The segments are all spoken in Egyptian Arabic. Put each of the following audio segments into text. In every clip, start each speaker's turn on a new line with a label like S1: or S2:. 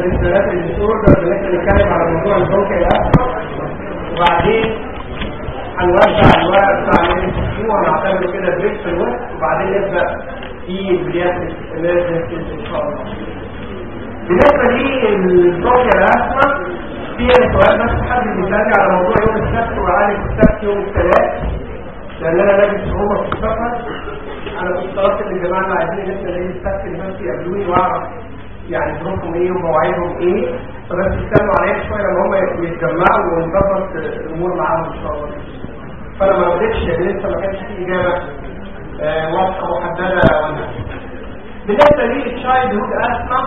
S1: الريسبيرات الديسوردر اللي احنا بنتكلم على موضوع البرونكيال اسما وبعدين هنوزع الورق بتاع الام وهنعتبره كده بريك في الوقت وبعدين نبدا في البرياتريك ايمرجنسي ان شاء الله بالنسبه للبرونكيال اسما في سؤال بس حد بيسالني على موضوع يوم السبت وعالج السبت يوم الثلاث لان انا لاقي صعوبه في السفر انا كنت طلبت من الجماعه اللي عايزين لسه ليه السبت الناس يقابلوني واعرف يعني ظروفهم ايه ومواعيدهم ايه فبس استنوا عليا شويه لما هم يتجمعوا ونظبط الامور معاهم ان شاء الله فانا ما قدرتش لسه ما كانش في اجابه آه واضحه محدده ولا بالنسبه لي التشايلد هود اسما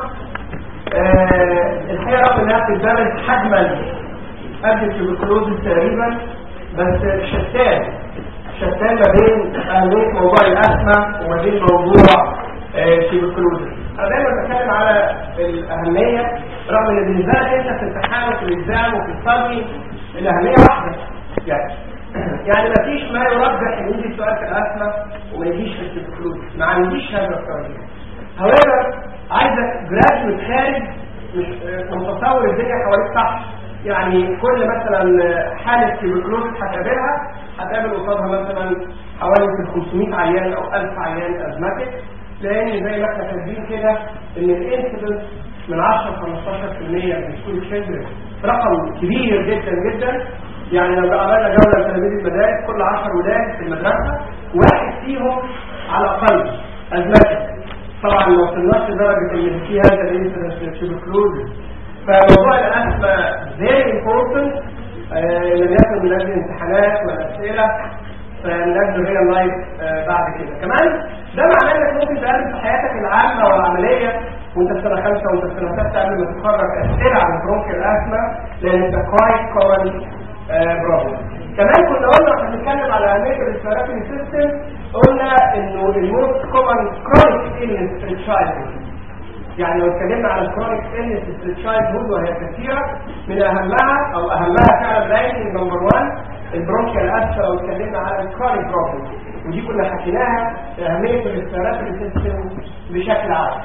S1: آه الحقيقه رغم انها بتدرس حجما قد التوبركلوزس تقريبا بس شتان شتان ما بين اهميه موضوع الاسما وما بين موضوع التوبركلوزس انا دايما بتكلم على الاهميه رغم ان بالنسبه لك انت في الامتحان وفي الاكزام وفي الصبي الاهميه واحده يعني يعني ما فيش ما يرجح ان يجي سؤال في الاسما وما يجيش في التوبركلوزس ما عنديش هذا الطريق however عايزك جراجويت خارج مش متصور الدنيا حواليك صح يعني كل مثلا حالة تيبركلوز هتقابلها هتقابل قصادها مثلا حوالي 500 عيان او 1000 عيان ازماتيك لان زي ما احنا كاتبين كده ان الانسيدنس من 10 15% من سكول تشيلدرن رقم كبير جدا جدا يعني لو عملنا جوله لتلاميذ المدارس كل 10 ولاد في المدرسه واحد فيهم على الاقل ازماتيك طبعا ما وصلناش لدرجه ان في هذا الانسيدنس تيبركلوز فموضوع الأسمى very important لم يكن من أجل الامتحانات والأسئلة فمن أجل ريال لايف بعد كده كمان ده معناه انك ممكن تقابل في حياتك العامة والعملية وانت في سنة خمسة وانت في سنة ستة قبل ما تتخرج أسئلة عن برونكيال الأسمى لأن انت كويس كومن بروبلم كمان كنا قلنا احنا بنتكلم على أهمية الريسبيراتوري سيستم قلنا انه الموست كومن كرونيك illness في الشايلد يعني لو اتكلمنا على الكرونيك إلنس في التشايلد هود وهي كثيرة من أهمها أو أهمها فعلا دايما نمبر 1 البرونكيال أسفل لو اتكلمنا على الكرونيك بروبلم ودي كنا حكيناها أهمية الريسبيراتوري سيستم بشكل عام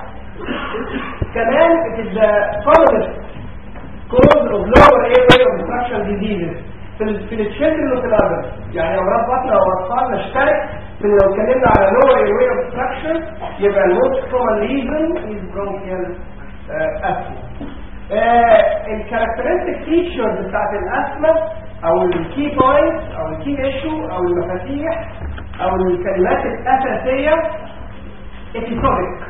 S1: كمان it is the commonest cause of lower airway obstruction diseases في في التشيلدرن وفي الادلت يعني امراض بطن او اطفال نشترك في لو اتكلمنا على lower airway obstruction يبقى الموست common reason is bronchial asthma الكاركترستيك فيتشرز بتاعت الاسما او الكي بوينت او الكي ايشو او المفاتيح او الكلمات الاساسيه episodic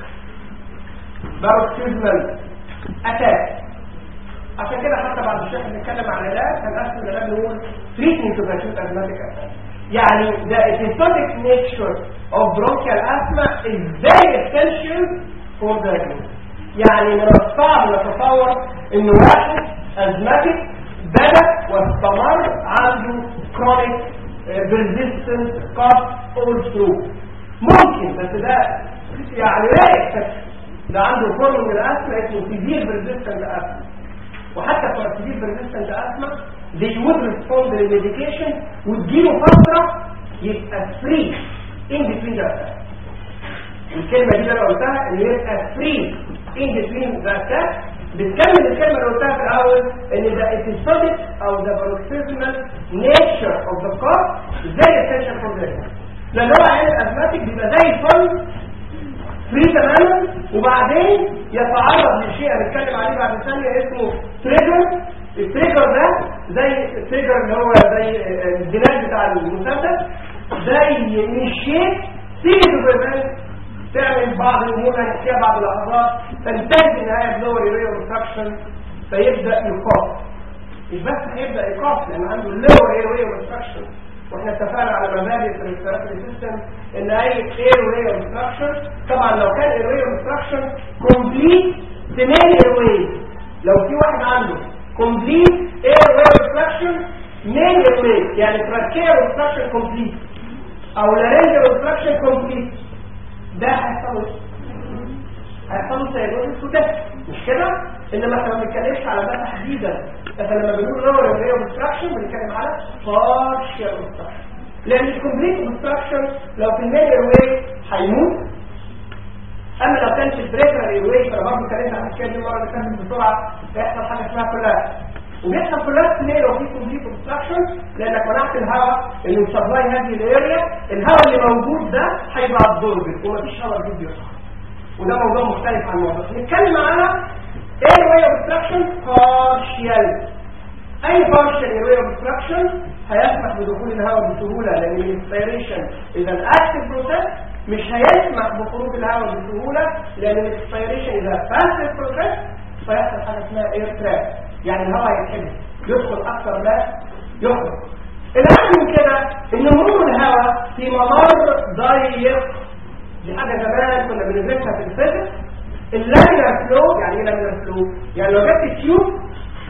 S1: paroxysmal attack عشان كده حتى بعد الشيخ بنتكلم عن العلاج هنقسم العلاج نقول treatment of acute asthmatic attack يعني the episodic nature of bronchial asthma is very essential for diagnosis يعني من الصعب نتصور ان واحد asthmatic بدأ واستمر عنده chronic persistent cough all through ممكن بس ده يعني لا يكتشف ده عنده فورم من الاسما اسمه severe persistent asthma وحتى بتوع السبيل بريزيستنت اسما they would respond للميديكيشن وتجيله فتره يبقى فري in between the attacks الكلمه دي انا قلتها ان يبقى فري in between the attacks بتكمل الكلمه اللي قلتها في الاول ان ده episodic او the paroxysmal nature of the cough زي essential for the لان هو عين الازماتيك بيبقى زي الفل فري تماما وبعدين يتعرض لشيء هنتكلم عليه بعد ثانيه اسمه تريجر التريجر ده زي التريجر اللي هو زي الجناح بتاع المسدس زي انيشيت سيريز اوف تعمل بعض الامور هنحكيها بعد لحظات تنتهي في النهايه بلور يوريا اوبستراكشن فيبدا يقاف مش بس هيبدا يقاف لان عنده لور يوريا اوبستراكشن واحنا اتفقنا على مبادئ الريسبيراتوري سيستم ان اي اير واي اوبستراكشن طبعا لو كان اير واي اوبستراكشن كومبليت سمين اير واي لو في واحد عنده كومبليت اير واي اوبستراكشن مين اير واي يعني تراكير اوبستراكشن كومبليت او لارنجر اوبستراكشن كومبليت ده هيحصل هيحصل سيروسيس وده مش كده انما احنا ما بنتكلمش على ده تحديدا احنا لما بنقول لور اير اوبستراكشن بنتكلم على partial obstruction لان الكومبليت obstruction لو في الميجر واي هيموت اما لو كان في البريفرال ايروي فانا برضه اتكلمت عن الحكايه دي المره اللي فاتت بسرعه هيحصل حاجه اسمها كلها وبيحصل كلها ليه لو في كومبليت اوبستراكشن لانك منعت الهواء اللي مسبلاي هذه الاريا الهواء اللي موجود ده هيبقى ابزوربد ومفيش هواء جديد يطلع وده موضوع مختلف عن الموضوع نتكلم على airway obstruction partial اي partial airway obstruction هيسمح بدخول الهواء بسهولة لان الانسبيريشن اذا الاكتف بروسيس مش هيسمح بخروج الهواء بسهولة لان الانسبيريشن اذا passive بروسيس فيحصل حاجة اسمها اير تراب يعني الهواء يتحبس يدخل اكثر لا يخرج الأهم من كده ان مرور الهواء في ممر ضيق دي حاجة زمان كنا بندرسها في الفيزيكس اللامينار فلو يعني ايه لامينار فلو يعني لو جبت تيوب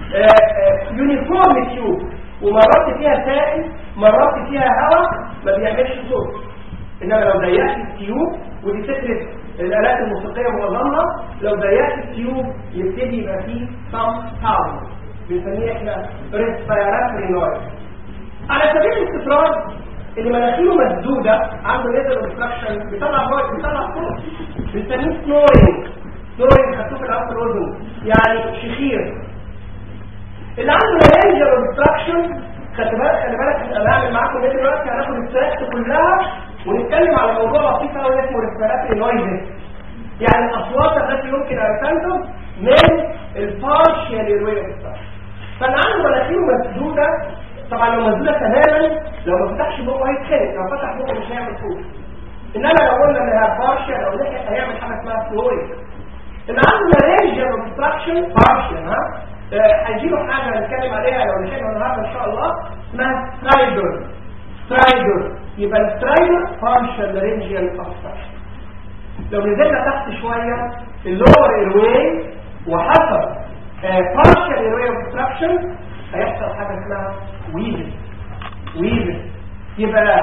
S1: يونيفورم تيوب ومرات فيها سائل مرات فيها هواء ما بيعملش صوت انما لو ضيقت التيوب ودي فكره الالات الموسيقيه معظمها لو ضيقت التيوب يبتدي يبقى فيه سام ساوند بنسميه احنا ريسبيراتوري نويز على سبيل الاستطراد اللي مناخيره مسدوده عنده نيزل اوبستراكشن بيطلع فوق بيطلع صوت بنسميه سنورنج سنورنج خدتوه في العصر الاردن يعني شخير اللي عنده لارنجر اوبستراكشن خلي بالك خلي بالك انا بعمل معاكم ايه دلوقتي هناخد التراكت كلها ونتكلم على موضوع بسيط قوي اسمه ريسبيراتوري نويزز يعني الاصوات التي يمكن ان تنتج من البارشال ايروي اوبستراكشن فاللي عنده مناخيره مسدوده طبعا لو مسدوده تماما لو ما فتحش بقه هيتخنق لو فتح بقه مش هيعمل صوت انما لو قلنا انها بارشال او لحق هيعمل حاجه اسمها فلويد اللي عنده لارنجر اوبستراكشن بارشال ها هيجيبوا حاجة هنتكلم عليها لو نشيلها النهارده ان شاء الله اسمها سترايدر سترايدر يبقى السترايدر partial laryngeal obstruction لو نزلنا تحت شوية اللور ايرواي وحصل partial airway obstruction هيحصل حاجة اسمها ويزل ويزل يبقى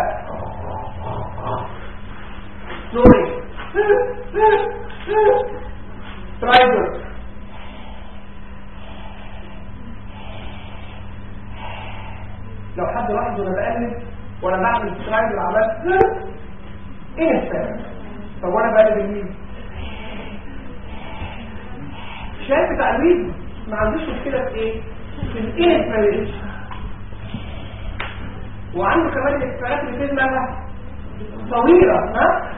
S1: سوري سترايدر لو حد لاحظ وانا بقلب وانا بعمل سلايد وعملت ايه السبب طب وانا بقلب اليد شايف بتاع اليد ما عندوش مشكله في ايه في الانسبيريشن وعنده كمان الاكسبيرات اللي تزمها طويله ها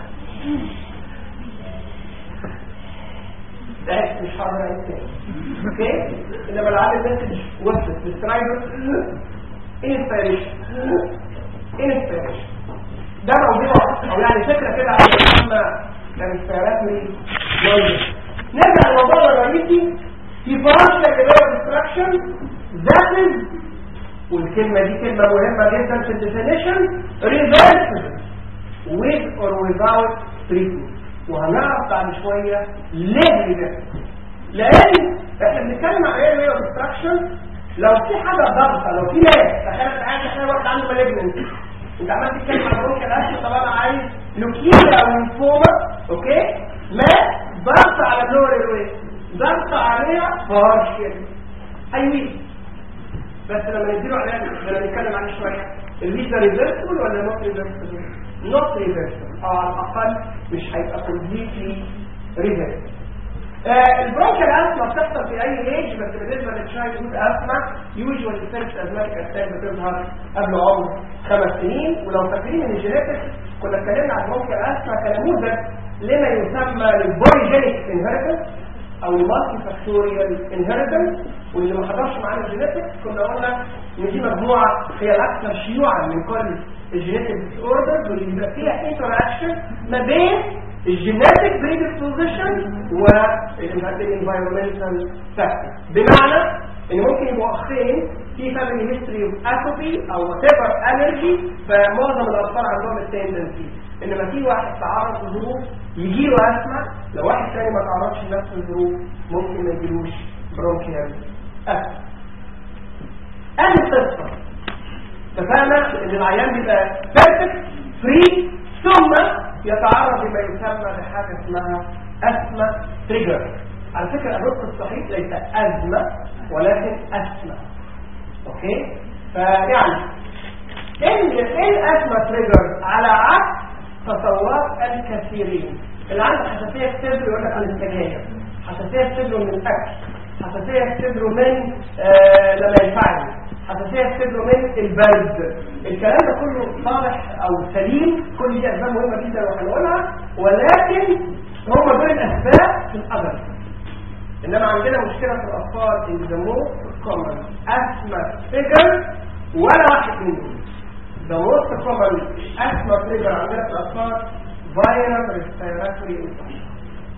S1: ده مش هقدر اعمل تاني اوكي انما لو عامل مسج وصلت بالسترايدر inspiration inspiration ده موضوع او يعني فكرة كده عن المسمى كانسبيراتوري نويز نرجع للموضوع الرئيسي في partial error destruction that is والكلمة دي كلمة مهمة جدا في الديفينيشن reversible with or without treatment وهنعرف بعد شوية ليه reversible لان احنا بنتكلم عن ايه هي destruction لو في حاجة ضغطة لو في ناس تخيل عايز تخيل واحد عنده مالجننت انت عمال تتكلم عن بروك الاسم طب انا عايز لوكيميا او ليمفوما اوكي ما ضغط على اللور ايروي ضغط عليها بارشل ايوه بس لما نديله علاج لما نتكلم عنه شويه الفيزا ريفرسبل ولا نوت ريفرسبل نوت ريفرسبل او على الاقل مش هيبقى كومبليتلي ريفرسبل البرونكال اسما بتحصل في اي ايج بس بالنسبه للشايلد هود اسما يوجوال الفيرست ازماتيك اتاك بتظهر قبل عمر خمس سنين ولو فاكرين ان الجينيتكس كنا اتكلمنا عن البرونكال اسما كنموذج لما يسمى البوليجينيك انهيرتنس او المالتي فاكتوريال انهيرتنس واللي ما حضرش معانا الجينيتكس كنا قلنا ان دي مجموعه هي الاكثر شيوعا من كل الجينيتك ديس اوردرز واللي بيبقى فيها انتراكشن ما بين الجيناتيك بريدisposition والانفايرمنتال فاكتور بمعنى ان ممكن يبقوا اخين في فاميلي هيستوري اوف اتوبي او وات ايفر الرجي فمعظم الاطفال عندهم التندنسي انما في واحد تعرض لظروف يجي له اسمع لو واحد ثاني ما تعرضش لنفس الظروف ممكن ما يجيلوش برونكيال اسما ادي القصه اتفقنا ان العيان بيبقى بيرفكت فري ثم يتعرض لما يسمى بحاجه اسمها اسمى تريجر على فكره النطق الصحيح ليس ازمه ولكن اسمى اوكي فيعني ان ايه الاسمى تريجر على عكس تصورات الكثيرين اللي عنده حساسيه في صدره يقول لك من السجاير حساسيه في صدره من الاكل حساسيه في صدره من آه لما ينفعني حساسيه في صدره من البرد الكلام ده كله صالح او سليم كل دي اسباب مهمه جدا وهنقولها ولكن هم دول الاسباب في الادب انما عندنا مشكله في الاطفال ان ذا موست كومن اسما فيجر ولا واحد منهم ذا موست كومن اسما فيجر عندنا في الاطفال فايرال ريسبيراتوري انفكشن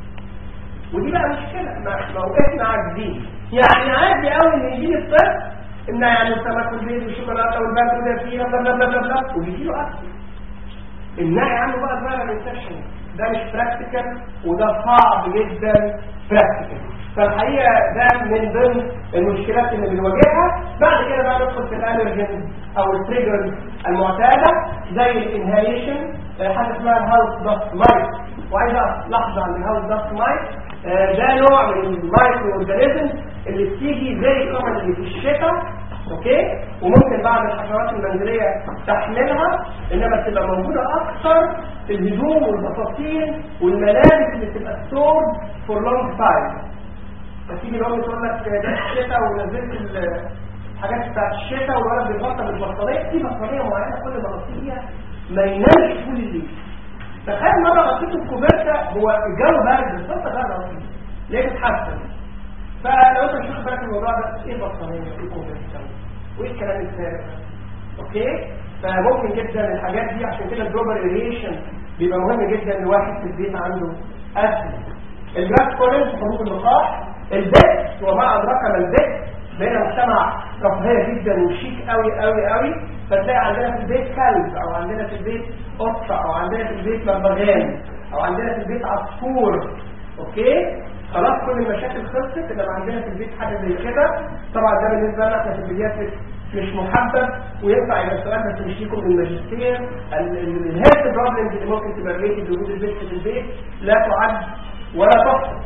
S1: ودي بقى مشكله ما ما هو احنا عاجزين يعني عادي قوي ان يجي الطفل ان يعني السمك والبيض والشوكولاته والبرد وده فيه بلا بلا بلا بلا وبيجي له اكل النهي عنه بقى الفايرال انفكشن ده مش براكتيكال وده صعب جدا براكتيكال فالحقيقه ده من ضمن المشكلات اللي بنواجهها بعد كده بقى ندخل في الالرجين او التريجرز المعتاده زي الانهاليشن حاجه اسمها الهاوس داست مايت وعايزه لحظه عن الهاوس داست مايت ده نوع من المايكرو اورجانيزم اللي بتيجي زي كومن اللي في الشتاء اوكي وممكن بعض الحشرات المنزليه تحملها انما بتبقى موجوده اكثر في الهدوم والبساطين والملابس اللي بتبقى ستور فور لونج تايم فتيجي الام تقول لك ده الشتاء ونزلت الحاجات بتاعت الشتاء والولد بيبطل بالبطاريه في بطاريه معينه كل ما غطيه ما ينامش طول الليل تخيل مره غطيته الكوبرتا هو الجو بارد بس انت بقى غطيه ليه بتحسن فلو انت مش واخد بالك من الموضوع ده ايه بطاريه ايه كوبرتا وايه الكلام الفارغ اوكي فممكن جدا الحاجات دي عشان كده الجلوبال اريشن بيبقى مهم جدا ان واحد في البيت عنده اسم الجراس كولنز حروف اللقاح البيت وما ادراك ما البيت بقينا مجتمع رفاهيه جدا وشيك قوي قوي قوي فتلاقي عندنا في البيت كلب او عندنا في البيت قطه او عندنا في البيت بغبغان او عندنا في البيت عصفور اوكي خلاص كل المشاكل خلصت انما عندنا في البيت حاجه زي كده طبعا ده بالنسبه لنا احنا في البيدياتريك مش محبب وينفع يبقى السؤال بس مش ليكم من الماجستير الهيلث بروبلمز اللي ممكن تبقى ريليتد لوجود البيت في البيت لا تعد ولا تحصى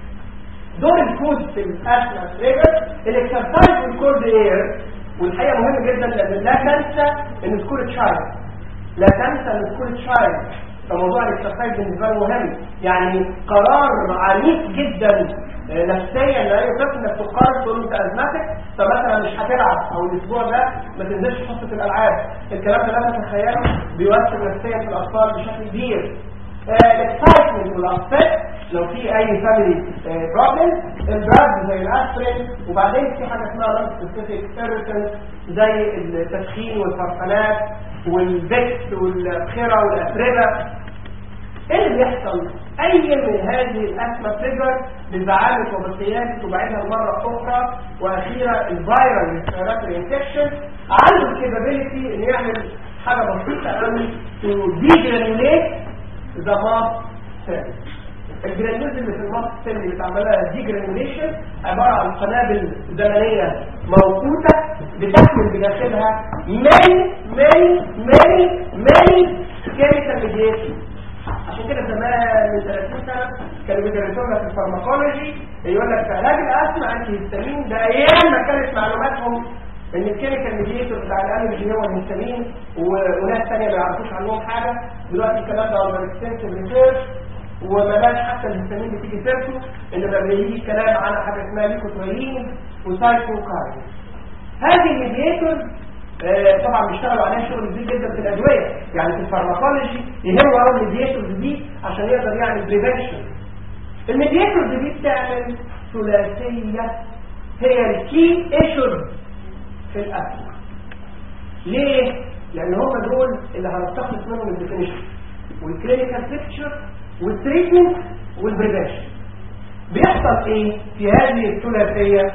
S1: دور الكود في الاسما تريجر الاكسرسايز والكولد اير والحقيقه مهم جدا لان لا تنسى ان تكون تشايلد لا تنسى ان تكون تشايلد فموضوع الاكسرسايز بالنسبه له مهم يعني قرار عنيف جدا نفسيا لاي طفل انك تقرر تقول له انت ازمتك فمثلا مش هتلعب او الاسبوع ده ما تنزلش حصه الالعاب الكلام ده لا تتخيله بيؤثر نفسيا في الاطفال بشكل كبير الاكسايتمنت والابسيت لو في اي فاميلي بروبلم الدراج زي الاسبرين وبعدين في حاجه اسمها نون سبيسيفيك ايريتنس زي التدخين والفرفلات والفيكس والخيره والاتربه ايه اللي بيحصل اي من هذه الاسمى تريجر لزعامه وبقيات تبعدها مره اخرى واخيرا الفيرال ريسبيراتوري انفكشن عنده الكابابيلتي انه يعمل حاجه بسيطه قوي تو ديجرانيوليت ذا ماست سيل الجرانيولز اللي في الماست سيل اللي بتعملها ديجرانيوليشن عباره عن قنابل زمنيه موقوته بتحمل بداخلها ماني ماني ماني ماني كيميكال ميديشن عشان كده زمان من 30 سنه كانوا بيدرسونا في الفارماكولوجي يقول لك في علاج الاسم انتي هيستامين ده ايام ما كانت معلوماتهم ان الكيميكال ميديتور بتاع الالرجي هو الهيستامين وناس ثانيه ما يعرفوش عنهم حاجه دلوقتي الكلام ده على اكستنسيف ريسيرش وما بقاش حتى الهيستامين بتيجي سيرته ان بقى بيجي الكلام على حاجه اسمها ليكوتريين وسايكوكاين هذه الميديتور آه طبعا بيشتغلوا عليها شغل كبير جدا في الادويه يعني في الفارماكولوجي يهموا قوي الميديتورز دي عشان يقدر يعمل بريفنشن الميديتورز دي بتعمل ثلاثيه هي الكي ايشوز في الاكل ليه؟ لان هم دول اللي هنستخلص منهم الديفينيشن والكلينيكال بيكتشر والتريتمنت والبريفنشن بيحصل ايه في هذه الثلاثيه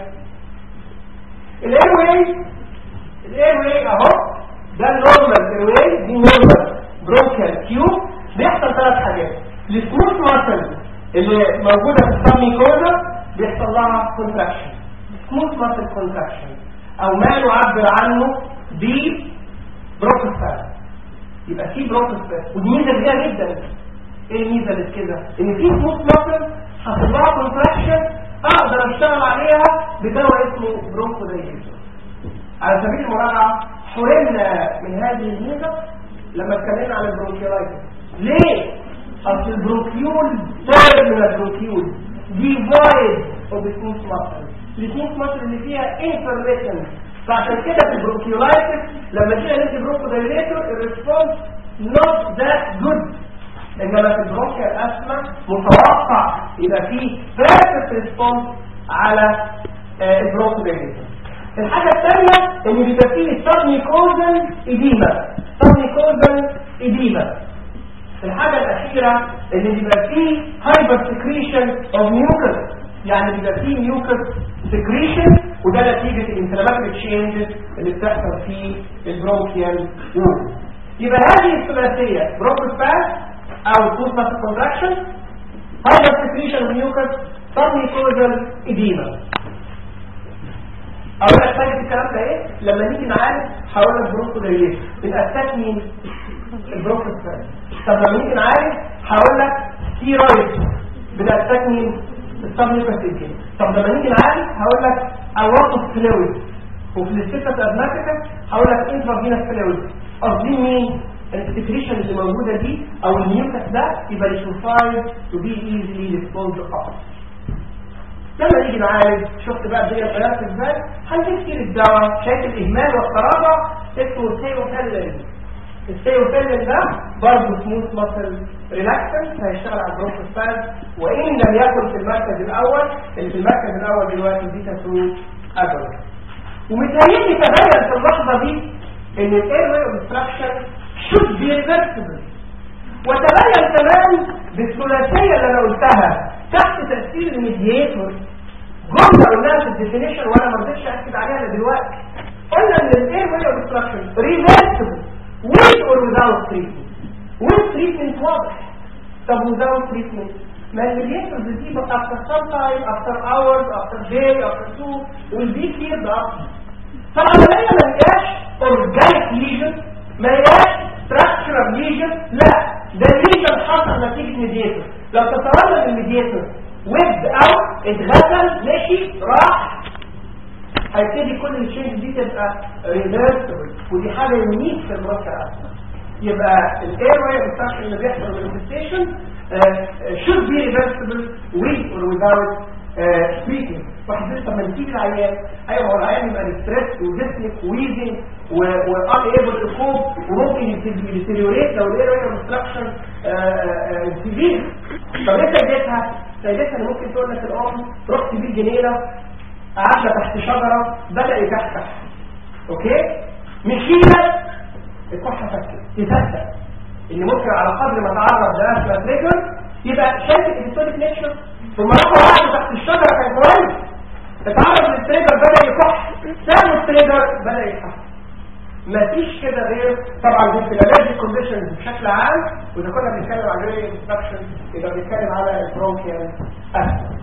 S1: الاير واي الاير واي اهو ده النورمال اير واي دي نورمال برونكال تيوب بيحصل ثلاث حاجات السموث ماسل اللي موجوده في السمي كوزا بيحصل لها كونتراكشن سموث ماسل كونتراكشن او ما نعبر عنه ب بروكسفال يبقى في بروكسفال ودي ميزه كبيره جدا ايه الميزه اللي كده ان في سموث ماسل حصل لها كونتراكشن اقدر اشتغل عليها بدواء اسمه برونكودايليتور على سبيل المراجعه حرمنا من هذه الميزه لما اتكلمنا عن البرونكيولايتس ليه اصل البروكيول تيرمينال بروكيول ديفايد اوف السموث ماسل السموث ماسل اللي فيها انفورميشن فعشان كده في البروكيولايتس لما جينا ندي برونكو دايليتور الريسبونس نوت ذات جود انما في البرونكيال اسما متوقع يبقى فيه بيرفكت ريسبونس على آه، البرونكو دايليتور الحاجه الثانيه ان بيبقى فيه سبنيكوزن ايديما سبنيكوزن ايديما الحاجة الأخيرة اللي بيبقى فيه هايبر سكريشن اوف ميوكس يعني بيبقى فيه ميوكس سكريشن وده نتيجة الانفلاماتوري تشينجز اللي بتحصل في البرونكيال وول يبقى هذه الثلاثية برونكوسباس أو توث ماسل كونتراكشن هايبر سكريشن اوف ميوكس سبنيكوزال إديما اقول لك حاجه الكلام ده ايه لما نيجي نعالج هقول لك برونكو ده ايه بنأسس مين البروكس طب لما نيجي نعالج هقول لك ستيرويد بنأسس مين السبنيكوسيدين طب لما نيجي نعالج هقول لك اورطس فلويد وفي الستة ازماتيكا هقول لك انترافينس فلويد قصدين مين السكريشن اللي موجوده دي او الميوكس ده يبقى ليشوفايد تو بي ايزلي ديسبوزد اوف لما نيجي نعالج شفت بقى الدنيا اتغيرت ازاي هنجيب كتير الدواء شايف الاهمال والتراجع اسمه السيوفيلين السيوفيلين ده برضه سموث ماسل ريلاكسنت هيشتغل على البروفيسباز وان لم يكن في المركز الاول اللي في المركز الاول دلوقتي دي كانت ادويه ومتهيألي تبين في اللحظه دي ان الاير واي اوبستراكشن should be reversible وتبين كمان بالثلاثيه اللي انا قلتها تحت تاثير الميدياتور جمله قلناها في الديفينيشن وانا ما رضيتش اكد عليها دلوقتي قلنا ان الاير واي اوبستراكشن ريفرسبل with or without treatment with treatment واضح طب without treatment ما الميدياتور دي after some time after hours after day after two will be cleared up فالعمليه ما هياش اورجانيك ليجن ما هياش structural ليجن لا ده ليجن حصل نتيجه ميدياتور لو تتولد الميدياتور ويب او اتغسل ماشي راح هيبتدي كل الشينج دي تبقى ريفرسبل ودي حاجه يونيك في البروكر اصلا يبقى الاير واي اوبستراكشن اللي بيحصل بالانفستيشن should be reversible with or without treatment واحد لسه لما تيجي العيان ايوه هو العيان يبقى ستريس وديسنك ويزنج وان ايبل تو كوب وممكن يتيريوريت لو الاير واي اوبستراكشن سيفير طب ايه سيدتها؟ سيدتها اللي ممكن تقول لك الام رحت بيه جنينه قعدنا تحت شجره بدا يكحكح اوكي مشينا الكحه فكت تصدق ان ممكن على قدر ما تعرض لاسفل تريجر يبقى شايف الهيستوريك نيتشر ثم راحوا قعدوا تحت الشجره كان كويس اتعرض للتريجر بدا يكح سابوا التريجر بدا يكح مفيش كده غير طبعا دي في الالرجي كونديشنز بشكل عام واذا كنا بنتكلم عن ريل انستراكشن يبقى بنتكلم على البرونكيال اسفل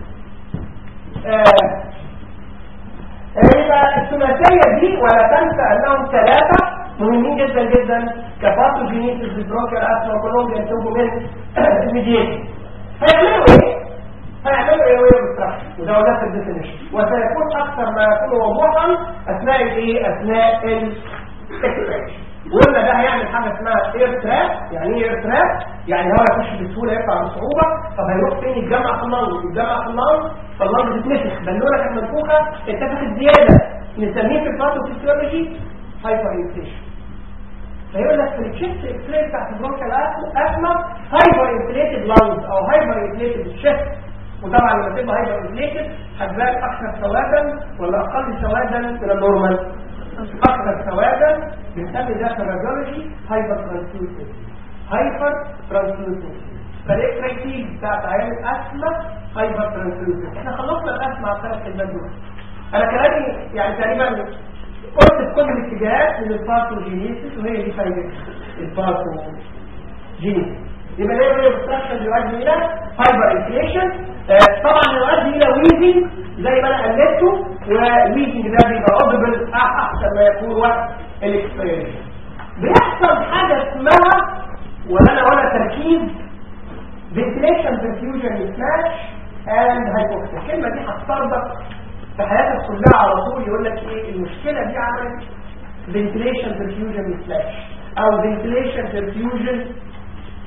S1: يبقى الثلاثيه دي ولا تنسى انهم ثلاثه مهمين جدا جدا كباثوجينيسيس بالبرونكيال اسما كلهم بينتجوا من الميدياتور هيعملوا ايه؟ هيعملوا ايه وير انستراكشن وده وده في الديفينيشن وسيكون اكثر ما يكون وضوحا اثناء الايه؟ اثناء الاكسبريشن وقلنا ده هيعمل حاجه اسمها اير تراب يعني ايه اير تراب يعني هو يخش بسهوله يطلع بصعوبه طب هيروح فين يتجمع في اللنج يتجمع في اللنج فاللنج تتنفخ بالونه كانت منفوخه اتنفخت زياده نسميه في الباثوفيسيولوجي هايبر انفليشن فيقول لك في الشيست اكسبريس بتاعت البرونكال اسما هايبر انفليتد لانج او هايبر انفليتد شيست وطبعا لما تبقى هايبر انفليتد هتلاقي اكثر سوادا ولا اقل سوادا من النورمال اكثر سوادا بنسمي ده في الراديولوجي هايبر ترانسلوسنسي هايبر ترانسلوسنسي فالاكريتيف بتاعت عيان الاسما هايبر ترانسلوسنسي احنا خلصنا الاسما على الثلاث كلمات دول انا كلامي يعني تقريبا قلت في كل الاتجاهات من الباثوجينيسيس وهي دي فايدة الباثوجينيسيس يبقى ليه هي obstruction بيؤدي الى هايبر انفليشن طبعا يؤدي الى ويزنج زي ما انا قلته وويزنج ده بيبقى اوبل احسن ما يكون وقت الاكسبيريشن بيحصل حاجه اسمها ولا انا ولا تركيز ventilation perfusion mismatch and hypoxia الكلمه دي هتطردك في حياتك كلها على طول يقول لك ايه المشكله دي عملت ventilation perfusion mismatch او ventilation perfusion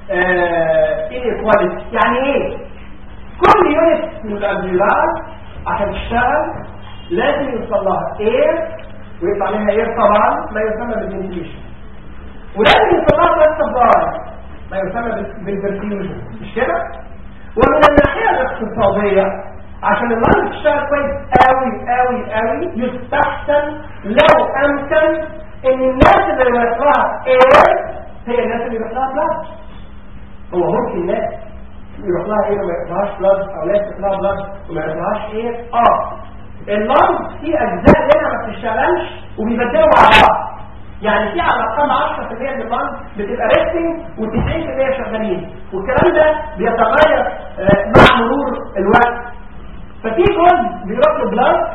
S1: inequality يعني ايه كل يونت من الالفيولار عشان تشتغل لازم يوصل لها اير ويطلع لها اير طبعا ما يسمى بالفنتيليشن ولازم يوصل لها بلاد سبلاي ما يسمى بالبرفيوجن مش كده ومن الناحيه الاقتصاديه عشان اللنج تشتغل كويس قوي قوي قوي يستحسن لو امكن ان الناس اللي يروح لها اير هي الناس اللي يروح لها بلاد هو ممكن الناس يروح لها ايه وما يروحلهاش بلاد او ناس يروح لها بلاد وما يروحلهاش ايه اه اللنج في اجزاء منها ما بتشتغلش وبيبدلوا مع بعض يعني في على الاقل 10% من اللنج بتبقى ريستنج و90% شغالين والكلام ده بيتغير آه، مع مرور الوقت ففي جزء بيروح له بلاد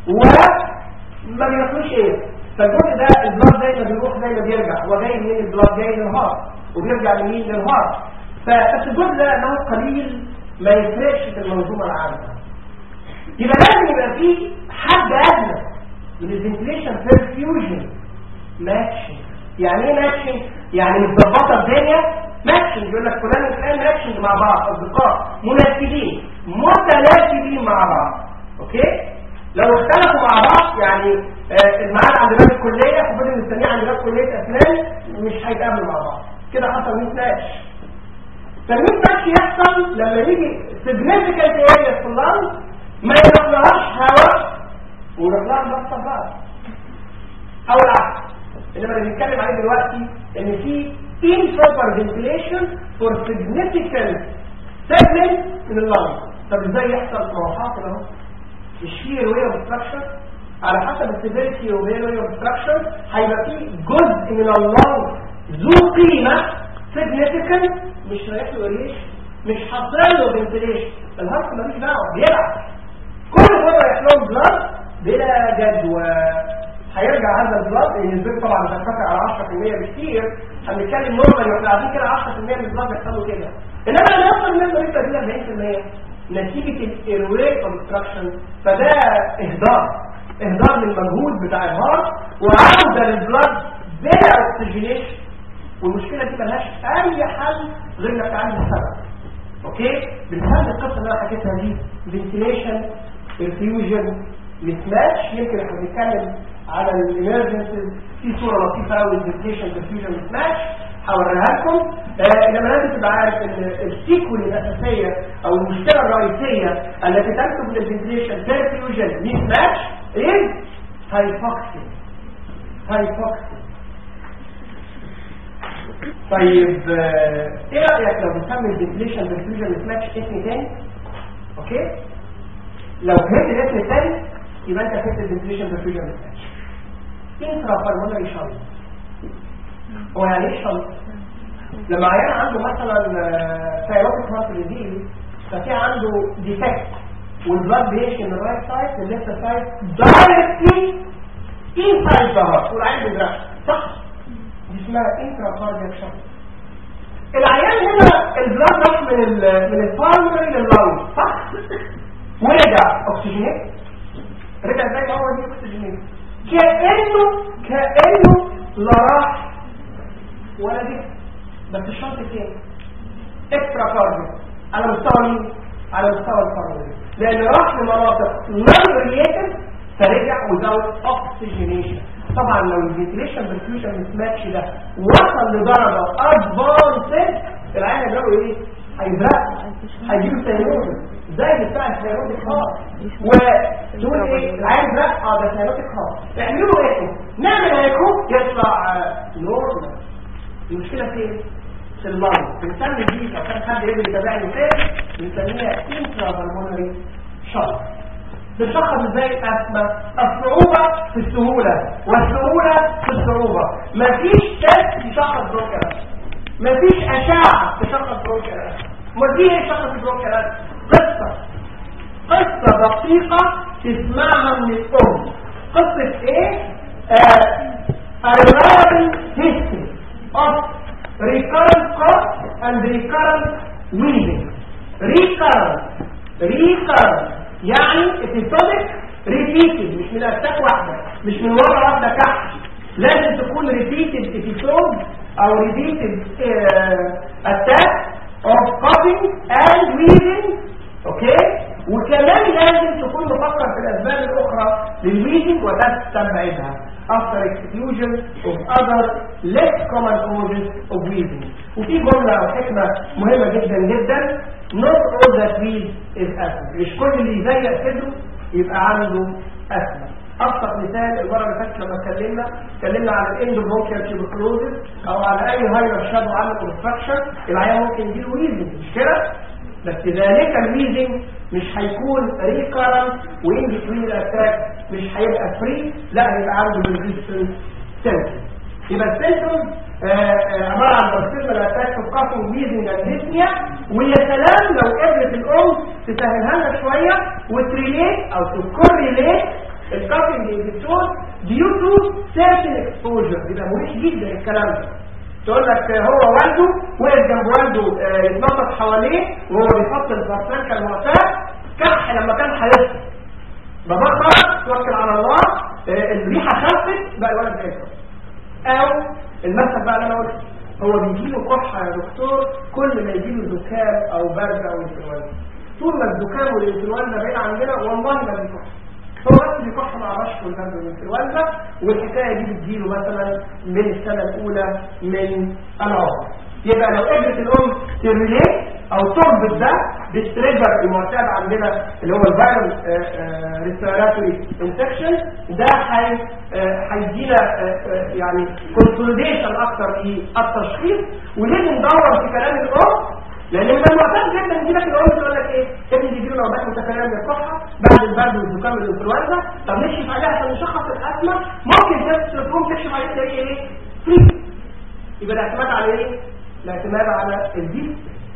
S1: وما بيروحلوش ايه فالجزء ده البلاد زي ما بيروح زي ما بيرجع هو جاي منين البلاد جاي للهارت وبيرجع لمين للهارت فبس الجزء ده انه قليل ما يفرقش في المنظومه العامه يبقى لازم يبقى في حد ادنى من الفنتليشن بيرفيوجن ماتشنج يعني ايه ماتشنج يعني متظبطه الدنيا ماتشنج يقول لك فلان وفلان ماتشنج مع بعض اصدقاء مناسبين متناسبين مع بعض اوكي لو اختلفوا مع بعض يعني آه، الميعاد عند باب الكليه فضل مستنيه عند باب كليه اسنان مش هيتقابلوا مع بعض كده حصل ميت ماتش فالميت ماتش يحصل لما يجي significant areas في اللنج ما يروحلهاش هواء ويروح لها بلس او العكس انما اللي بنتكلم عليه دلوقتي ان في improper ventilation for significant segment من اللنج طب ازاي يحصل ما هو حاصل اهو مش في way of structure على حسب السيفيريتي way of structure هيبقى في جزء من اللنج ذو قيمه significant مش رايح له ريش مش حاصل له ventilation الهارت ملوش دعوه بيلعب كل مره يروح لهم بلاد بلا جدوى هيرجع هذا البلاد لان البيت طبعا مش هتفكر على 10% بكتير هنتكلم نورمال واحنا قاعدين كده 10% من البلاد بيحصلوا كده انما لما يوصل من النسبه دي 40% نتيجه الايرواي اوبستراكشن فده اهدار اهدار للمجهود بتاع الهارت وعوده للبلاد بلا اوكسجينيشن والمشكله دي ملهاش اي حل غير انك تعالج السبب اوكي بنسمي القصه اللي انا حكيتها دي فنتيليشن الفيوجن ماتش يمكن احنا بنتكلم على الامرجنسيز في صوره لطيفه قوي الفنتيليشن الفيوجن ماتش هوريها لكم آه انما لازم تبقى عارف ان السيكول الاساسيه او المشكله الرئيسيه التي تنتج للفنتيليشن الفيوجن ماتش ايه هايبوكسيا هايبوكسيا طيب آه، ايه رايك لو بنسمي الفنتيليشن بالفيوجن ماتش اسم تاني اوكي لو فهمت الاسم الثاني يبقى انت فهمت الفنتيليشن بالفيوجن ماتش انترا بالمونري شنط هو يعني ايه شنط لما عيان عنده مثلا ثيروتيك هارت ديزيز ففي عنده ديفكت والبلاد بيمشي من الرايت سايد للليفت سايد دايركتلي انسايد ذا هارت والعين بيجرح صح دي اسمها انترا كاردياك شنط العيان هنا البلاد راح من ال من البالمري لللنج صح ورجع اكسجينيت رجع زي ما هو دي اكسجينيت كانه كانه لا راح ولا جه بس الشنط فين اكسترا كاردياك على مستوى مين على مستوى الكاردياك لان راح لمناطق نون ريليتد فرجع وزود اوكسجينيشن طبعا لو الفنتيليشن برفيوجن ماتش ده وصل لدرجه ادفانسد العين هيجروا ايه هيبرق هيجيبوا سيروز زي بتاع السيروتيك هارت وتقول ايه العين ده اه ده سيروتيك هارت اعملوا ايكو نعمل ايكو يطلع نورمال المشكله فين في اللنج بنسمي دي لو كان حد يقدر يتابعني فين بنسميها انترا بالمونري شوك بنشخص ازاي الاسمى الصعوبة في السهولة والسهولة في الصعوبة مفيش تست يشخص بروكرات مفيش اشعة تشخص بروكرات ودي ايه شخص بروكرات قصة قصة دقيقة تسمعها من الام قصة ايه a reliable history of recurrent cough and recurrent wheezing recurrent recurrent يعني episodic repeated مش من اتاك واحدة مش من مرة واحدة كحش لازم تكون repeated episode او repeated attack of coughing and wheezing اوكي وكمان لازم تكون مفكر في الاسباب الاخرى للويزنج وتستبعدها after exclusion of other less common causes of wheezing وفي جملة او حكمة مهمة جدا جدا not all that wheeze is asthma مش كل اللي يزيق صدره يبقى عنده asthma ابسط مثال المره اللي فاتت لما اتكلمنا اتكلمنا عن الاندوبروكيال تيوبركلوزس او على اي هايبر شادو عنده كونستراكشن العيان ممكن يجيله ويزنج مش كده بس ذلك الويزنج مش هيكون ريكارنت وين بتوين الاتاك مش هيبقى فري لا هيبقى عنده ريزيستنس سنس يبقى السنتوم عباره عن بكتيريا الاتاك في قاسم ويزنج انديسميا ويا سلام لو قدرت الام تسهلها لنا شويه وتريليت او تكوريليت الكافينج انجكشن ديو تو سيرتن اكسبوجر يبقى مريح جدا الكلام ده تقول لك هو والده وقف جنب والده آه، يتنطط حواليه وهو بيحط الفرسان كالمعتاد كح لما كان هيصحى بابا خرج توكل على الله آه، الريحه خفت بقى الولد جاي او المثل بقى اللي انا قلت هو بيجيله كحه يا دكتور كل ما يجيله زكام او برد او انفلونزا طول ما الزكام والانفلونزا بعيد عننا والله ما بيكح هو بس بيكح مع رشح والبرد والانفلونزا والحكايه دي بتجيله مثلا من السنه الاولى من العمر يبقى لو قدرت الام تريليت او تربط ده بالتريجر المعتاد عندنا اللي هو الفيرال ريسبيراتوري انفكشن ده هي آه، هيدينا آه، آه، يعني كونسوليديشن اكتر في التشخيص ولازم ندور في كلام الام لان من المعتاد جدا يجي لك الام تقول لك ايه ابني بيجي له نوبات متكرره من الكحه بعد البرد والزكام والانفلونزا طب نكشف عليها عشان نشخص الاسمى ممكن تقوم تكشف عليه تلاقي ايه فري يبقى الاعتماد على ايه الاعتماد على الديس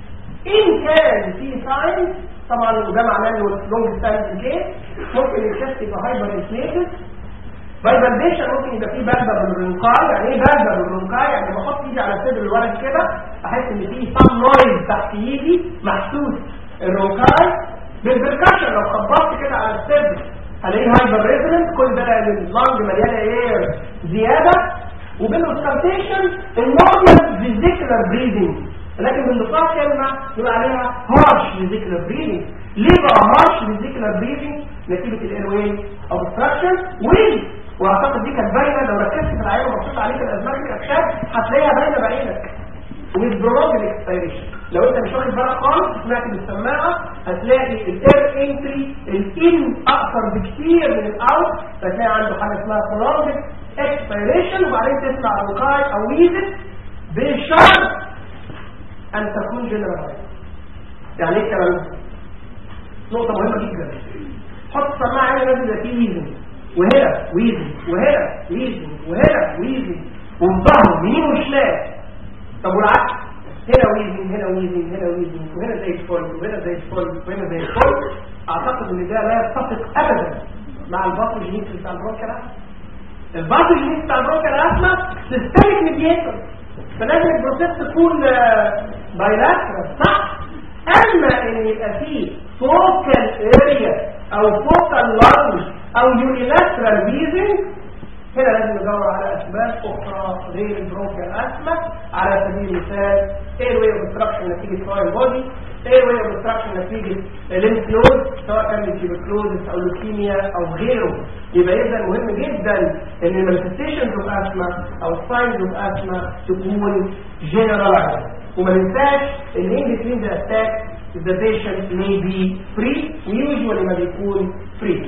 S1: ان كان في ساين طبعا وده معناه انه لونج ستاند كيس ممكن الشخص يبقى هايبر انفليتد فايبريشن ممكن يبقى فيه بلبل بالرنقاي يعني ايه بلبل بالرنقاي يعني بحط ايدي على صدر الولد كده احس ان فيه سام نويز تحت ايدي محسوس الرنقاي بالبركشن لو خبطت كده على الصدر هلاقيه هايبر ريزونانس كل ده لان اللنج مليانه اير زياده وبالاسكالتيشن النورمال فيزيكولار بريدنج لكن بالنقاط كلمة يبقى عليها هارش فيزيكولار بريدنج ليه بقى هارش فيزيكولار بريدنج نتيجة الايروين اوبستراكشن وين واعتقد دي كانت باينه لو ركزت في العين وبصيت عليك الازمات الاكشاف هتلاقيها باينه بعينك ومش برونج الاكسبيريشن لو انت مش واخد بالك خالص سمعت بالسماعه هتلاقي الاير انتري الان اكثر بكتير من الاوت فتلاقي عنده حاجه اسمها برونج اكسبيريشن وبعدين تسمع رقاي او ويزت بشرط ان تكون جنرال يعني ايه الكلام ده نقطه مهمه جدا حط سماعه هنا لازم يبقى فيه ويزن وهنا ويزن وهنا ويزن وهنا ويزن ومظهر يمين وشمال طب والعكس هنا ويزن هنا ويزن هنا ويزن وهنا زي الفل وهنا زي الفل وهنا زي الفل اعتقد ان ده لا يتفق ابدا مع الباثوجينيكس بتاع البروكر الباثوجينيكس بتاع البروكر اسمه سيستميك ميديتور فلازم البروسيس تكون بايلاترال صح اما ان يبقى فيه فوكال اريا او فوكال لانج او يونيلاترال ويزنج هنا لازم ندور على اسباب اخرى غير البرونكيال اسما على سبيل المثال ايه واي اوبستراكشن نتيجه فايل بودي ايه واي اوبستراكشن نتيجه ليمف نود سواء كان تيبركلوزس او لوكيميا او غيره يبقى اذا مهم جدا ان المانيفستيشنز اوف اسما او الساينز اوف اسما تكون جنرالايز وما ننساش ان ان بتوين ذا اتاك the patient may be free usually ما بيكون free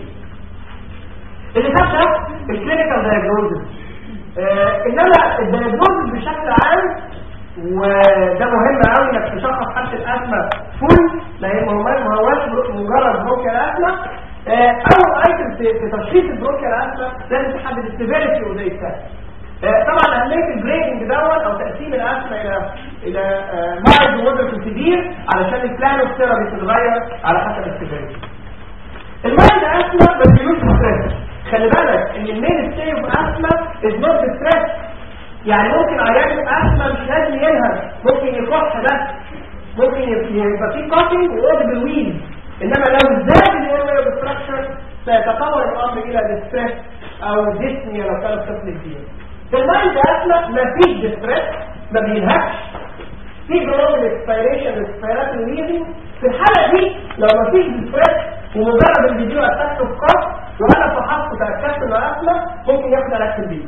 S1: اللي فات ده الكلينيكال دايجنوزز آه انما الدايجنوزز بشكل عام وده مهم قوي انك تشخص حاله الاسمى فول لان ما هواش مجرد بروكيال اسمى آه اول ايتم في تشخيص البروكيال اسمى لازم تحدد السيفيريتي اوف ذا آه طبعا اهميه الجريدنج دوت او تقسيم الاسمى الى الى مايلد ومودريت وسيفير علشان البلان اوف ثيرابي تتغير على حسب السيفيريتي المايلد اسمى ما بيجيلوش ستريس خلي بالك ان المين ستي اوف اسما از نوت ستريس يعني ممكن عيان اسما مش لازم ينهج ممكن يكح بس ممكن يبقى في كوتنج واودبل ويل انما لو زاد الايرواي اوبستراكشن سيتطور الامر الى ديستريس او ديسنيا لو كان الطفل كبير في المايند اسما مفيش ديستريس ما بينهكش في برامج اكسبيريشن اكسبيرات الميزي في الحالة دي لو مفيش ديستريس ومجرد الفيديو اتاك في كاست وانا فحصت وتاكدت انه اسمى ممكن ياخد علاج البيت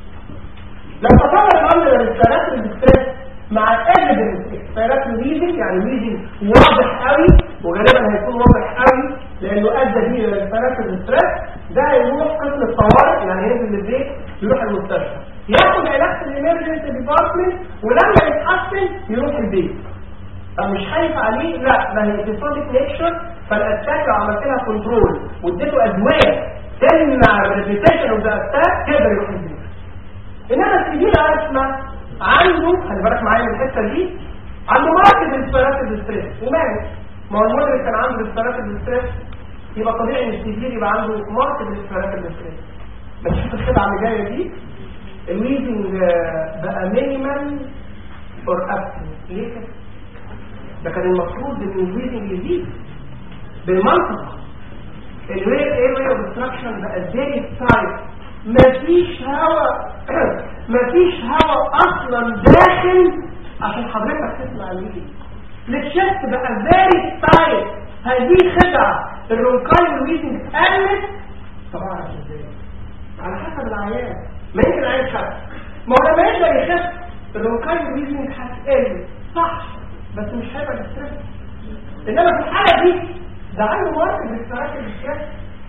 S1: لو تطور الامر للاكسبيرات الديستريس مع الايفيدنس اكسبيرات الميزي يعني ميزي واضح قوي وغالبا هيكون واضح قوي لانه ادى بيه للاكسبيرات الديستريس ده يروح قسم الطوارئ يعني ينزل البيت يروح المستشفى ياخد علاج في الامرجنسي ديبارتمنت ولما يتحسن يروح البيت طب مش خايف عليه لا ما هي ايبيسوديك نيتشر فالاتاك لو عملت لها كنترول واديته ادويه تمنع الريبيتيشن اوف ذا اتاك تقدر يروح البيت انما السجين اسمع عنده خلي بالك معايا من الحته دي عنده مرض الانسبيراتيف ستريس وماله ما هو المدرك كان عنده انسبيراتيف ستريس يبقى طبيعي ان السجين يبقى عنده مرض الانسبيراتيف ستريس بس شوف الخدعه اللي جايه دي الميتنج بقى مينيمال فور ابسنت ليه كده؟ ده كان المفروض ان الميتنج يزيد بالمنطق الوير ايريا اوبستراكشن بقى فيري تايت مفيش هواء مفيش هواء اصلا داخل عشان حضرتك تسمع الميتنج التشست بقى فيري تايت هذه خدعه الرونكاي والميتنج قلت طبعا ازاي على حسب العيان ما يمكن العيان يخف ما هو لما يقدر يخف الرونكاي والميتنج هتقل صح بس مش هيبقى الاسترس انما في الحاله دي ده عنده ماركت للاستراك الاسترس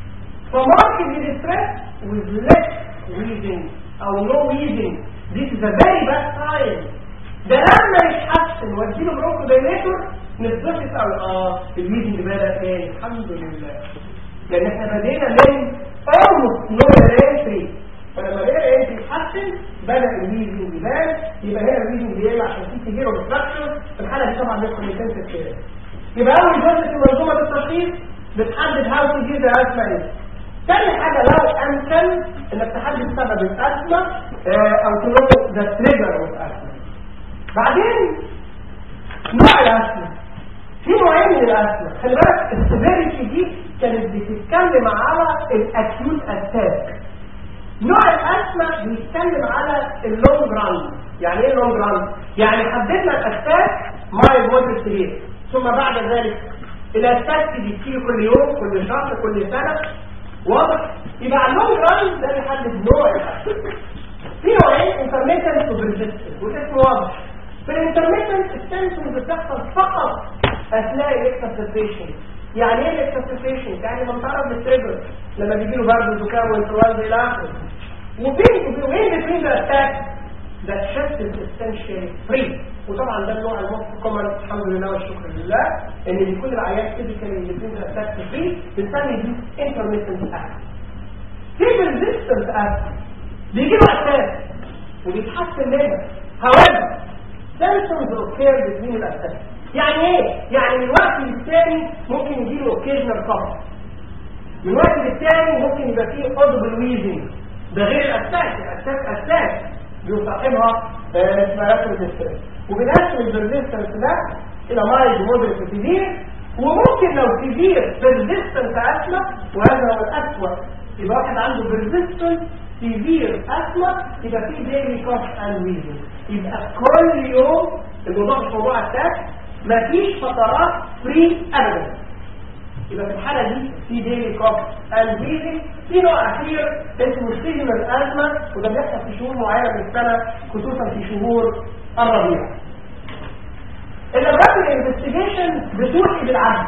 S1: فماركت للاسترس with less wheezing او no wheezing this is a very bad sign ده لما يتحسن واديله برونكو دايليتور نتبسط او اه الويزنج بدا تاني الحمد لله لان احنا بدينا من almost no entry فلما لقينا الانتري يتحسن بدا الويزنج يبان يبقى هنا الويزنج بيقل عشان في تجيره ديستراكشن في الحاله دي طبعا بيدخل ميكانيزم كده يبقى اول جزء في منظومه التشخيص بتحدد هاو تو جيف ذا اسما ايه تاني حاجه لو امكن انك تحدد سبب الاسما او تنو ذا تريجر اوف اسما بعدين نوع الاسما في نوعين من الاسما خلي بالك السيفيريتي دي كانت بتتكلم على الاكيوت اتاك نوع الاسما بيتكلم على اللونج ران يعني ايه لونج ران يعني حددنا الاتاك ماي مودريت سيفير ثم بعد ذلك الاتاك بيجي كل يوم كل شهر كل سنه واضح يبقى اللونج ران ده بيحدد نوع الاسما في نوعين انترميتنت وبريزيستنت والاسم واضح في الانترميتنت السيمتومز بتحصل فقط اثناء الاكسسيشن يعني ايه الاكسسيشن يعني من طرف التريجر لما بيجي له برد وزكام وانفلونزا الى اخره وفين وين بين الاتاك ده شفت الاسنشال فري وطبعا ده النوع الموست كومن الحمد لله والشكر لله ان بيكون العيان فيزيكالي الاثنين الاتاك فري بنسمي دي انترميتنت اتاك في ريزيستنت اتاك بيجي له اتاك وبيتحسن منها however symptoms occur between الاتاك يعني ايه؟ يعني من وقت للتاني ممكن يجيله occasional cough من وقت للتاني ممكن يبقى فيه audible wheezing ده غير الاتاك الاتاك اتاك بيصاحبها اسمارات الستريس وبنقسم البرزيستنس ده الى مايد مودريت وسيفير وممكن لو سيفير بيرزيستنت اسما وهذا هو الاسوأ يبقى واحد عنده بيرزيستنت سيفير اسما يبقى فيه ديلي كوف اند ويزنج يبقى كل يوم الموضوع مش موضوع اتاك مفيش فترات فري ابدا يبقى في الحالة دي في ديلي كوف اند ويزنج في نوع اخير اسمه سيجنال ازمه وده بيحصل في شهور معينه من السنه خصوصا في شهور الربيع الابراج الانفستيجيشن بتوحي بالعجز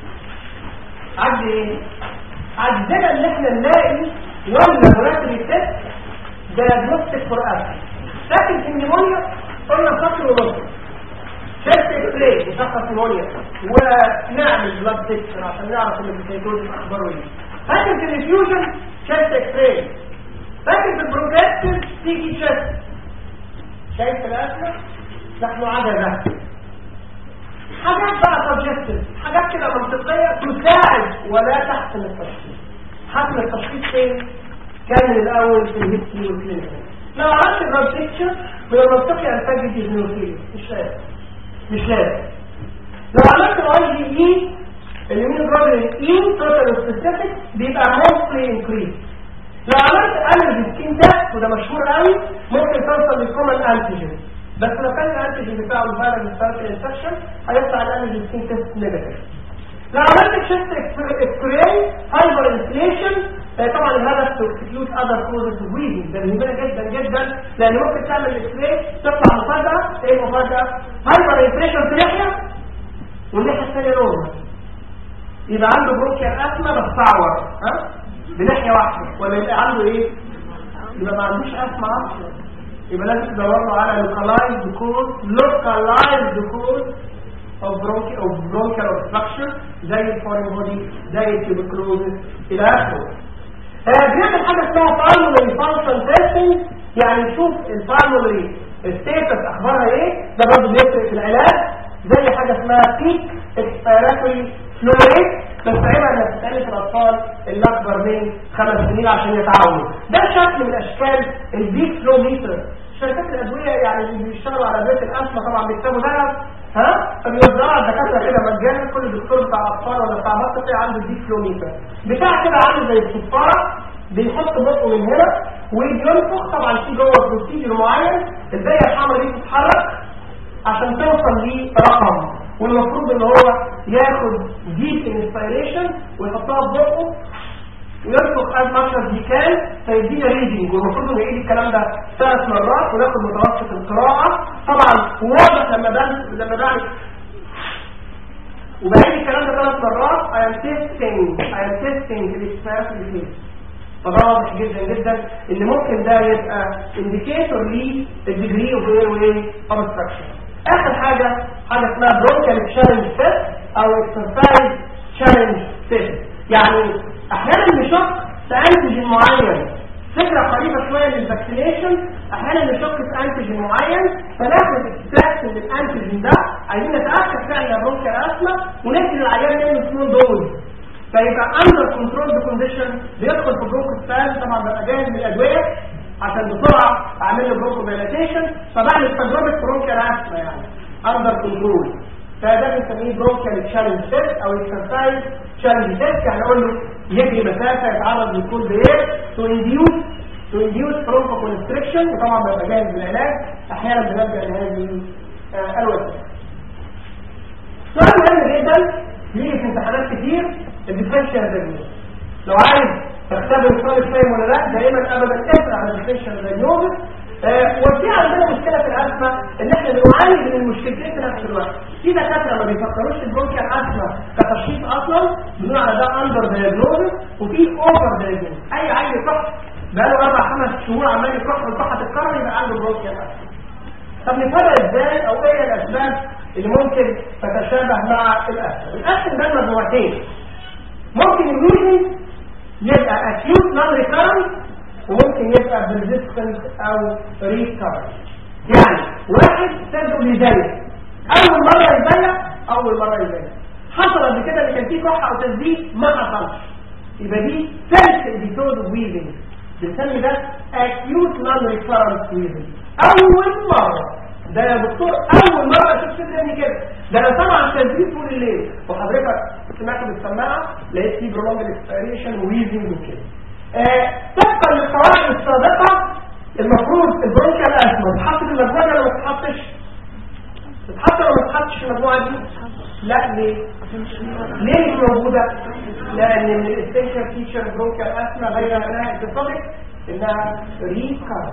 S1: عجز ايه عجزنا ان احنا نلاقي ولا مراتب التست دياجنوستيك فور اس لكن في النيمونيا قلنا سطر ونص شيست اكس راي نشخص نيمونيا ونعمل بلاد تيست عشان نعرف ان السيتوز اخباره ايه فاكر في الانفيوجن شيست اكس راي فاكر في البروجكتيف تيجي شيست شايف الاسماء نحن عجزة حاجات بقى سبجكتيف حاجات كده منطقية تساعد ولا تحسن التشخيص حسن التشخيص فين؟ كان من الاول في الهيستري والكلينيكال لو عملت الراب بيكتشر من المنطقي ان تجد الجنوسية مش لازم مش لازم لو عملت الاي جي اي اليمين جلوبولين اي توتال سبيسيفيك بيبقى موستلي انكريز لو عملت الرجي سكين تيست وده مشهور قوي ممكن توصل للكومن انتيجين بس لو كان الانتيجين بتاعه الفيروس ستارت انفكشن هيطلع الانتيجين سين تيست نيجاتيف لو عملت شيست اكسراي هايبر انفليشن طبعا الهدف تو اكسكلود اذر كوزز اوف ويزنج ده مهم جدا جدا لان ممكن تعمل اكسراي تطلع مفاجاه ايه المفاجاه هايبر انفليشن في ناحيه والناحيه الثانيه نورمال يبقى عنده بروكيال اسما بس تعور ها بناحيه واحده ولا يبقى عنده ايه يبقى ما عندوش اسما اصلا يبقى لازم تدور له على localized cause localized cause of bronchial of bronchial obstruction زي الفورين بودي زي التيوبركلوزس الى اخره بنعمل حاجه اسمها pulmonary function testing يعني نشوف البالمونري ستيتس اخبارها ايه ده برضه بيفرق في العلاج زي حاجه اسمها بيك اكسبيراتوري فلو ريت بس عيبها انها بتتقال في الاطفال اللي اكبر من خمس سنين عشان يتعاونوا ده شكل من اشكال البيك فلو ميتر شركات الادويه يعني اللي بيشتغلوا على ادويه الاسمى طبعا بيكتبوا ذهب ها فبيوزعوا الدكاتره كده مجانا كل دكتور بتاع اطفال ولا بتاع بطل عنده البيك فلو ميتر بتاع كده عامل زي الصفاره بيحط بقه من هنا وبينفخ طبعا في جوه بروسيجر معين الدايه الحمراء دي بتتحرك عشان توصل لرقم والمفروض ان هو ياخد ديب انسبيريشن ويحطها في بقه وينفخ قد مشهد دي كان فيدينا ريدنج والمفروض انه يعيد الكلام ده ثلاث مرات وناخد متوسط القراءه طبعا واضح لما ده لما بعمل وبعيد الكلام ده ثلاث مرات I am testing I am testing the case فده واضح جدا جدا ان ممكن ده يبقى انديكيتور للديجري اوف اير واي obstruction اخر حاجه حاجه اسمها برونكال تشالنج تيست او اكسرسايز تشالنج تيست يعني احيانا نشك في انتيجين معين فكره قريبه شويه للفاكسينيشن احيانا نشك في انتيجين معين فناخد اكستراكشن من الانتيجين ده عايزين نتاكد فعلا برونكال اسما وندي للعيان منه فلو دوز فيبقى اندر كنترول كونديشن بيدخل في بروك ستايل طبعا ببقى جاهز من الادويه عشان بسرعه اعمل له برونكو دايلاتيشن فبعمل تجربه برونكيال اسما يعني اندر كنترول فده بنسميه برونكيال تشالنج تيست او اكسرسايز تشالنج تيست يعني اقول له يجري مسافه يتعرض للكولد اير تو انديوس تو انديوس برونكو كونستريكشن وطبعا ببقى جاهز بالعلاج احيانا بنلجا لهذه آه الوسائل سؤال مهم جدا بيجي في امتحانات كتير الديفرنشال دايجنوز لو عايز تختبر الطالب فاهم ولا لا دائما ابدا اسال على الديفرنشال دايجنوز آه وفي عندنا مشكله في الاسمى ان احنا بنعاني من المشكلتين في نفس الوقت في دكاتره ما بيفكروش في البرونكيال اسمى كتشخيص اصلا بنقول على ده اندر دايجنوز وفي اوفر دايجنوز اي عيل كح بقاله اربع خمس شهور عمال يكح والكحه تتكرر يبقى عنده برونكيال اسمى طب نفرق ازاي او ايه الاسباب اللي ممكن تتشابه مع الاسم الاسم ده مجموعتين ممكن الويزن يبقى acute non recurrent وممكن يبقى persistent او recurrent يعني واحد تبدو لذلك اول مرة يزيق اول مرة يزيق حصل قبل كده ان كان في كحة او تزييق ما حصلش يبقى دي first episode of wheezing بنسمي ده acute non recurrent wheezing اول مرة ده يا دكتور اول مرة اشوف صدري كده ده انا سامع التنفيذ طول الليل وحضرتك سمعت بالسماعه لقيت فيه برولونج اكسبيريشن وويزنج وكده آه طبقا للقواعد السابقه المفروض البرونكيال اسما تتحط في المجموعه ولا ما تتحطش تتحط ولا ما تتحطش في المجموعه دي لا ليه ليه مش موجوده لان الاستنشن فيتشر برونكيال اسما غير انها اتصالك انها ريكارد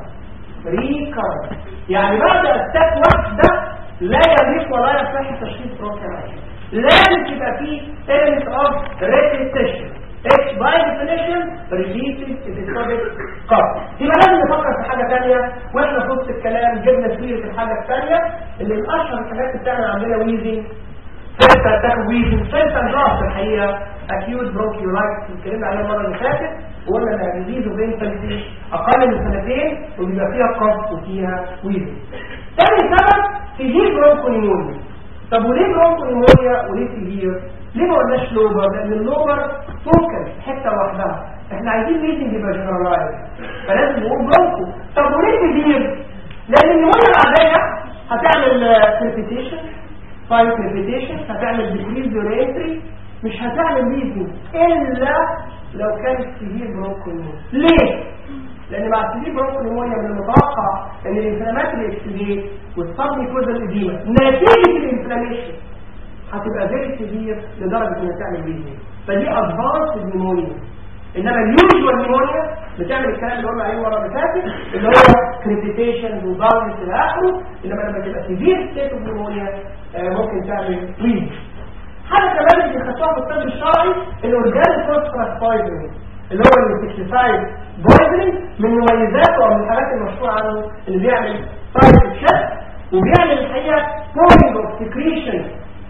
S1: ريكارد يعني بعد اتاك واحده لا يليق ولا يصح تشخيص برونكيال اسما لازم تبقى فيه element of repetition H by definition repeated episodic cough يبقى لازم نفكر في حاجة تانية واحنا في وسط الكلام جبنا سيرة الحاجة التانية اللي من اشهر الحاجات اللي بتعمل عندنا ويزنج فيرست اتاك ويزنج فيرست اندراس الحقيقة acute bronchiolitis اللي اتكلمنا عليها المرة اللي فاتت وقلنا انها ديزيز وبينتاليتي اقل من سنتين وبيبقى فيها قف وفيها ويزنج تاني سبب تجيب برونكونيمونيا طب وليه برونكو نيمونيا وليه سيفير ليه ما قلناش لوبر لان اللوبر فوكس حته لوحدها احنا عايزين ميتنج يبقى جنرالايز فلازم نقول برونكو طب وليه سيفير لان النيمونيا العاديه هتعمل كريبيتيشن فايل كريبيتيشن هتعمل ديكريز يوريتري مش هتعمل ميتنج الا لو كانت سيفير برونكو نيمونيا ليه لان مع السيفير برونكونيمونيا من المتوقع ان الانفلاماتري اكسديت والصدمي كوزال اديما نتيجه الانفلاميشن هتبقى فيري سيفير لدرجه انها تعمل بيزي فدي ادفانس نيمونيا انما اليوجوال نيمونيا بتعمل الكلام اللي قلنا عليه المره اللي فاتت اللي هو كريتيشن وضغط الى اخره انما لما تبقى سيفير ستيت اوف نيمونيا ممكن تعمل بيزي حاجه كمان اللي خدتوها في الطب الشرعي الاورجانيك فوسفورس بويزنينج اللي هو الانسكتيسايد بويزنينج من مميزاته او من الحاجات المشهوره عنه اللي بيعمل سايد تشيست وبيعمل الحقيقه بوينج اوف سكريشن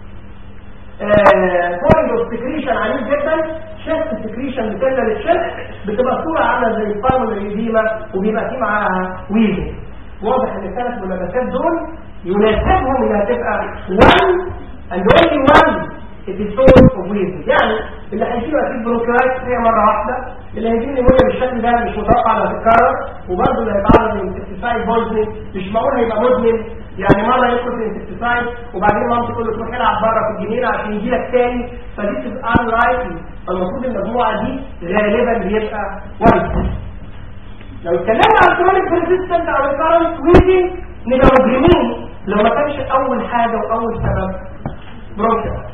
S1: بوينج اوف سكريشن عنيف جدا شيست سكريشن بتملى للشيست بتبقى صوره عامله زي البالمونري ديما وبيبقى فيه معاها ويزنج واضح ان الثلاث ملابسات دول يناسبهم انها تبقى 1 and only one it is source of wheezing يعني اللي هيجيله اكيد بروكرايت هي مره واحده اللي هيجيله نيمونيا بالشكل ده مش متوقع انها تتكرر وبرضه اللي هيتعرض للانسكتيسايد بويزنينج مش معقول هيبقى مدمن يعني مره ياخد الانسكتيسايد وبعدين مامته تقول له تروح العب بره في الجنينه عشان يجي لك تاني فدي تبقى unlikely المفروض المجموعه دي غالبا بيبقى وايت لو اتكلمنا عن كرونيك ريزيستنت او الكرونيك ويزنج نبقى مجرمين لو ما كانش اول حاجه واول سبب برونكيال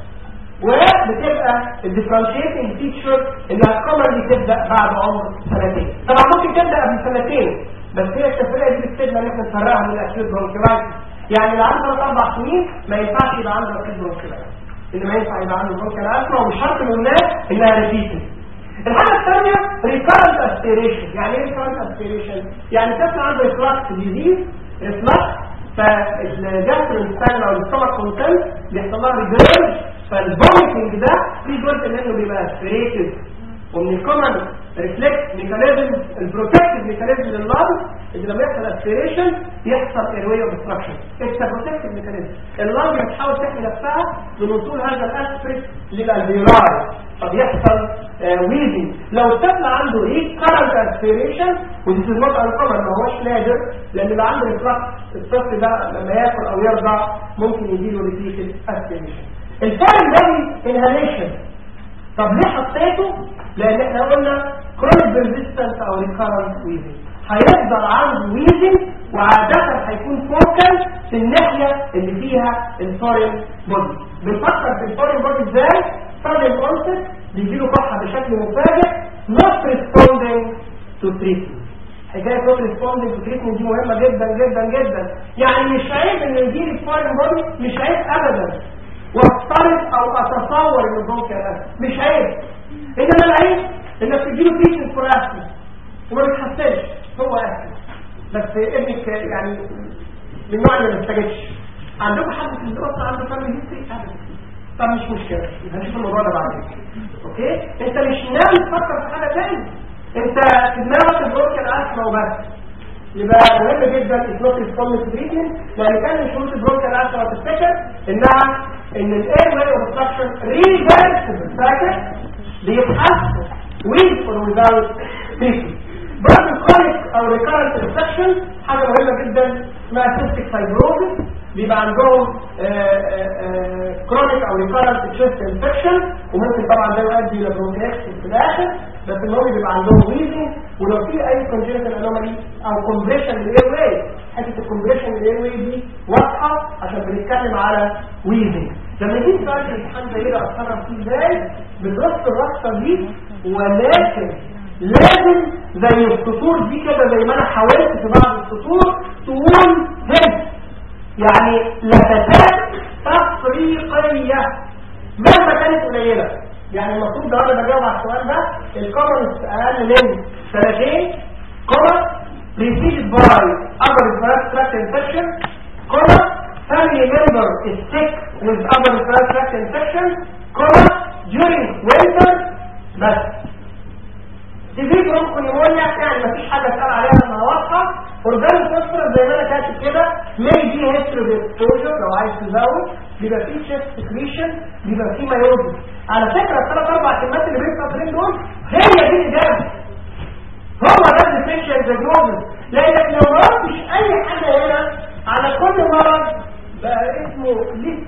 S1: وبتبقى الديفرنشيتنج فيتشر انها كومنلي تبدا بعد عمر سنتين طبعا ممكن تبدا قبل سنتين بس هي التفرقه دي بتفيدنا ان احنا نفرقها من الاكيوت برونكيلايتس يعني اللي عنده ثلاث اربع سنين ما ينفعش يبقى عنده اكيوت برونكيلايتس اللي ما ينفع يبقى عنده برونكيلايتس ومش شرط من الناس انها ريبيتنج الحاجه الثانيه ريكارنت اسبيريشن يعني ايه ريكارنت اسبيريشن يعني طفل عنده ريفلكس ديزيز ريفلكس فالجاسترنستان او الستومك كونتنت بيحصل لها ريجرج فالفوميتنج ده في جزء منه بيبقى اسبيريتد ومن الكومن ريفلكس ميكانيزم البروتكتيف ميكانيزم لللنج اللي لما يحصل اسبيريشن يحصل ايرواي اوبستراكشن اتس بروتكتيف ميكانيزم اللنج بتحاول تحمي نفسها من وصول هذا الاسبريت للالفيولاي فبيحصل ويزنج لو الطفل عنده ايه كارنت اسبيريشن ودي نوت انكومن ما هوش نادر لان اللي عنده ريفلكس الطفل ده لما ياكل او يرضع ممكن يجيله ريبيتد اسبيريشن الفارم بادي انهاليشن طب ليه حطيته لان احنا قلنا كرونيك ريزيستنس او ريكارنت ويزنج هيفضل عنده ويزنج وعادة هيكون فوكال في الناحية اللي فيها الفورين بودي بنفكر في الفورين بودي ازاي sudden onset بيجيله كحة بشكل مفاجئ not responding to treatment حكاية not responding to treatment دي مهمة جدا جدا جدا يعني مش عيب ان يجيلي الفورين بودي مش عيب ابدا وافترض او اتصور ان البنك مش عيب انما العيب انك تجيله فيشن فور اسمه وما بيتحسنش هو اسمه بس ابنك يعني من النوع اللي ما بيستجبش عندكم حد في الدراسه عنده فاميلي هيستري ابدا طب مش مشكله هنشوف الموضوع ده بعدين اوكي انت مش ناوي تفكر في حاجه ثانيه انت في دماغك البنك الاسمه وبس يبقى مهم جدا اثبات الفورم تريتمنت لان كان من شروط البرونكا العشرة تفتكر انها ان الاير واي اوبستراكشن ريفرسبل فاكر بيتحسن with or without treatment برضه الكونيك او ريكارنت انفكشن حاجه مهمه جدا اسمها سيستيك فايبروزس بيبقى عندهم كرونيك او ريكارنت تشيست انفكشن وممكن طبعا ده يؤدي الى برونكيتس في الاخر بس المهم بيبقى عندهم ويزنج ولو في اي كونجنتال انومالي او كومبريشن للاير واي حته الكومبريشن للاير واي دي واضحه عشان بنتكلم على ويزنج لما يجي سؤال في الامتحان زي ده اتصرف فيه ازاي بنرص الرصه دي ولكن لازم زي السطور دي كده زي ما انا حاولت في بعض السطور تقول هنا يعني لفتات تفريقيه مهما كانت قليله يعني المفروض لو انا بجاوب على السؤال ده الكومنس اقل من سنتين كومن preceded by upper respiratory tract infection comma family member is sick with upper respiratory tract infection comma during winter بس تجيب برونكونيمونيا يعني مفيش حاجه اتقال عليها انها واضحه اورجان فوسفورس زي ما انا كاتب كده مي دي هيستوري اكسبوجر لو عايز تزود بيبقى فيه تشيست سكريشن بيبقى فيه مايوزس على فكره الثلاث اربع كلمات اللي بين سطرين دول هي دي الاجابه هو ده الديفرنشال دياجنوستس لانك لو ما رحتش اي حاجه هنا على كل مرض بقى اسمه ليست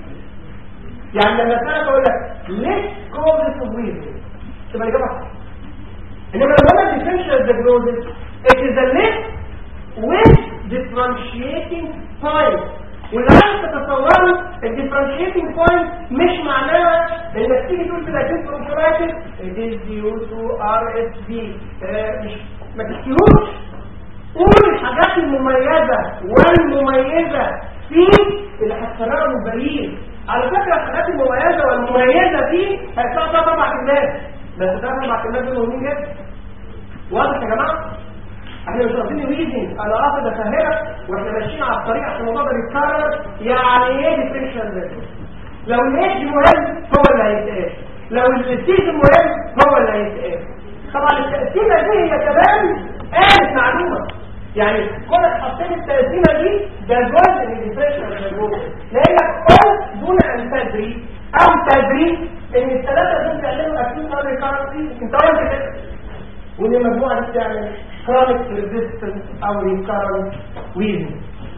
S1: يعني لما اسالك اقول لك ليست كوزز اوف ويزنج تبقى الاجابه صح انما لو انا ديفرنشال دياجنوستس it is a list with differentiating points والعكس تتصوروا الديفرنشيتنج بوينت مش معناها انك تيجي تقول في الاكيد برونكولايتس it is due to RSV آه، مش ما تحكيهوش قول الحاجات المميزة والمميزة في اللي هتفرقوا البريد على فكرة الحاجات المميزة والمميزة فيه هيطلع ثلاث اربع كلمات بس ثلاث اربع كلمات دول مهمين جدا واضح يا جماعة احنا مش قاصدين ريزنج انا قاصد افهمك واحنا ماشيين على الطريق عشان الموضوع ده يتكرر يعني ايه ديفرنشال لو الايدج مهم هو اللي هيتقال لو السيزون مهم هو اللي هيتقال طبعا التقسيمه دي هي كمان قالت معلومه يعني كونك حطيت التقسيمه دي ده جزء من الديفرنشال لانك قلت دون ان تدري او تدري ان الثلاثه دول بيعملوا اكيد صار ريكارنسي انت قلت كده وان المجموعه دي بتعمل chronic resistance او recurrent wheezing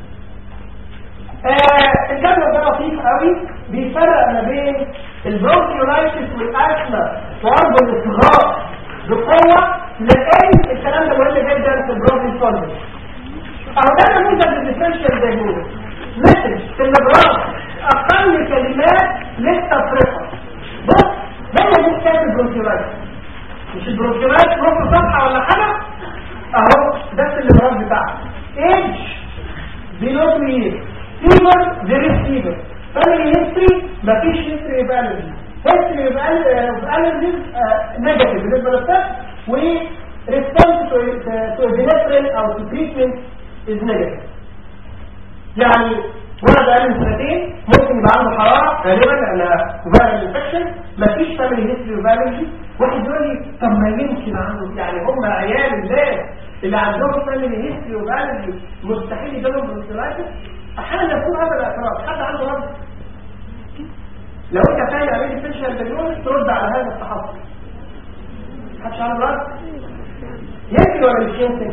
S1: آه الجدول ده لطيف قوي بيفرق ما بين البرونكيولايتس والاسما وارض الاصغاء بقوه لان الكلام ده مهم جدا في البرونكيول سولفنج اهو ده نموذج للديفرنشال دايجنوز مسج في الجراف اقل كلمات لسه فرقه بص هي دي حكايه البرونكيولايتس مش البروجرامات نص صفحة ولا حاجة اهو ده الامراض بتاعها ايدج بيلو يير فيبر فيري فيبر فاميلي هيستوري مفيش هيستوري يبقى الرجي هيستوري يبقى الرجي نيجاتيف بالنسبة للطفل و response to to epinephrine او to treatment is negative يعني ولد اقل من سنتين ممكن يبقى عنده حراره غالبا لانها فيرال انفكشن مفيش فاميلي هيستوري وفالوجي واحد يقول لي طب ما يمكن عنده يعني هم عيال الناس اللي عندهم فاميلي هيستوري وفالوجي مستحيل يجيلهم برونكيولايتس احيانا يكون هذا الاعتراض حد عنده رد لو انت فاهم عليه ديفرنشال دايجنوز ترد على هذا التحفظ محدش عنده رد يمكن ولا مش يمكن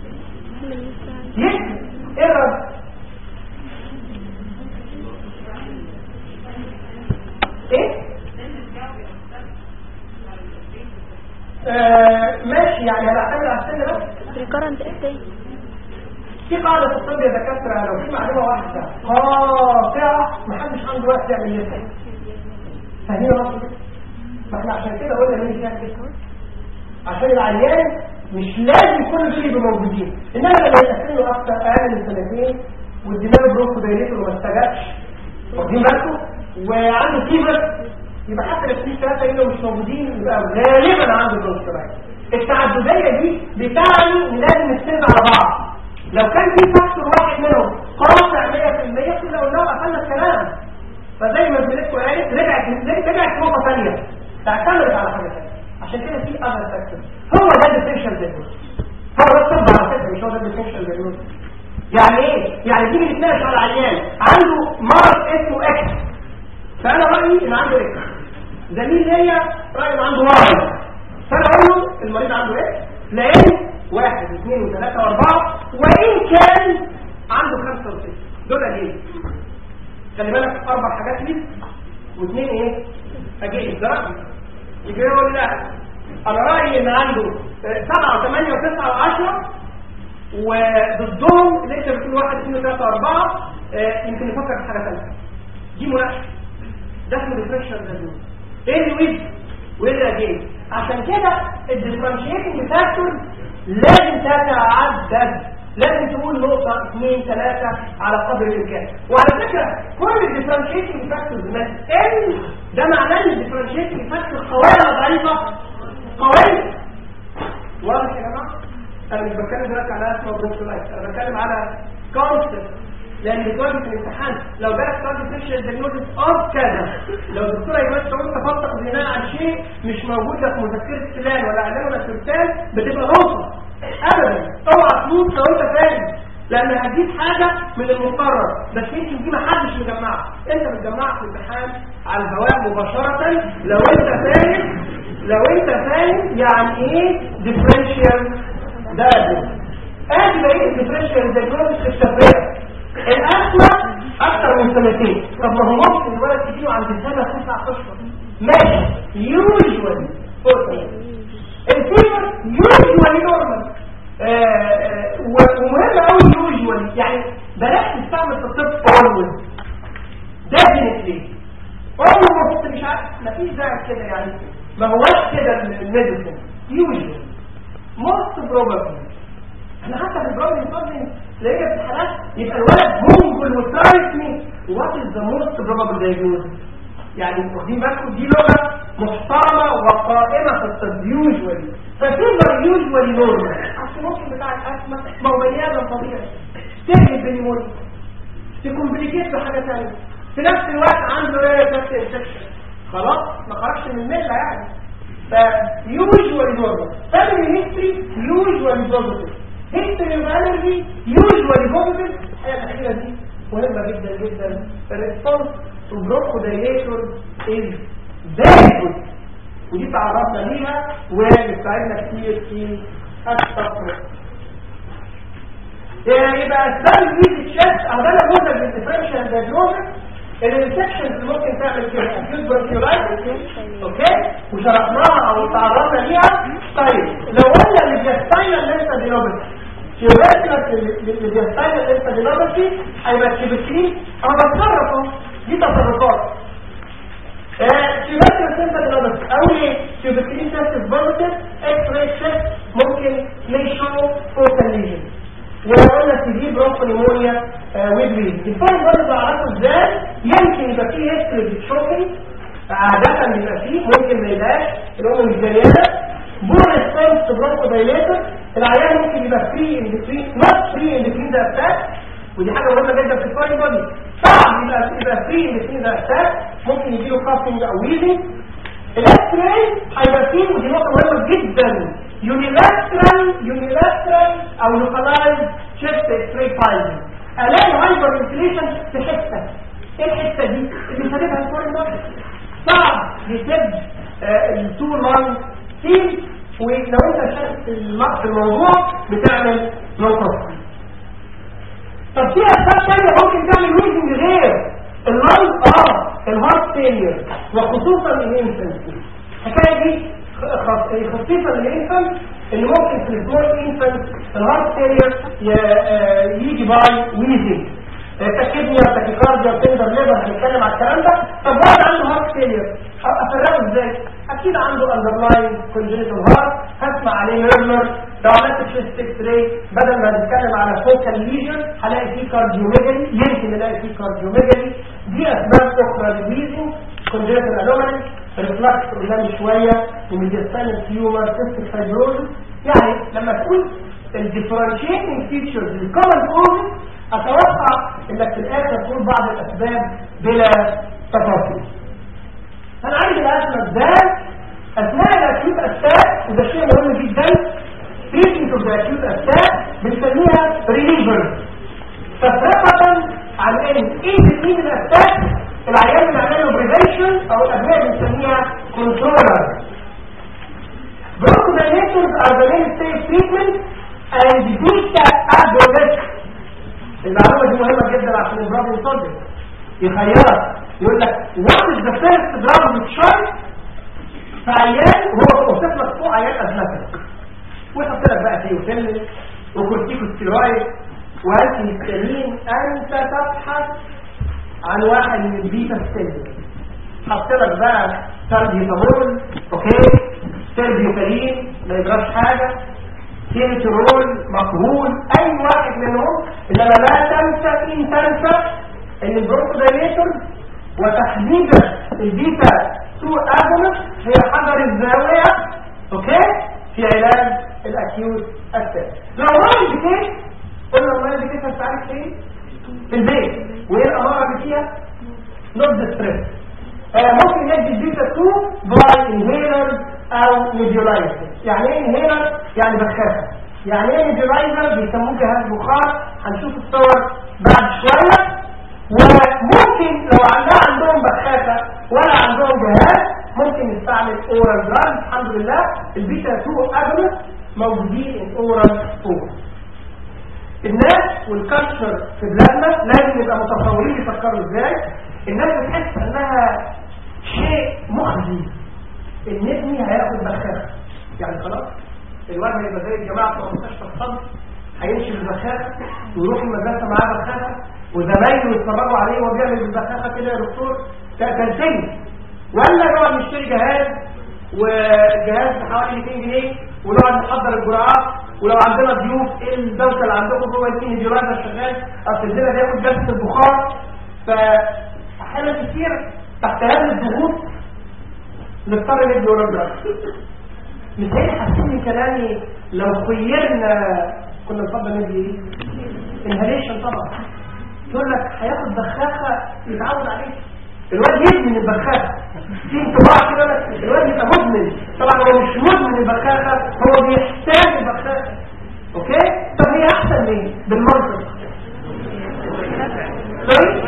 S1: يمكن ايه الرد ايه آه ماشي يعني هنعتمد على السن بس
S2: ريكارنت ايه
S1: في قاعدة في الطب يا دكاترة لو في معلومة واحدة قاطعة محدش عنده وقت يعمل يسأل فاهمين مصر ما احنا عشان كده قلنا مين فيها كده عشان العيان مش لازم كل دول يبقوا موجودين انما لما يتأكد له اكتر اقل من سنتين والدماغ برونكو دايريته وما استجابش واخدين بالكم وعنده فيبر يبقى حتى لو في ثلاثه هنا مش موجودين يبقى غالبا عنده برونكولايتس التعدديه دي بتعني ان لازم نستند على بعض لو كان في فاكتور واحد منهم قاطع 100% كنا قلنا قفلنا الكلام فزي ما زميلتكم قالت رجعت رجعت نقطه ثانيه تعتمد على حاجه ثانيه عشان كده في اذر فاكتور هو ده الديفرنشال دايجنوز هو ده الطب على فكره مش هو ده الديفرنشال دايجنوز يعني ايه يعني تيجي نتناقش على عيان عنده مرض اسمه اكس فانا رايي ان عنده اكس زميل ليا رايي ان عنده واي فانا اقول له المريض عنده اكس لان واحد اثنين وثلاثة واربعة وان كان عنده خمسة وستة دول اجيب خلي بالك اربع حاجات لي واثنين ايه اجيب ده رأيي يجي يقول لا انا رايي ان عنده سبعة وثمانية وتسعة وعشرة وضدهم اللي انت بتقول واحد اثنين وثلاثة واربعة آه، يمكن نفكر في حاجة ثانية دي مناقشة ده اسمه ديفرنشال دايجنوز ايه اللي ويز وايه اللي اجين عشان كده الديفرنشيتنج فاكتور لازم تتعدد لازم تقول نقطة اثنين ثلاثة على قدر الامكان وعلى فكرة كل الديفرنشيتنج فاكتورز ما تقل ده معناه ان الديفرنشيتنج فاكتور قوية ولا ضعيفة قوية واضح يا جماعة انا مش بتكلم دلوقتي على اسمه بروكولايت انا بتكلم على كونسبت لان بتواجه في الامتحان لو جالك كارد فيشل دايجنوستس اوف كذا لو الدكتور يقول تقول تفصل بناء على شيء مش موجود لك مذكره فلان ولا اعلان ولا سلطان بتبقى غلطه ابدا اوعى تموت لو انت فاهم لان هتجيب حاجه من المقرر بس يمكن دي ما حدش مجمعها انت بتجمعها في الامتحان على الهواء مباشره لو انت فاهم لو انت فاهم يعني ايه ديفرنشال دايجنوز ادي بقيه الديفرنشال دايجنوز في التفرقه الأسوأ أكثر من سنتين طب ما هو ممكن الولد تجيله عند سنة تسعة أشهر ماشي يوجوالي الفيبر يوجوالي نورمال بروبابل احنا حتى في البروبابل فاضلين تلاقيها في الحالات يبقى الولد ممكن وترايتني وات از ذا موست بروبابل دايجنوز يعني واخدين بالكم دي لغه محترمه وقائمه في الطب يوجوالي ففيفر يوجوالي نورمال عشان ممكن بتاع الاسمى ما هو بني ادم طبيعي تهلك بنيمونيا تكمبليكيت بحاجه ثانيه في نفس الوقت عنده ايه نفس انفكشن خلاص ما خرجش من المله يعني فيوجوالي نورمال فاميلي هيستوري يوجوالي بوزيتيف هيستوري اوف انرجي يوجوالي بوزيتيف الحاجه الاخيره دي مهمه جدا جدا الريسبونس تو برونكودايليتور از فيري جود ودي تعرضنا ليها وبتساعدنا كتير في التفرق يبقى اسباب الويز تشيست او ده نموذج للديفرنشال دايجنوستس الانفكشنز اللي ممكن تعمل كده اكيوت بركيولايتس اوكي وشرحناها او تعرضنا ليها طيب لو قلنا اللي بيستايل لسه دينوبتي كيوريتنس اللي بيستايل لسه دينوبتي هيبقى كيبسين انا بتصرف اهو دي تصرفات كيوريتنس انت دينوبتي او ايه كيبسين تيست بوزيتيف اكس راي تيست ممكن يشو فوكال ليجن وقلنا تجي برونكونيمونيا ويدريز الفاين برضه بعرفه ازاي يمكن يبقى فيه هيستوري شوكينج عادة بيبقى فيه ممكن ما يبقاش الام مش زيادة بور ريسبونس برونكو دايليتر العيان ممكن يبقى فري ان بتوين نوت فري ان بتوين ذا اتاك ودي حاجة مهمة جدا في الفاين بودي صعب يبقى يبقى فري ان بتوين ذا اتاك ممكن يجي له كافينج او ويزنج الاكس راي هيبقى فيه ودي نقطة مهمة جدا يونيلاترال يونيلاترال او لوكالايز شيفت اكس راي الاقي هايبر انفليشن في حته ايه الحته دي اللي سابقها الفورين بودي صعب يسد التو لاين سيل ولو انت شايف في الموضوع بتعمل نقطه طب في اسباب ثانيه ممكن تعمل ويزنج غير اللاين اه الهارت فيلير وخصوصا الانفنسي الحكايه دي خصيصا للانفنت اللي ممكن في السمول انفنت الهارت فيلير يجي باي ويزنج تاكيدنيا تاكيكارديا تندر ليفر هنتكلم على الكلام ده طب واحد عنده هارت فيلير افرقه ازاي اكيد عنده اندرلاين كونجنيتال هارت هسمع عليه نيرمر لو عملت تشيست اكس راي بدل ما نتكلم على فوكال ليجن هلاقي فيه كارديوميجالي يمكن نلاقي فيه كارديوميجالي دي اسباب اخرى للويزنج كونجنيتال انومالي ريفلكس قدام شويه وميديستانال تيومر سيستيك فايبروزس يعني لما تقول الديفرنشيتنج فيتشرز الكومن كوزز اتوقع انك في الاخر تقول بعض الاسباب بلا تفاصيل انا عندي الازمه ازاي اثناء الاكيوت اتاك وده شيء مهم جدا تريتمنت اوف الاكيوت اتاك بنسميها ريليفرز تفرقه عن ان ايه بتمين الاتاك العيان بنعمل له بريفنشن او الادويه بنسميها كنترولر bronchodilators are the mainstay treatment and beta agonist المعلومة دي مهمة جدا عشان البراد يصدق يخيرك يقول لك what is the first drug you try في عيان وهو توصف لك فوق عيان أزمتك ويحط لك بقى تيوتيلين وكورتيكوستيرويد وانتي هيستامين انت تبحث عن واحد من البيتا ستيل حط لك بقى سالبيوتامول اوكي سيربيوتالين ما يجراش حاجه كيمترول مقبول اي واحد منهم انما لا تنسى ان تنسى ان البروكودايليتور وتحديدا البيتا 2 اجونست هي حجر الزاويه اوكي في علاج الاكيوت اتاك لو واحد بكيس قلنا المرض بكيس هتعالج فين في البيت وايه الاماره اللي فيها نوت ستريس ممكن ندي البيتا 2 باي انهيلرز او نيبيولايزر يعني ايه انهيلر يعني بخاخه يعني ايه نيبيولايزر بيسموه جهاز بخار هنشوف الصور بعد شويه وممكن لو عندها عندهم بخاخه ولا عندهم جهاز ممكن نستعمل اورال دراج الحمد لله البيتا 2 اجونست موجودين ان اورال فور الناس والكالتشر في بلادنا لازم نبقى متصورين يفكروا ازاي الناس بتحس انها شيء مخزي ان ابني هياخد بخاخه يعني خلاص الواد هيبقى زي الجماعه بتوع مستشفى الصدر هيمشي بالبخاخه ويروح المدرسه معاه بخاخه وزمايله يتفرجوا عليه وهو بيعمل بالبخاخه كده يا دكتور كالسن ولا نقعد نشتري جهاز وجهاز بحوالي 200 جنيه ونقعد نحضر الجرعات ولو عندنا ضيوف ايه الدوشه اللي عندكم جوه الكين ديولايزر شغال اصل الزنا بياخد جلسه البخار فاحيانا كتير تحت هذه الضغوط نضطر ندي ورا مش هي حاسين من كلامي لو خيرنا كنا نفضل ندي ايه؟ انهاليشن طبعا يقول لك هياخد بخاخه يتعود عليها الواد يدمن البخاخه في انطباع كده بس الواد يبقى مدمن طبعا هو مش مدمن البخاخه هو بيحتاج البخاخه اوكي طب هي احسن ليه بالمنطق طيب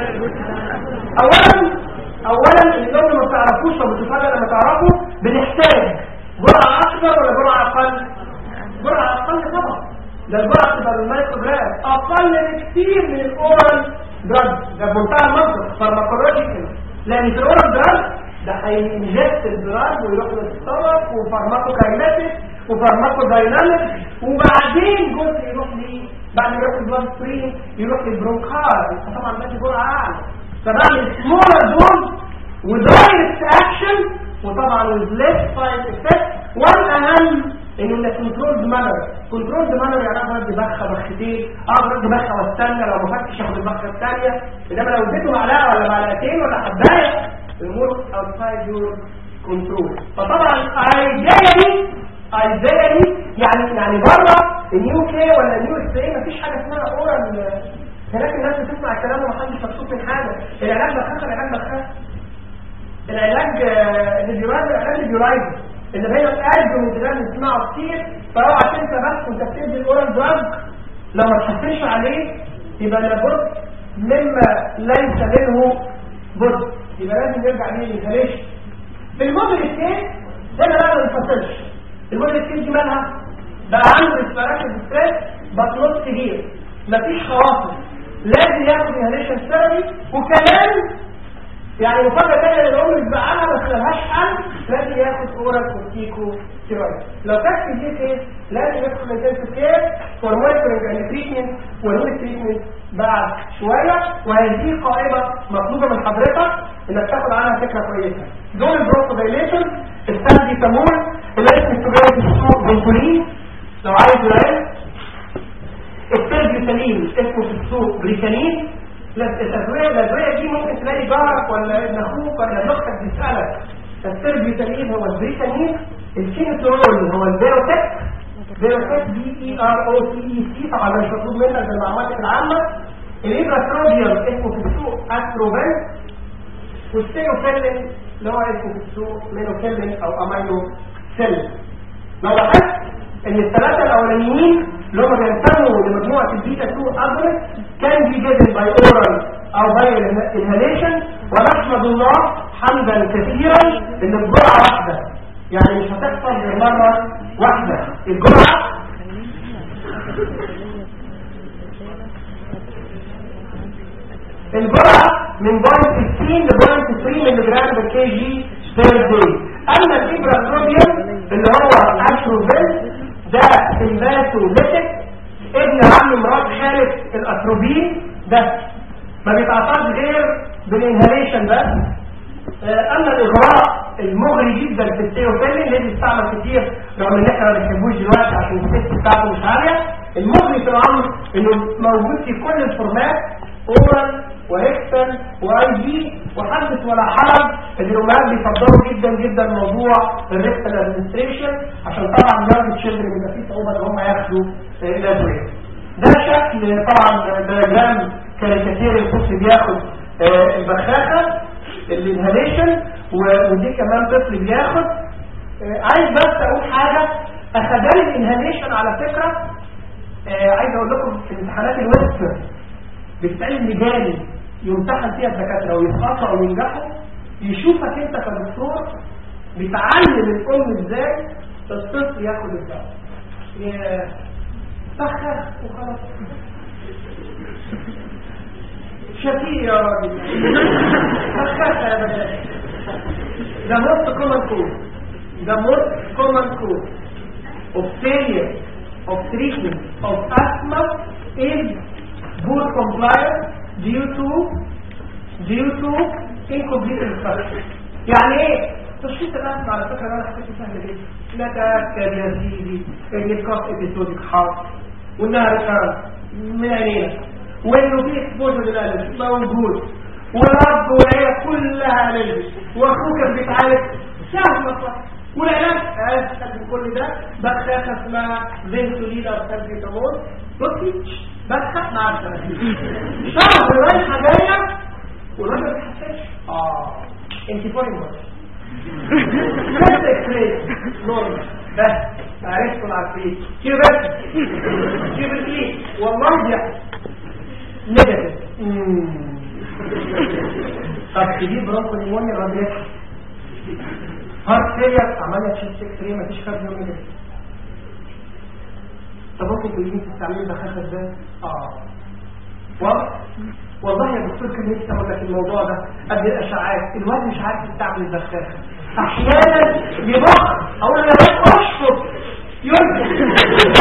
S1: اولا اولا اللي ما تعرفوش او بتفرق لما تعرفوا بنحتاج جرعه اكبر ولا جرعه اقل جرعه اقل طبعا ده الجرعه تبقى المايكرو جرام اقل بكثير من الاورال دراج ده بمنتهى المنطق فارماكولوجيكال لان في الاورال دراج ده هينجست الدراج ويروح للسtomach وفارماكوكايناتيك وفارماكودايناميك وبعدين جزء يروح ليه بعد ما يروح البلاد ستريم يروح للبرونكار طبعا ده جرعه اعلى فبعمل سمولر دوز ودايركت اكشن وطبعا with less side effect والاهم انه ده كنترول مانر كنترول مانر يعني اقدر بخه بختين اقدر بخه واستنى لو ما فتش اخد البخه الثانيه انما لو اديته معلقه ولا معلقتين ولا حبايه الامور outside your control فطبعا ايديالي ايديالي يعني يعني بره اليو كي ولا اليو اس اي مفيش حاجه اسمها اورال هناك الناس بتسمع الكلام ومحدش مبسوط من حاجه العلاج بخاف العلاج بخاف العلاج النيورايز العلاج النيورايز اللي هي القلب والجيران بنسمعه كتير فاوعى تنسى بس وانت بتدي الاورال دراج لو ما تحسنش عليه يبقى لابد مما ليس منه بد يبقى لازم نرجع ليه للهلاش في الموديل الثاني ده انا بقى ما نفصلش الموديل الثاني دي مالها بقى عنده ريسبيراتوري ستريس بس نص كبير مفيش خواطر لازم ياخد انهاليشن ثيرابي وكمان يعني مفاجأة تانية للأم بزعلها بس ملهاش حل لازم ياخد اورال كورتيكو ستيرويد لو كانت في دي كيس لازم يدخل انتنسيف كير فور مونيتورنج اند تريتمنت والويل تريتمنت بعد شوية وهذه قائمة مطلوبة من حضرتك انك تاخد عنها فكرة كويسة دول البروكو دايليشن الساندي تامول اللي اسمه السجاير السوق بنكولين لو عايز يرعب التربيوتالين اسمه في السوق بريتالين الادويه الادويه دي ممكن تلاقي جارك ولا ابن اخوك ولا اختك بيسالك التربيوتالين هو البريتالين الكينوترول هو البيوتك بيوتك بي اي ار او تي اي سي طبعا مش مطلوب منك المعلومات العامه الابراتروبيوم اسمه في السوق استروفين والسيروفيلين اللي هو اسمه في السوق مينوفيلين او امينو فيلين لو لاحظت ان الثلاثه الاولانيين اللي هم بينتموا لمجموعه البيتا 2 اجرس كان بي جيفن باي اورال او باي انهاليشن ونحمد الله حمدا كثيرا ان الجرعه واحده يعني مش هتحصل غير مره واحده الجرعه الجرعه من بوينت 16 لبوينت 3 ملي جرام بر كي جي بير داي اما الابراتروبيوم اللي هو اشروفيل ده سمباتوليتك ابن عم مرات خالد الاتروبين ده ما بيتعطاش غير بالانهاليشن بس اما الاغراء المغري جدا في السيروفيلين اللي بيستعمل كتير رغم ان احنا ما بنحبوش دلوقتي عشان الست بتاعته مش عاليه المغري في الامر انه موجود في كل الفورمات اورال وهيكسل واي جي وحدث ولا حرج الامهات بيفضلوا جدا جدا موضوع الريكتال ادمنستريشن عشان طبعا درجه الشغل بيبقى فيه صعوبه ان هم ياخدوا الادويه ده شكل طبعا دياجرام كاريكاتير الطفل بياخد البخاخه الانهاليشن ودي كمان طفل بياخد عايز بس اقول حاجه اخدان الانهاليشن على فكره عايز اقول لكم في امتحانات الويستر بتتعلم لجاني يمتحن فيها الدكاتره ويسقطوا او ينجحوا يشوفك انت كدكتور بتعلم الام ازاي الطفل ياخد الدواء فخخ وخلاص شفيق يا راجل فخخ يا باشا ده most common cause the most common cause of failure of treatment of asthma is poor compliance due to due to incomplete instruction يعني ايه تشخيص الاسم على فكره انا حكيته سهل جدا لا تاكد يا سيدي ان الكاف ابيسوديك حاصل وانها ريكارنت من عينينا وانه في اكسبوجر للالف موجود والاب والعيله كلها الالف واخوك بيتعالج سهل والعلاج اسهل من كل ده بخاخه اسمها فينتوليدا سالفيتامول بصي بخاخ مع السلامه شهر رايحه جايه والراجل ما بيحسش اه انت فاهم بس بس اكسريت نورمال بس عرفت العفريت كيف بس كيف الايه والله بيحصل نيجاتيف طب تجيب برونكو نيمونيا الراجل يضحك هارت فيلير عمليه تشيست اكسري مفيش فرق بينهم نيجاتيف طب ممكن تقولي تستعملي بخاخه ازاي؟ اه واضح والله يا دكتور كان نفسي اقول لك الموضوع ده قبل الاشعاعات الواد مش عارف يستعمل البخاخه احيانا يبخ اقول له يا واد اشفط ينفخ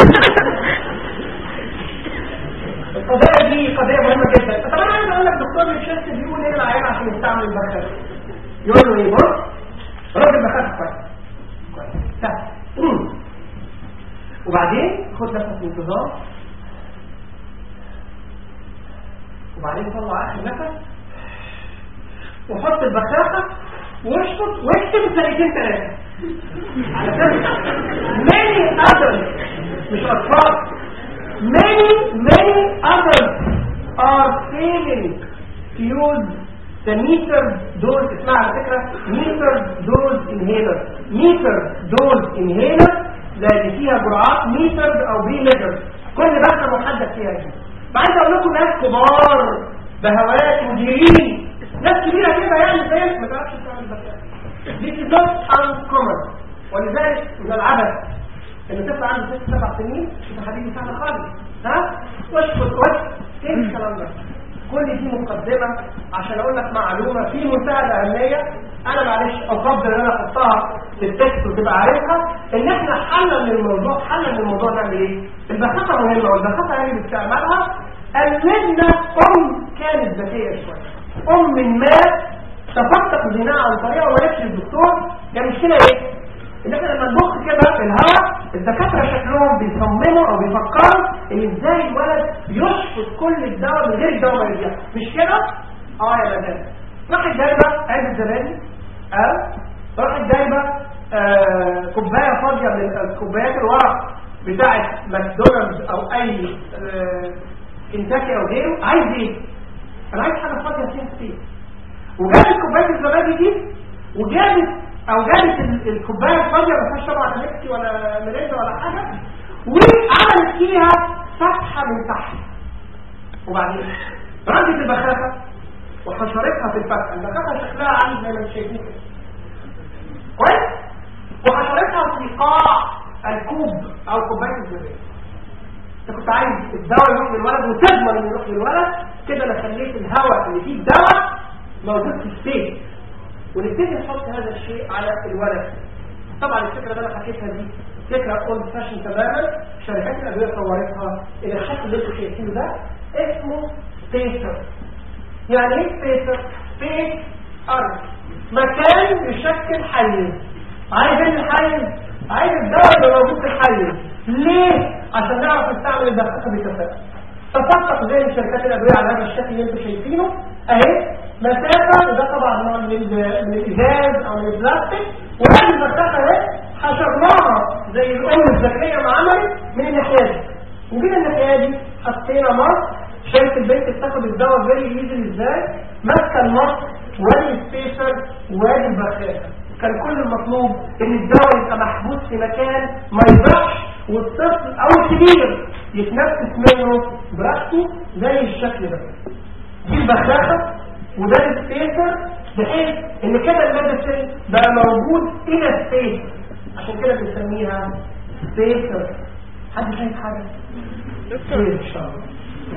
S1: القضيه دي قضيه مهمه جدا طب انا عايز اقول لك دكتور الشيست بيقول ايه العيان عشان يستعمل البخاخه يقول له ايه بص راجل بخاخه كويس كويس سهل وبعدين خد نفس انتظام وبعدين طلع اخر نفس وحط البخاخه واشفط واكتب ثانيتين ثلاثه على فكره many others مش اطفال many many others are failing to use the meter dose اسمها على فكره meter dose inhaler meter dose inhaler لان فيها جرعات ميتر او بي ميتر كل بحث محدد فيها دي فعايز اقول لكم ناس كبار بهوات مديرين ناس كبيره كده يعني زي ما تعرفش تعمل بكاء This is not uncommon ولذلك من العبث ان طفل عنده ست سبع سنين يبقى حبيبي سهل خالص ها واشفط وش ايه الكلام ده كل دي مقدمه عشان اقول لك معلومه في منتهى الاهميه انا معلش افضل ان انا احطها في التكست وتبقى عارفها ان احنا حلا من الموضوع حلا من الموضوع نعمل ايه البساطه مهمه والبساطه اللي بتستعملها قلدنا ام كانت ذكيه شويه ام ما تفتق ذهنها عن طريقه وما قالتش للدكتور يعني المشكله ايه ان احنا لما نبص كده في الهواء الدكاتره شكلهم بيصمموا او بيفكروا ان ازاي الولد يشفط كل الدواء من غير الدواء ما يرجع مش كده اه يا مدام راحت جايبه علبه زبادي اه راحت جايبه آه كوبايه فاضيه من كوبايات الورق بتاعه ماكدونالدز او اي آه كنتاكي او غيره عايز ايه انا عايز حاجه فاضيه فيها كتير وجابت كوبايه الزبادي دي وجابت او جابت الكوبايه الفاضيه ما فيهاش طبعا ميكسي ولا مريندا ولا حاجه وعملت فيها فتحه من تحت وبعدين ردت البخاخه وحشرتها في الفتحه البخاخه شكلها عامل زي ما انتم شايفين كده كويس وحشرتها في قاع الكوب او كوبايه الزبادي انت كنت عايز الدواء يروح للولد وتضمن انه يروح للولد كده انا خليت الهواء اللي فيه الدواء موجود في السيف ونبتدي نحط هذا الشيء على الولد طبعا الفكره اللي انا حكيتها دي فكره اولد فاشن تماما شركات الادويه صورتها الى الشكل اللي انتم شايفينه ده اسمه سبيسر يعني ايه سبيسر سبيس ارض مكان يشكل حيز عايز ايه الحيز عايز الدواء اللي موجود في الحيز ليه عشان نعرف نستعمل الدقيقه بكفاءه تفتق زي شركات الادويه على هذا الشكل اللي انتم شايفينه اهي مسافة وده طبعا نوع من من الإزاز أو من البلاستيك وهذه المسافة اهي حشرناها زي الأم الذكية ما عملت من الناحية دي وجينا الناحية دي حطينا ماسك شايف البنت بتاخد الدواء فيري ايزي ازاي ماسكه الماسك وادي السبيشر وادي البخاخه كان كل المطلوب ان الدواء يبقى محبوس في مكان ما يضيعش والطفل او الكبير يتنفس منه براحته زي الشكل ده دي البخاخه وده السبيسر بحيث ان كده الميديسن بقى موجود الى السبيس عشان كده بنسميها سبيسر حد شايف حاجه خير ان شاء الله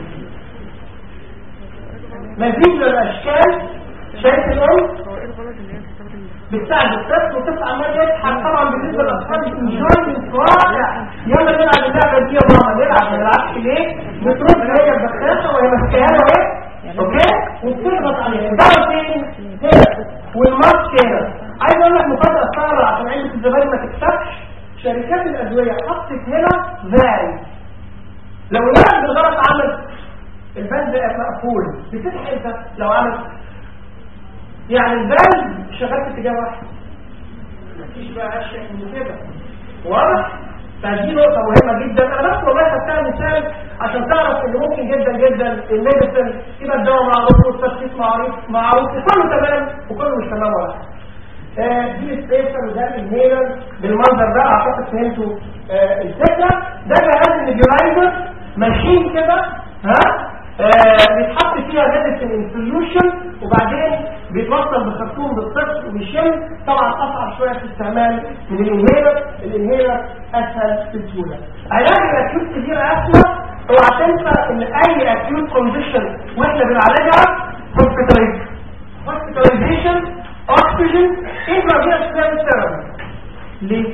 S1: مزيد من الاشكال شايف الام بتساعد الطفل والطفل عمال يضحك طبعا بالنسبه للاطفال انجويمنت رائع يلا نلعب اللعبه دي يا ماما نلعب ما نلعبش ليه بترد هي البخاخه وهي ماسكاها له ايه اوكي وبتضغط عليها الدواء فين هنا والماسك هنا عايز اقول لك مفاجاه لو لقى بالغلط عمل البند مقفول بتفتح امتى لو عمل يعني البند شغال في اتجاه واحد مفيش بقى اشياء من كده واضح فدي نقطة مهمة جدا انا بس والله خدتها مثال عشان تعرف ان ممكن جدا جدا الميديسن يبقى الدواء معروف والتشخيص معروف معروف كله تمام وكله مش تمام ولا حاجة دي السبيسر وده الانهيلر بالمنظر ده اعتقد فهمتوا آه الفكرة ده جهاز النيورايزر ماشين كده ها آه بيتحط فيها ميديسن انسوليوشن وبعدين بيتوصل بخرطوم بالطفل وبيشم طبعا اصعب شويه في الاستعمال من الانهيلر الانهيلر اسهل في السهوله علاج الاكيوت كبيره اسهل اوعى تنسى ان اي اكيوت كونديشن واحنا بنعالجها هوسبيتاليزيشن اوكسجين انترافينوس ثيرابي ليه؟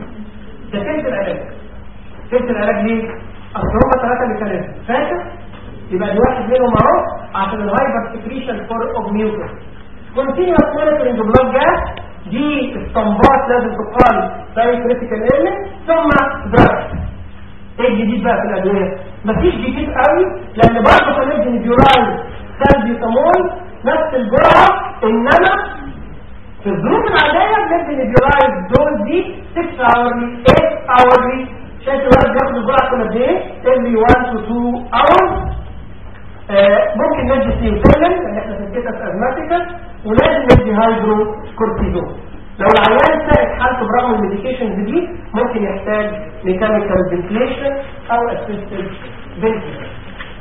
S1: ده كيف العلاج كيف العلاج ليه؟ اصل هما ثلاثه ميكانيزم فاكر؟ يبقى دي واحد منهم اهو عشان الهايبر سكريشن فور اوف ميوكس كونتينوس مونيتورنج بلاد جاس دي اسطمبات لازم تقال زي كريتيكال ايلمنت ثم دراج ايه الجديد بقى في الادويه مفيش جديد قوي لان برضه كان بيورايل سالبيوتامول نفس الجرعه انما في الظروف العاديه بندي نيبيولايز دوز دي 6 اورلي 8 اورلي شايف الولد بياخد الجرعه كل قد ايه؟ every 1 to 2 hours آه ممكن ندي سيوتيلين لان احنا في الكيتس ازماتيكا ولازم ندي هايدرو كورتيزون لو العيان سائد حالته برغم الميديكيشنز دي ممكن يحتاج ميكانيكال فنتليشن او اسيستد فنتليشن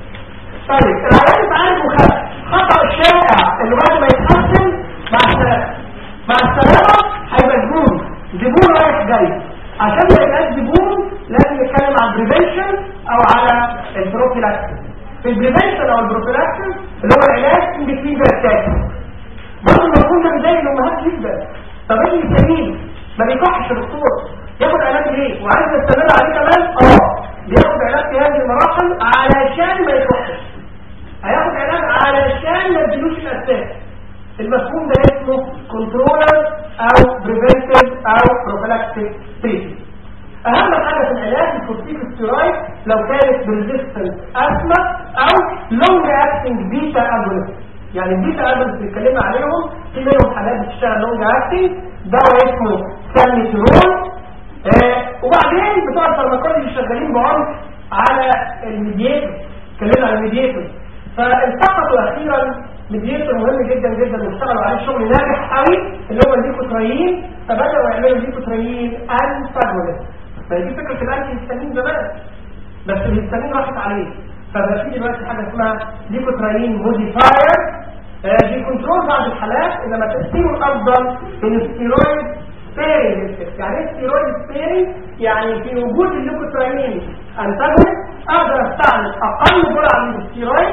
S1: طيب العيان اتعالج وخف خطا الشائع اللي بعد ما يتحسن مع السلامه مع السلامه هيبقى زبون زبون رايح جاي عشان ما يبقاش زبون لازم نتكلم عن بريفنشن او على البروفيلاكسيس في البريفنشن او البروفيلاكسيس اللي هو العلاج ان بتوين اتاك برضه المفهوم ده بيضايق الامهات جدا طب ايه الجميل ما بيكحش الدكتور ياخد علاج ليه وعايز يستمر عليه كمان اه بياخد علاج في هذه المراحل علشان ما يكحش هياخد علاج علشان ما يديلوش الاساس المفهوم ده اسمه كنترولر او بريفنتيف او بروفيلاكتيك تريتمنت اهم حاجه في العلاج الكورتيكوستيرويد لو كانت بريزيستنت اسما او لونج اكتنج بيتا اجونست يعني البيتا اجونست اللي اتكلمنا عليهم في منهم حالات بتشتغل لونج اكتنج دواء اسمه سالميترول آه وبعدين بتوع الفارماكولوجي شغالين بعنف على الميدياتور اتكلمنا عن الميدياتور فالتقطوا اخيرا ميدياتور مهم جدا جدا واشتغلوا عليه شغل ناجح قوي اللي هو الليكوتريين فبداوا يعملوا الليكوتريين انتاجونست فدي فكره الانتي هيستامين زمان بس الهيستامين راحت عليه فبقى في دلوقتي حاجه اسمها ليكوتريين موديفاير آه دي كنترول بعض الحالات انما تاثيره الافضل ان الستيرويد سبيرنج يعني ايه ستيرويد سبيرنج يعني في وجود الليكوتريين انتاجونست اقدر استعمل اقل جرعه من الستيرويد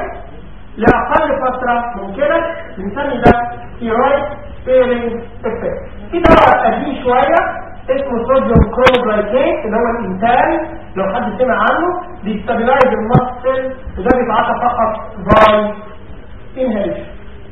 S1: لاقل فتره ممكنه بنسمي ده ستيرويد سبيرنج افكت في دواء قديم شويه اسمه صوديوم كروموجلايكيت اللي هو الانتان لو حد سمع عنه بيستابلايز المصل وده بيتعاطى فقط باي انهيليشن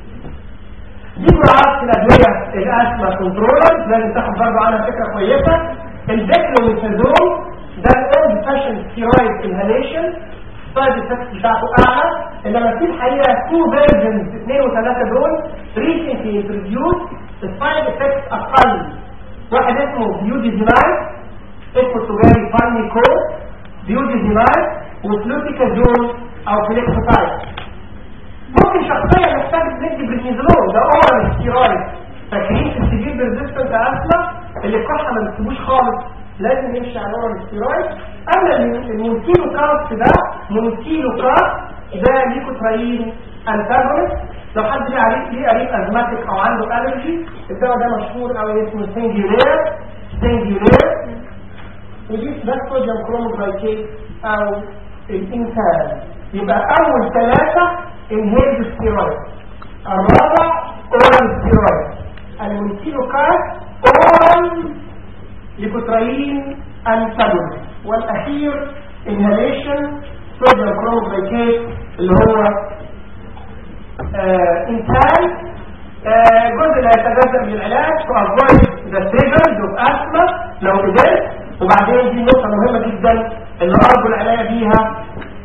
S1: دي جرعات في الادويه الاسما كنترولر لازم تاخد برضه عنها فكره كويسه البيكلوميثازون ده الاولد فاشن ستيرويد انهيليشن السايد افكت بتاعته اعلى انما في الحقيقه تو فيرجنز اثنين وثلاثه دول ريسنتلي انتروديوس السايد افكت اقل واحد اسمه بيوديزيمايد اسمه التجاري فارميكو بيوديزيمايد وفلوتيكازون او فليكسوتايد ممكن شخصيا محتاج ندي برينيزولون ده اورال ستيرويد فاكرين في السجيل بريزيستنت اسما اللي الكحه ما بتسيبوش خالص لازم يمشي على اورال ستيرويد اما المونكيلو كارت ده مونكيلو كارت ده ليكوترايين انتاجونست لو حد ليه عليه ليه قريب ازماتيك او عنده الرجي الدواء ده مشهور قوي اسمه سنجيولير سنجيولير ودي ده صوديوم كروموجلايكيت او الانسان يبقى اول ثلاثه انهيلد ستيرويد الرابع اورال ستيرويد المونتيلوكات اورال ليكوترايين انتاجونست والاخير انهاليشن صوديوم كروموجلايكيت اللي هو آه انسان آه جزء لا يتجزأ من العلاج to avoid the triggers of asthma لو قدرت وبعدين دي نقطة مهمة جدا اللي أرجو العناية بيها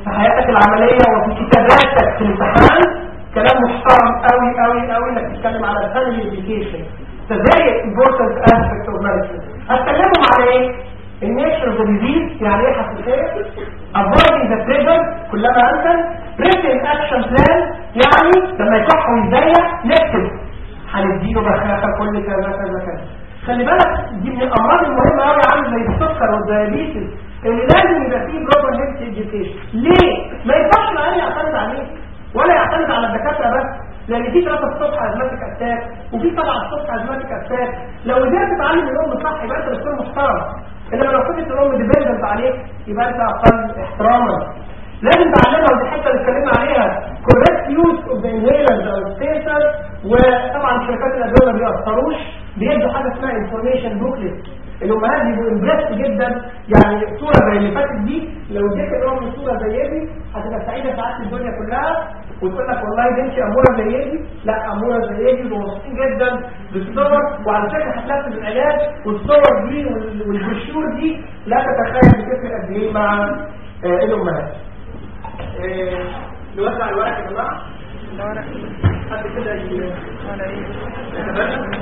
S1: في العمليه وفي كتاباتك في الامتحان كلام محترم قوي قوي قوي انك تتكلم على الفاميلي اديوكيشن فزي امبورتنت اسبكت اوف مانجمنت هتكلمهم على ايه؟ النيتشر اوف ديزيز يعني ايه حساسيه avoiding the trigger كلما امكن written action plan يعني لما يكح ويزيح نكتب هنديله بخاخه كل كذا كذا كذا خلي بالك دي من الامراض المهمه قوي عامل زي السكر والديابيتس اللي لازم يبقى فيه بروبر هيلث اديوكيشن ليه ما ينفعش العيال يعتمد عليه ولا يعتمد على الدكاتره بس لان في 3 الصبح ازماتيك اتاك وفي 7 الصبح ازماتيك اتاك لو قدرت تتعلم الام صح يبقى انت دكتور محترم انما لو كنت الام ديبندنت عليك يبقى انت اقل احتراما لازم تعلمها ودي حته اللي اتكلمنا عليها كوريكت يوز اوف ذا انهيلرز او السبيسر وطبعا شركات الادويه ما بيأثروش بيدوا حاجه اسمها انفورميشن بوكلت الامهات بيبقوا امبرست جدا يعني صوره زي اللي فاتت دي لو اديت الام صوره زي دي هتبقى سعيده سعاده الدنيا كلها وتقول لك والله بنتي اموره زي دي لا اموره زي دي ومبسوطين جدا بالصور وعلى فكره هتنفذ العلاج والصور دي وال- والبروشور دي لا تتخيل بتفرق قد ايه مع آه، الامهات آه، نوزع الورق يا جماعه
S2: ده ورق
S1: حد كده ي-
S2: ولا ايه
S1: يتبنى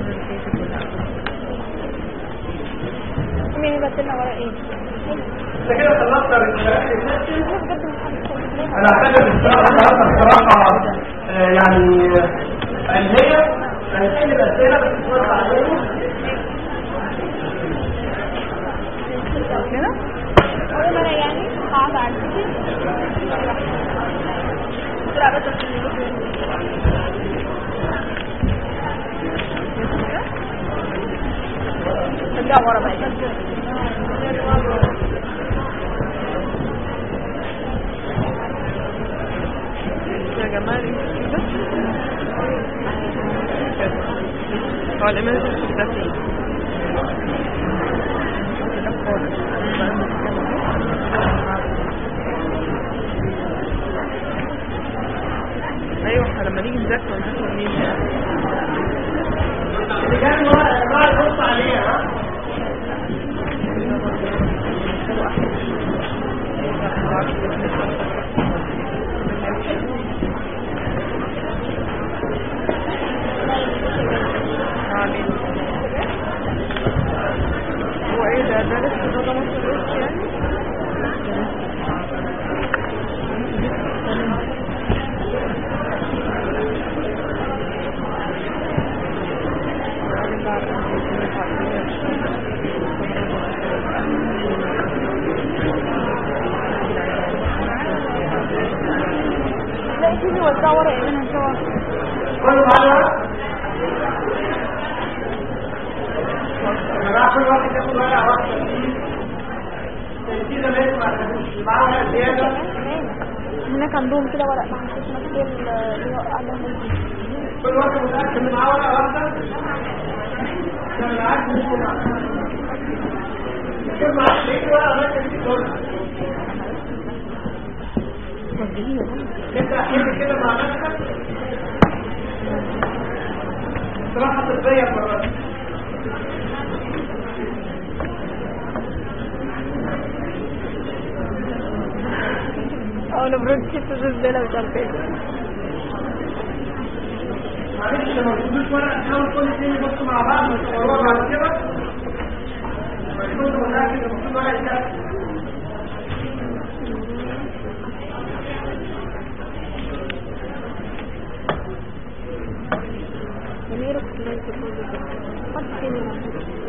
S3: مين يبقى لنا ورا ايه؟
S1: انت كده خلصت الرسالات اللي فاتت.
S3: انا بجد مش عارفة
S1: انا اعتقد الصراحه النهارده الصراحه آه، يعني علميه هنحل الاسئله بس نرد عليهم
S2: كده
S3: اول مرة يعني قاعدة على الكتب بسرعة بس ارجع ورا بقى
S2: يا جماعه ده هو الامارات ده فين ده خالص ايوه احنا لما نيجي نذاكر نذاكر منين
S1: اللي جاي من ورا يا جماعه نبص عليها ها
S2: علينا هو ايه ده ده لسه ده مصر روس يعني
S3: لا تيجي وزع ورا ايه انا سوا
S1: كله معانا يا جماعه كل واحد ياخد ورقه واحده في زمان ما خدوش معاه ورقه زياده
S3: هناك عندهم كده ورق ما حسيتش نفس اللي هو قاعدة
S1: كل واحد متاكد ان معاه ورقه واحده ده بالعكس مش معاه شوف معاك ليه ورقه واحده دي تقولها انت احيانا كده مع نفسك صراحه طبيه المره دي
S3: اه انا برد شفت الزبالة مش عارفة ايه
S1: معلش لما تجيبوش ورقه تحاول كل اثنين يبصوا مع بعض وتصوروها بعد كده ما كنت متاكد ان المفروض ورقه كده
S3: ضميرك لا يكون حط فين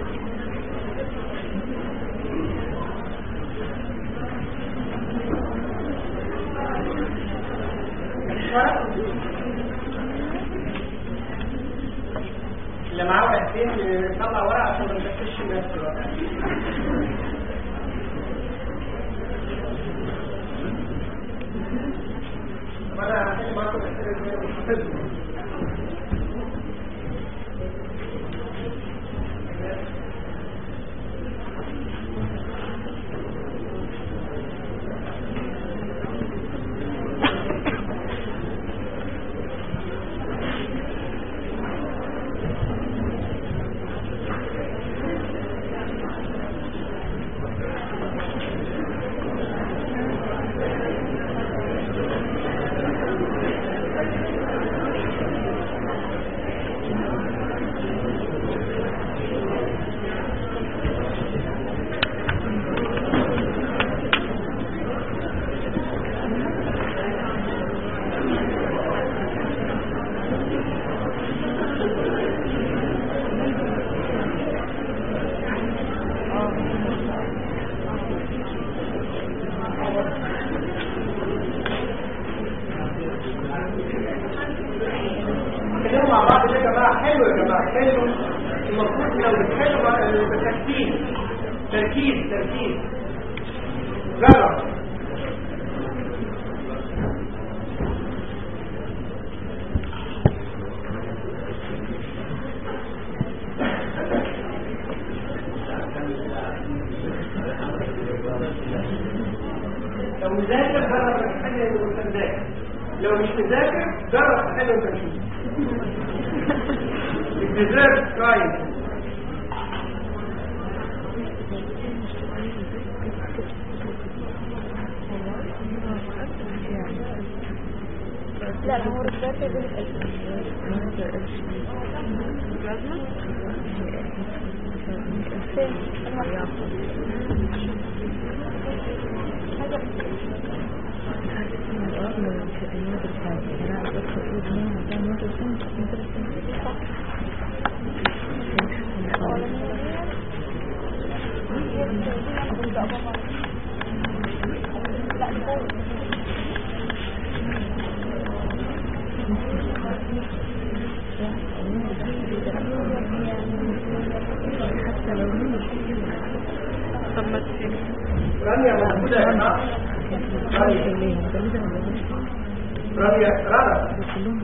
S1: اللي معاه ورقتين يطلع ورقه عشان ما نكتبش الناس دلوقتي وانا هحل معاكم الاسئله دي مش حافظهم تذاكر جرب انك تحل وانت مذاكر لو مش مذاكر جرب تحل وانت مش الديزيرت كرايم
S3: لا لا هو رسالة يقول لك فين المرة هذا لا ده
S2: طب ما تسيب
S1: رانيا موجودة يا جماعة رانيا رانيا رانيا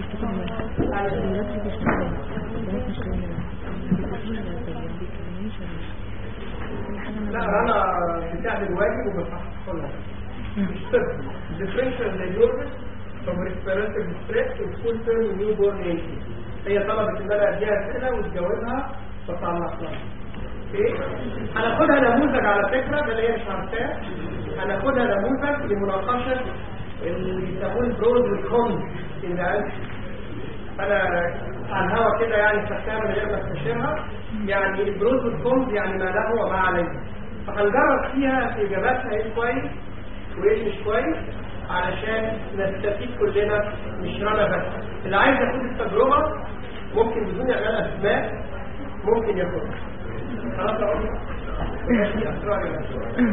S1: لا رنا بتعمل واجب وبتحصلها مش طفل differential diagnosis from respiratory distress to full term newborn infant هي طلبت ان انا اديها اسئله وتجاوبها فطلعت لها اوكي هناخدها نموذج على فكره ده اللي هي مش عارفاه هناخدها نموذج لمناقشه اللي بيسموه البروز والكونز ان انا على الهوا كده يعني فاكرها من غير ما استشيرها يعني البروز والكونز يعني ما له وما عليه فهنجرب فيها في اجاباتها ايه كويس وايه مش كويس علشان نستفيد كلنا مش رنا بس اللي عايز ياخد التجربه ممكن بدون اعلان اسماء ممكن ياخدها خلاص اقول دي اسرار يعني.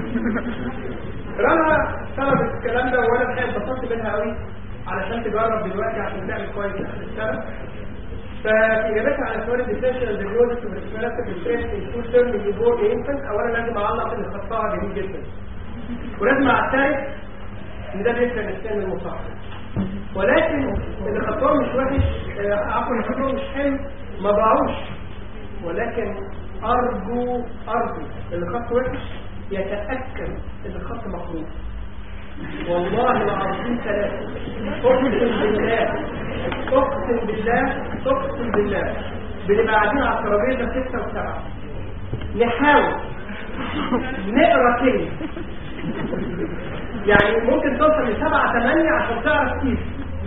S1: رنا طلبت الكلام ده وانا الحقيقه اتبسطت منها قوي علشان تجرب دلوقتي عشان تعمل كويس اخر السنه ففي اجابتها على سؤال الديفرنشال ديجنوزس والريسبيراتيف ستريس ان فول تيرم نيوبورن انفنت اولا لازم اعلق ان خطها جميل جدا ولازم اعترف ان ده بيفرق السن المصاحب ولكن اللي خطوه مش وحش آه، عفوا اللي خطوه مش حلو ما باعوش ولكن ارجو ارجو اللي خط وحش يتاكد ان الخط مخروج والله العظيم ثلاثة اقسم بالله اقسم بالله اقسم بالله بنبقى قاعدين على الترابيزه ستة وسبعة نحاول نقرا كلمة يعني ممكن توصل لسبعة ثمانية عشان تعرف كيف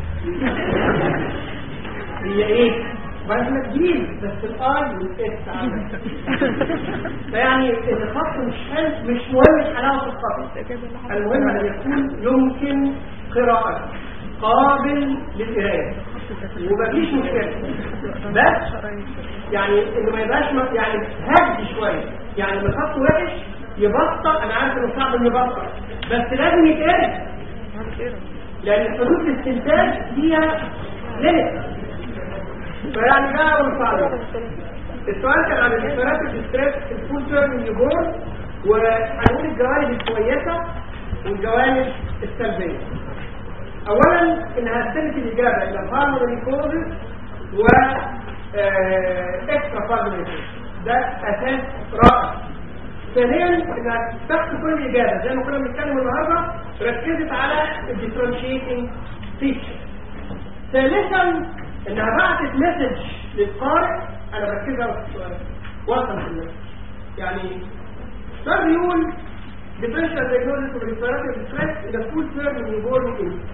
S1: هي ايه؟ بس ما تجيب بس الار والاس عندك فيعني الخط مش حلو مش مهم حلاوة الخط المهم ان يكون يمكن قراءة قابل للقراءة ومفيش مشكلة بس يعني انه ما يبقاش م- يعني هدي شوية يعني لما الخط وحش يبطل انا عارف انه صعب انه يبطل بس لازم يتقرا لان حدود الاستنتاج ليها ليميت فيعني ده اول صعب السؤال كان عن الانفراتيف ستريس في الفول تيرم نيوبورن وهنقول الجوانب الكويسه والجوانب السلبيه اولا انها تلك الاجابه الى فارمولي كوزز و اكسترا فارمولي ده اساس رائع ثانيا انها تحت كل اجابه زي ما كنا بنتكلم النهارده ركزت على الديفرنشيتنج فيتشر ثالثا انها بعتت مسج للقارئ انا بركزها في السؤال وصل في المسج يعني السؤال بيقول differential diagnosis of respiratory distress in a full term newborn infant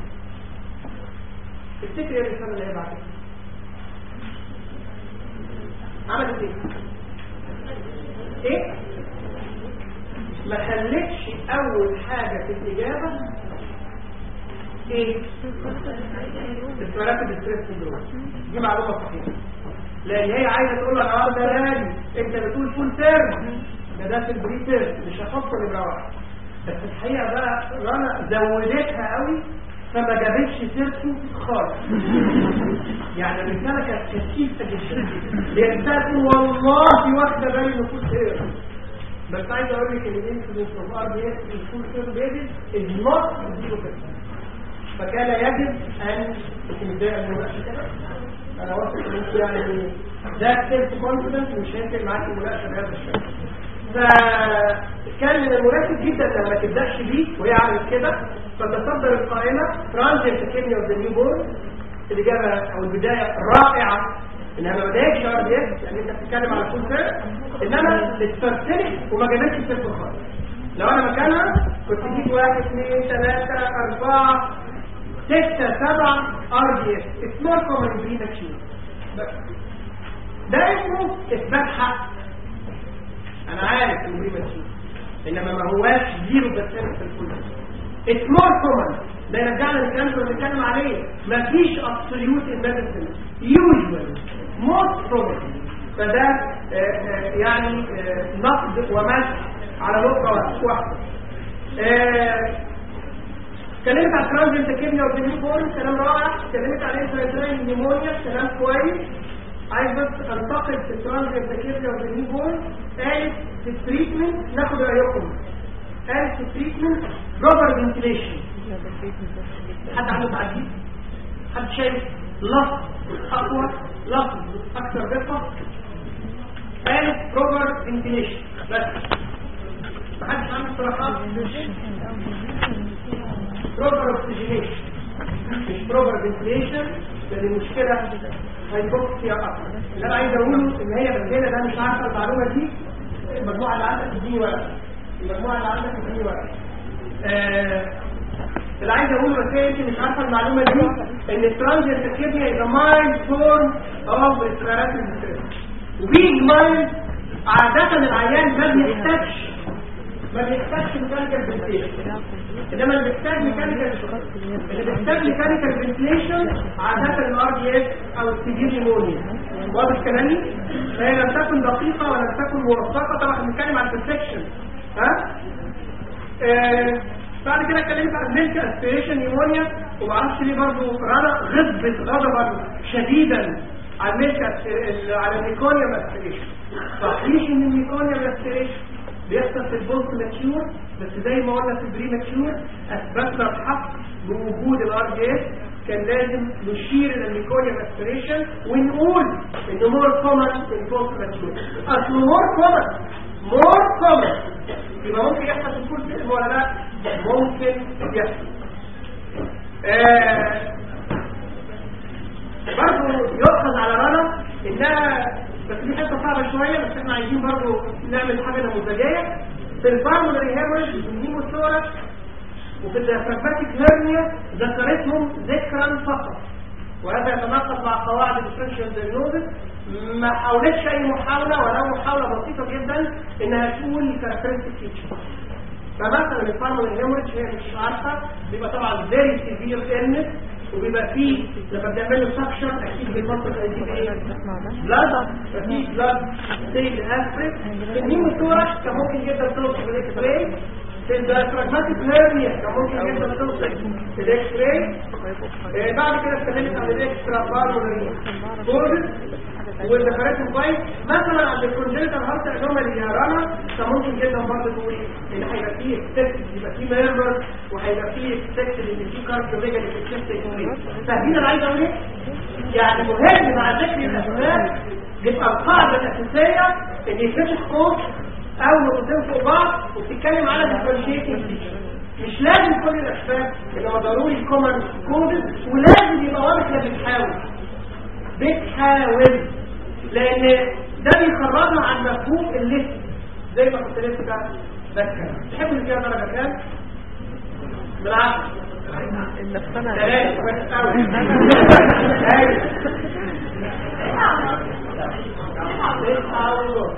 S1: تفتكر ايه الرساله اللي هي بعتها عملت ايه ايه ما خلتش اول حاجه في الاجابه ايه الفرات ستريس سندروم دي معلومه صحيحه لان هي عايزه تقول لك اه ده راني انت بتقول فول تيرم ده ده في البري تيرم مش هحط نمره واحد بس الحقيقه بقى رنا زودتها قوي فما جابتش سيرته خالص يعني الرساله كانت كثيفه جدا هي رساله تقول والله واخده بالي من فول تيرم بس عايز اقول لك ان الانسيدنس اوف ار بي اس الفول تيرم بيبي از نوت 0% فكان يجب ان تبدا المناقشه كده انا واثق ان انت يعني ده سيلف كونفدنس مش هيفرق معاك المناقشه بهذا الشكل فكان من المناسب جدا لما ما تبداش بيه وهي عملت كده فتصدر القائمة ترانزيت كيميا اوف ذا نيو بورن الإجابة أو البداية رائعة إنها ما بدأتش ار دي اس يعني أنت بتتكلم على فول سير إنما اتفرسلت وما جابتش صفر خالص لو أنا مكانها كنت جيت واحد اثنين ثلاثة أربعة ستة سبعة ار دي اس سمول كومن بريماتشور ده اسمه إثبات حق أنا عارف إنه بريماتشور إنما ما هواش زيرو بسنت في الكل سمول كومن ده يرجعنا للكلام اللي بنتكلم عليه مفيش ابسوليوت ان ميديسن يوجوال موست بروبلي فده آه، آه، يعني آه، نقد ومسح على نقطه واحده آه، اتكلمت على ترانزنت كيميا والدنيو بورن كلام رائع اتكلمت على انفلاتورين نيمونيا كلام كويس عايز بس انتقل في ترانزنت كيميا والدنيو بورن قالت في التريتمنت ناخد رايكم قالت في التريتمنت بروبر فنتيليشن حد عنده تعديل حد شايف لفظ اقوى لفظ اكثر دقه قالت بروبر فنتيليشن بس محدش عنده اقتراحات بروبر اوكسجينيشن مش بروبر فنتيليشن لان المشكله هيبوكسيا اكتر اللي انا عايز اقوله ان هي بنجيله ده مش عارفه المعلومه دي المجموعه اللي عندك تديني ورقه المجموعه اللي عندك تديني ورقه آه، اللي عايز اقوله بس هي يمكن مش عارفه المعلومه دي ان الترانزيت كيميا از مايند فورم اوف ريسبيراتوري ستريس وبيج مايند عاده العيان ما بيحتاجش ما بيحتاجش ميكانيكال فنتيليشن انما اللي بيحتاج ميكانيكال اللي بيحتاج ميكانيكال فنتيليشن عاده الار دي اس او السيفير نيمونيا واضح كلامي فهي لم تكن دقيقه ولم تكن موثقه طبعا بنتكلم عن البرسبشن ها آه، بعد كده اتكلمت عن ميلك اسبيريشن نيمونيا ومعرفش ليه برضه رنا غضبت غضبا شديدا على الميلك أس- على الميكونيوم اسبيريشن صحيح ان الميكونيوم اسبيريشن بيحصل في البولت ماتيور بس زي ما قلنا في البري ماتيور اثبتنا الحق بوجود الار جي اس كان لازم نشير الى الميكونيوم اسبيريشن ونقول انه مور كومن في البولت ماتيور اصل مور كومن مور كومن يبقى ممكن يحصل في كل فيلم ولا لا ممكن يحصل آه برضه يؤخذ على رنا انها بس دي حته صعبه شويه بس احنا عايزين برضه نعمل حاجه نموذجيه في البالمونري هيموريج والنيموثوركس وفي الديافراجماتيك هيرنيا ذكرتهم ذكرا فقط وهذا يتناقض مع قواعد الديفرنشال دايجنوزس ما حاولتش اي محاوله ولو محاوله بسيطه جدا انها تقول كاركترستيك فيتشر فمثلا الفارمال هيموريج هي مش عارفه بيبقى طبعا فيري سيفير illness وبيبقى فيه لما بتعمل له سكشن اكيد بالمنطقه دي ايه بلاد ففي بلاد ستيج اسبريت في النيموثوركس كان ممكن جدا توصل بالاكس راي في الديافراجماتيك هيرنيا كان ممكن جدا توصل بالاكس راي آه، بعد كده اتكلمت عن الاكسترا بالمونري كورد وذكرتهم كويس مثلا عند الكونجنتال هارت انومالي يا رنا كان ممكن جدا برضه تقول ان هيبقى فيه اكسبت يبقى فيه ميرمر وهيبقى فيه اكسبت ان فيه كاركتوميجالي في الشيفت فاهمين انا عايز اقول ايه؟ يعني مهم مع ذكر الاسباب يبقى القاعده الاساسيه ان يفتح قوس او نقطتين فوق بعض وبتتكلم على ديفرنشيتنج مش لازم كل الاسباب يبقى ضروري كومن كودز ولازم يبقى واضح انك بتحاول بتحاول لان ده بيخرجنا عن مفهوم الليست زي ما كنت لسه بذكر تحب اللي فيها درجه كام؟ بالعكس
S2: النفسنا
S1: ثلاثة بس أوي أيوة. تسعة ونص.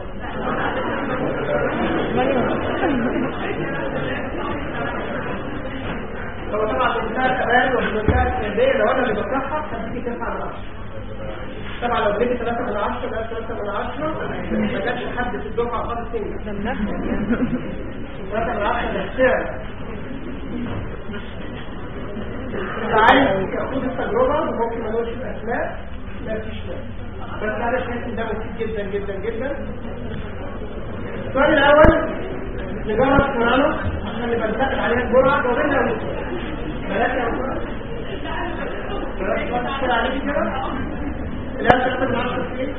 S1: هو طبعا بمنتهى الأمان وبمنتهى السندية لو أنا اللي بصحح هديكي تسعة من عشرة طبعا لو اديتي ثلاثة من عشرة بقى ثلاثة من عشرة ما كانش حد في الدفعة خالص تاني ثلاثة من عشرة ده السعر عايز ياخد التجربة وممكن ما نقولش الأسماء لا فيش مانع. بس أنا شايف إن ده مفيد جدا جدا جدا السؤال الأول نجرب قرآنه عشان نبقى نسأل عليها الجرعة وبيننا بلاش يا أخوان بلاش بقى تحصل عليك كده لا تحصل من عشرة سنين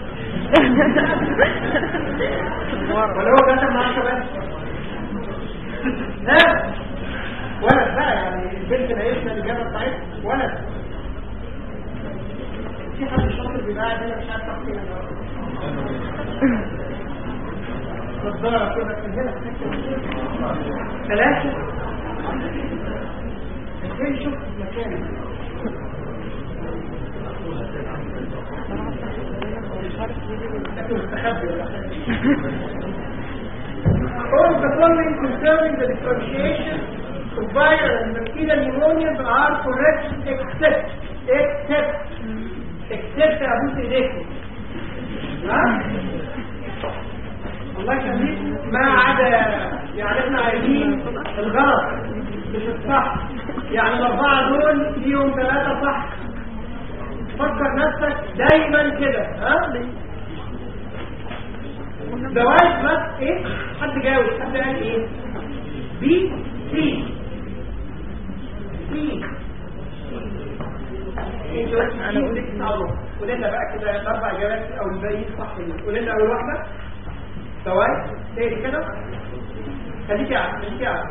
S1: ولا هو جاتك من عشرة بس ها ولد بقى يعني البنت ناقصنا الاجابه بتاعتها ولد في حد شاطر بيبقى قاعد هنا مش عارف تحكي نظاره كده من هنا ثلاثه ازاي شفت مكاني لكن مستخبي ولا All the following concerning the differentiation of viral and bacterial pneumonias are correct except except except ابوس ايديكم ها الله يخليك ما عدا يعني احنا عايزين الغلط مش الصح يعني الاربعه دول ليهم ثلاثه صح فكر نفسك دايما كده ها زواج بس ايه حد جاوب حد قال ايه بي سي سي انا قلت قول لنا بقى كده الاربع اجابات او الباقي صح قول لنا اول واحده زواج تاني كده خليك قاعد خليك قاعد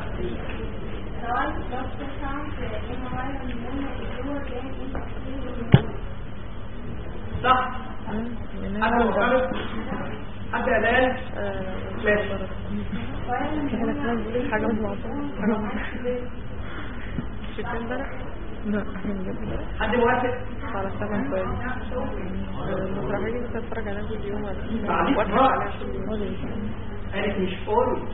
S1: صح حد مختلف حد قلال ماشي
S2: حاجة مضمعة شفت امبارح؟ لا
S1: حد موافق
S2: على السبع كويس المسرحية دي بتتفرج عليها كل يوم
S1: بعدين
S2: واضحك
S1: بقى.
S2: عليها كل يوم
S1: قالت مش قول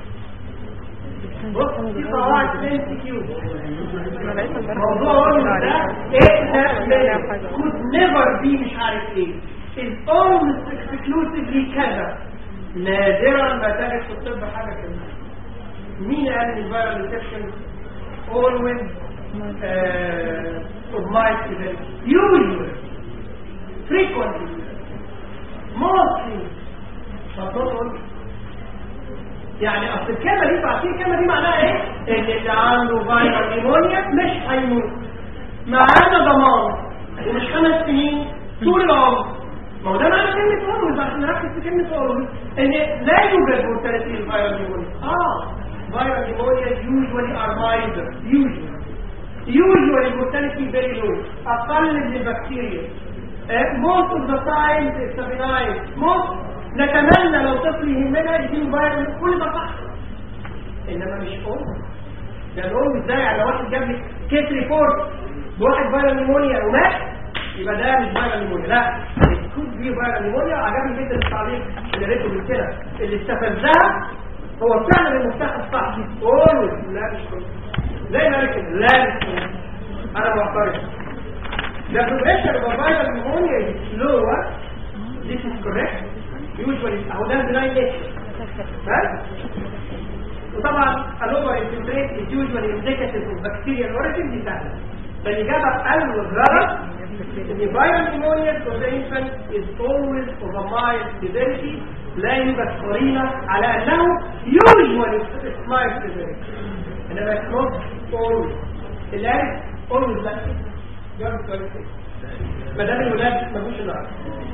S1: بص في قواعد سنس كيو
S2: انا لقيت امبارح
S1: موضوع قول ده ايه ده could never be مش عارف ايه is almost exclusively كذا نادرا ما تجد في الطب حاجه كده مين قال ان الفيرال انفكشن always uh, of mice event usually frequently mostly but not always يعني اصل الكلمه دي عارفين الكلمه دي معناها ايه ان اللي عنده فيروس نيمونيا مش هيموت معانا ضمان ومش خمس سنين طول العمر ما هو ده معنى كلمه اولوز عشان نركز في كلمه اولوز ان لا يوجد مورتاليتي الفيروس نيمونيا اه فيروس نيمونيا usually are milder usually usually mortality very low اقل من البكتيريا uh, most of the time it's a benign most نتمنى لو طفل يهمنا يجيب فيروس كل ده صح انما مش ام ده الام ازاي على واحد جاب لي كيس ريبورت بواحد فيروس نيمونيا ومات يبقى ده مش فيروس نيمونيا لا كود بيه فيروس نيمونيا عجبني جدا التعليق اللي قريته من كده اللي استفزها هو فعلا المفتاح الصح قول لا مش كده زي ما قال كده لا مش كده انا معترض The progression of a viral pneumonia is slower. This is correct. Usually, أو ده benign nature. ها؟ وطبعا الأوفر infiltrate is usually indicative of bacterial origin دي سهلة. فالإجابة الغلط إن viral pneumonia for the infant is always of a mild severity لا يوجد قرينة على أنه usually it's mild severity. إنما it's not always. اللي قال always لا جاب كويس ما دام الولاد ما جوش النهارده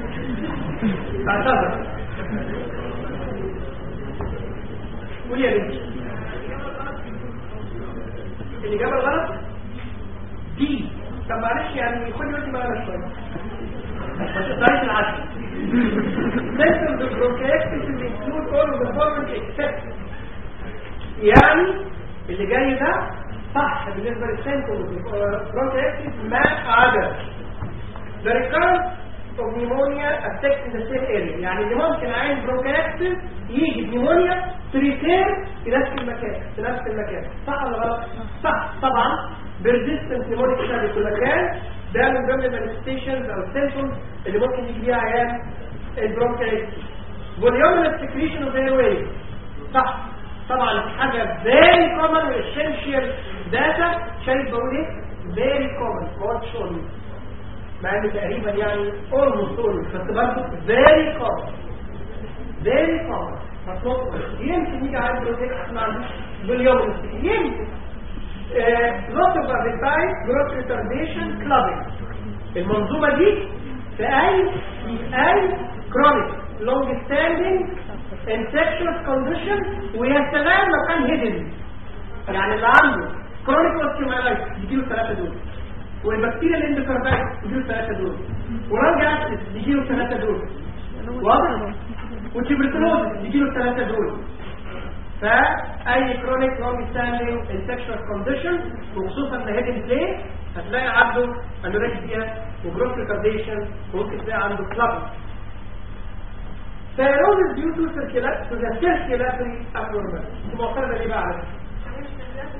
S1: اعتذر قول يا بنتي الإجابة الغلط دي طب معلش يعني خدي وقت معانا شوية ما تقدريش العشر Symptoms of bronchiectasis include all of the following except يعني اللي جاي ده صح بالنسبة للسيمتومز bronchiectasis ما عدا The recurrence of pneumonia affects the same area يعني اللي ممكن عين bronchiectasis يجي pneumonia تريتير في نفس المكان في نفس المكان صح ولا غلط؟ صح طبعا persistent pneumonic شغل في المكان ده من ضمن المانيفستيشنز او السيمتومز اللي ممكن يجي بيها عيان البرونكايتس voluminous secretion of airway صح طبعا حاجة very common essential data شايف بقول ايه very common ما قلتش only مع ان تقريبا يعني almost always بس برضه very common very common بس not always. يمكن يجي على البروتين ما عندوش باليوم يمكن loss of appetite growth retardation clubbing المنظومة دي في اي في اي chronic long standing infectious condition ويا سلام لو كان hidden يعني اللي عنده كرونيك اوستيومايلايتس يجيله الثلاثه دول والبكتيريا الاندوكاردايتس يجيله الثلاثه دول ورانج اسيد يجيله الثلاثه دول واضح والتبركلوز يجيله الثلاثه دول فاي كرونيك لونج ستاندينج انفكشن كونديشن وخصوصا ان هيدن بلاي هتلاقي عنده انوركسيا وجروث ريكارديشن وممكن تلاقي عنده كلاب Cirrhosis due to circulatory to the circulatory abnormality. معترضة ليه بقى على كده؟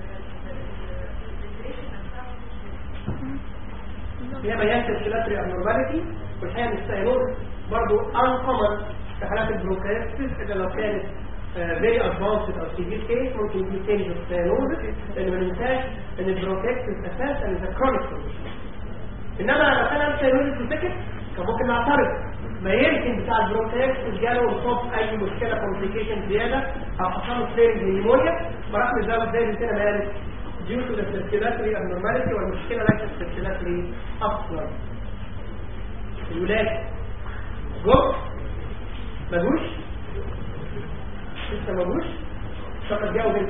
S1: هي مياه circulatory abnormality والحقيقة ان السيروز برضه uncommon في حالات البرونكايتس الا لو كانت فيري ادفانسد او سيفير كيس ممكن يجي تاني بالسيروز لان ما ننساش ان البرونكايتس اساسا ذا كرونيك انما لو كان السيروز وسكت كان ممكن نعترض ما يمكن بتاع البرونكايتس جاله وصاب اي مشكله كومبليكيشن زياده او حصل له فليرنج نيمونيا فراح نزود زي ما كده قالت due to the circulatory abnormality والمشكله ليست circulatory اصلا الولاد جوه ملوش لسه ملوش فقط جاوب انت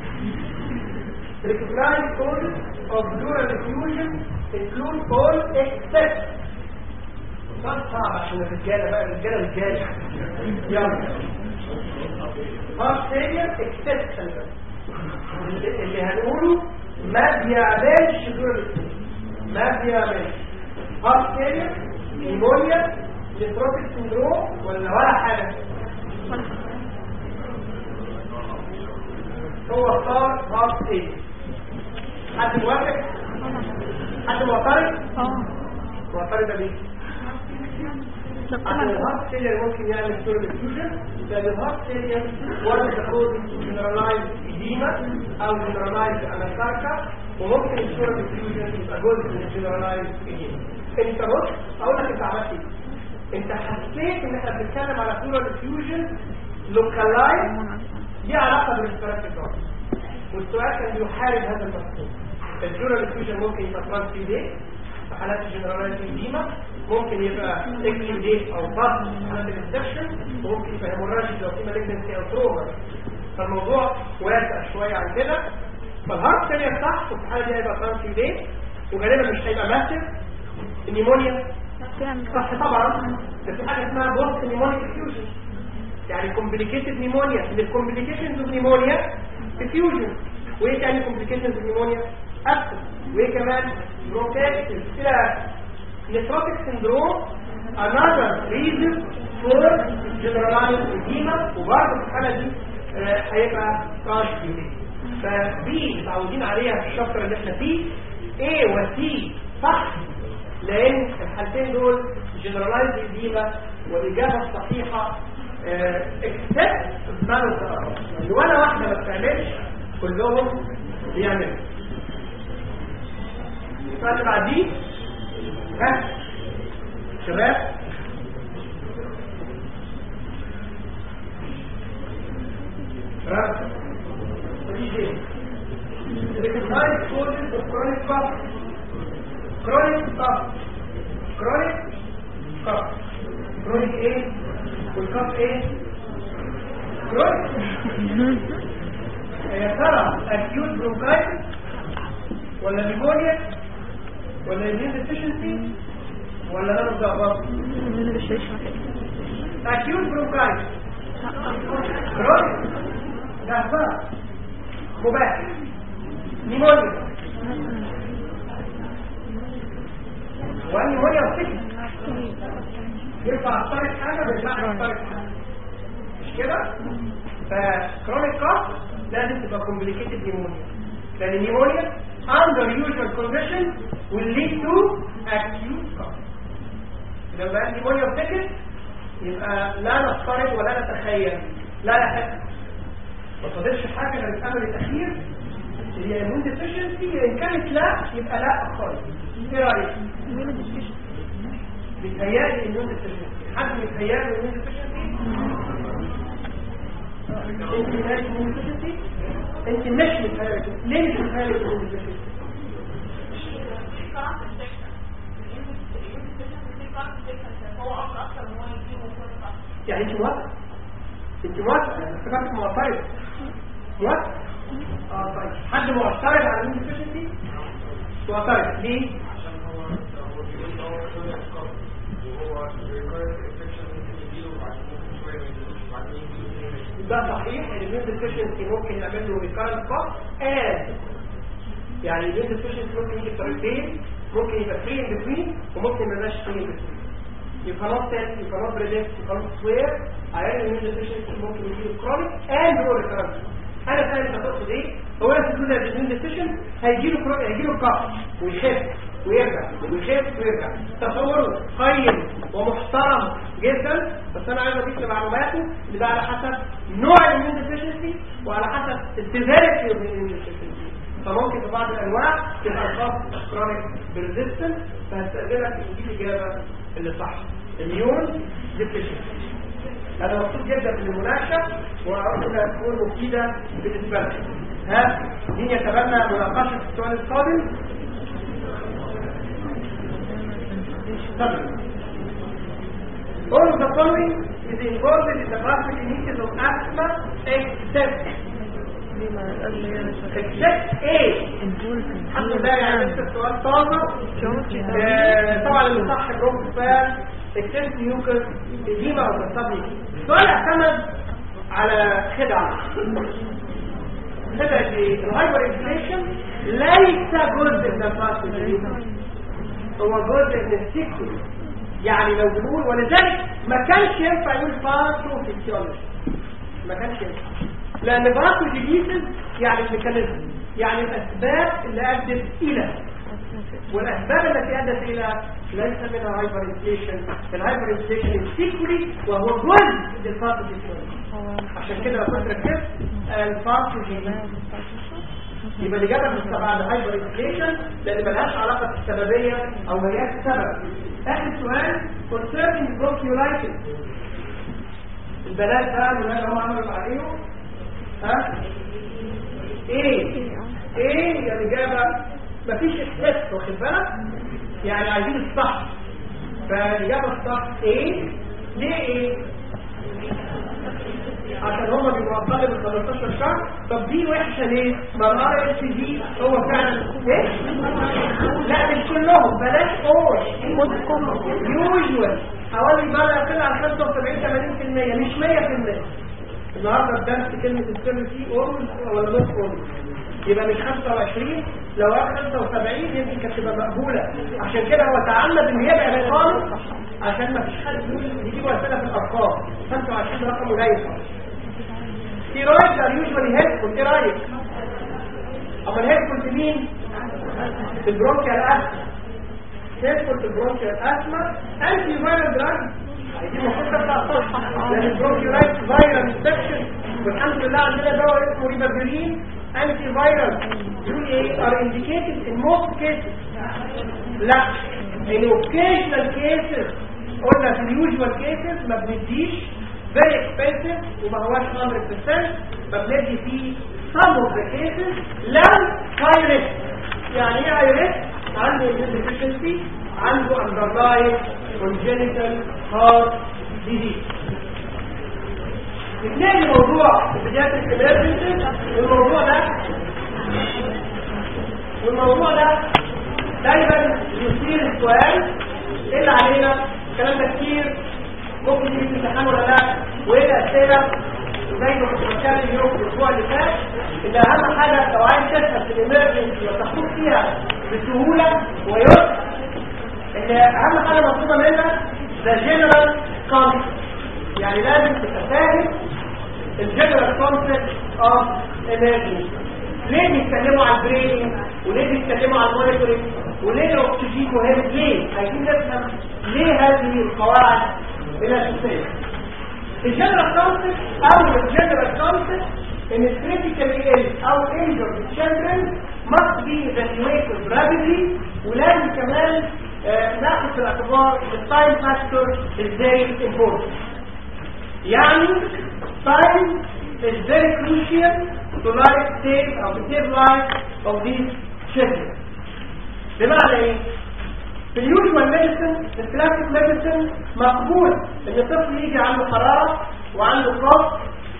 S1: Recognize causes of dural diffusion include all except صار صعب عشان الرجاله بقى الرجاله رجاله يلا heart failure except اللي اللي هنقوله ما بيعملش dural diffusion ما بيعملش heart failure نيمونيا نيتروبيك سندروم ولا ولا حاجه هو اختار هارت ايه حد موافق حد معترض
S3: اه
S1: معترضه ليه عشان الهارت فيلير ممكن يعمل سورة ديفيوجن لان الهارت فيلير وارد تكون جنرالايز ايديما او جنرالايز اناساركا وممكن السورة ديفيوجن يبقى جزء من الجنرالايز ايديما انت بص اقول لك انت عملت ايه انت حسيت ان احنا بنتكلم على سورة ديفيوجن لوكالايز ليه علاقه بالريسبيراتوري دراج والسؤال كان بيحارب هذا المفهوم الجورال ديفيوجن ممكن يبقى ترانسفيديت في حالات الجنرالايز ايديما ممكن يبقى اكسيديت او ضغط في حالات الانفكشن وممكن يبقى هيموراجيك لو في مالجنسي او تروما فالموضوع واسع شويه عن كده فالهارت فيلير صح وفي الحاله دي هيبقى ترانسفيديت وغالبا مش هيبقى ماسف النيمونيا صح طبعا ده في حاجه اسمها بوست نيمونيك ديفيوجن يعني complicated pneumonia من الكومبليكيشنز اوف نيمونيا diffusion وايه تاني complications of pneumonia absence وايه كمان bronchitis كده nephrotic syndrome another reason for generalized edema وبرضه في الحالة دي آه، هيبقى ترانسفيوجن فدي متعودين عليها في الشابتر اللي احنا فيه A و C صح لان الحالتين دول generalized edema والاجابه الصحيحه اكسبت مالو يعني ولا واحده ما بتعملش كلهم بيعملوا السؤال اللي بعديه ها شباب رابط ودي recognize causes of chronic cough chronic cough chronic cough chronic ايه والكف ايه كرونيك يا ترى اكيوت برونكايتس ولا نيمونيا ولا immune deficiency ولا لا مضاعفات اكيوت برونكايتس كرونيك ده فرق مباح نيمونيا والنيمونيا وسكت يرفع الطريق حاجة بيرفع الطريق حاجة مش كده؟ فكرونيك كاف لازم تبقى complicated pneumonia لأن النيمونيا under usual conditions will lead to acute cough لو بقى النيمونيا بتكت يبقى لا نفترض ولا نتخيل لا يحق ما فاضلش حاجة غير الأمر الأخير اللي هي immune deficiency إن كانت لا يبقى لا خالص إيه رأيك؟ بيتهيألي النون ديفيشنسي حد بيتهيألي النون ديفيشنسي انت مالك النون ديفيشنسي انت مش متهيألي ليه مش متهيألي النون ديفيشنسي يعني انت موافقة انت موافقة انا افتكرتك معترض موافقة اه طيب حد معترض على المين ديفيشنسي معترض ليه ده صحيح ان المين ديفيشنسي ممكن نعمل له ريكارنت كوست and يعني المين ديفيشنسي ممكن يجي بطريقتين ممكن يبقى فري ان بتوين وممكن ما يبقاش فري ان بتوين You cannot tell, you cannot predict, you cannot swear عيان المين ديفيشنسي ممكن يجي له كرونيك and هو ريكارنت انا فاهم انت تقصد ايه هو انا تقول لك المين ديفيشن هيجي له كرونيك هيجي له كف ويخف ويرجع ويخف ويرجع تصوره قيم ومحترم جدا بس انا عايز اضيف لمعلوماته اللي ده على حسب نوع المين ديفيشنسي وعلى حسب السيفيريتي اوف المين ديفيشنسي فممكن في بعض الانواع تبقى الخاص كرونيك بريزيستنت فهستأذنك تجيب الاجابه اللي صح الميون ديفيشنسي انا مبسوط جدا بالمناقشه واعرف انها تكون مفيده بالنسبه لك ها مين يتبنى مناقشه السؤال القادم طبعا All of the following is involved in the classic initiative of asthma except
S2: دي ما قال لي انا شغال
S1: except A الحمد لله يعني لسه السؤال طازه
S2: جورجي
S1: آه، طبعا اللي صح الروم فان اكسنت نيوكل ايديما او تصدي السؤال اعتمد على خدعه خدعه ايه؟ الهايبر انفليشن ليس جزء من الفاسد هو جزء من السيكول يعني لو بنقول ولذلك ما كانش ينفع يقول فاسو فيسيولوجي ما كانش ينفع لان باثوجينيسيس يعني الميكانيزم يعني الاسباب اللي ادت الى والاسباب التي ادت الى ليس منها هايبر انفليشن الهايبر انفليشن السيكولي وهو جزء من الباثوجينيسيس عشان كده لو كنت ركزت الباثوجينيسيس يبقى الإجابة مش تبع الهايبر انفليشن لأن ملهاش علاقة بالسببية أو ملهاش سبب. آخر سؤال concerning bronchiolitis البنات بقى الولاد هم عملوا عليهم ها؟ إيه؟ إيه يا الإجابة مفيش إحساس واخد بالك؟ يعني عايزين الصح فالإجابة الصح إيه؟ ليه إيه؟ عشان هما بيبقوا اقل من 15 شهر طب دي وحشه ليه؟ ما الار اس دي هو فعلا ايه؟ لا مش كلهم بلاش اور يوجوال حوالي بقى كده على 75 80% مش 100% النهارده الدرس كلمه السر فيه اور ولا نص اور يبقى مش 25 لو قال 75 يمكن كانت تبقى مقبوله عشان كده هو تعمد ان يبعد خالص عشان ما فيش حد يجيب اسئله في الارقام 25 رقم قليل ستيرويدز ار يوجوالي هيلفول ايه رايك؟ اما الهيلفول في مين؟ في البرونكيال اسما هيلفول في البرونكيال اسما انتي فايرال دراج دي المفروض تطلع صح لان البرونكيولايتس فايرال انفكشن والحمد لله عندنا دواء اسمه ريبافيرين انتي فايرال يقول ايه ار انديكيتد ان موست كيسز لا ان اوكيشنال كيسز قلنا في اليوجوال كيسز ما بنديش very expensive وما هواش 100% فبندي فيه some of the cases لو high risk يعني ايه high risk عنده immune deficiency عنده underlying congenital heart disease اثنين موضوع بداية الامرجنسي والموضوع ده والموضوع ده دايما يثير السؤال ايه اللي علينا الكلام ده كتير ممكن يجي في الامتحان ولا لا وايه الاسئله زي ما كنت بتكلم يوم الاسبوع اللي فات ان اهم حاجه لو عايز تفهم في الامرجنسي وتخوض فيها بسهوله ويسر ان اهم حاجه مطلوبه منك ذا جنرال كونسبت يعني لازم تبقى فاهم الجنرال كونسبت اوف امرجنسي ليه بيتكلموا على البريننج وليه بيتكلموا على المونيتورنج وليه الاكسجين مهم ليه عايزين نفهم ليه هذه القواعد الاساسيه الجنرال كونسبت او الجنرال كونسبت ان الكريتيكال ايج او injured children must be evaluated rapidly ولازم كمان آه، ناخد في الاعتبار التايم فاكتور is very important يعني time is very crucial to life save or to save life of these children بمعنى ايه؟ في اليوجوال ميديسن في الكلاسيك ميديسن مقبول ان الطفل يجي عنده حراره وعنده قص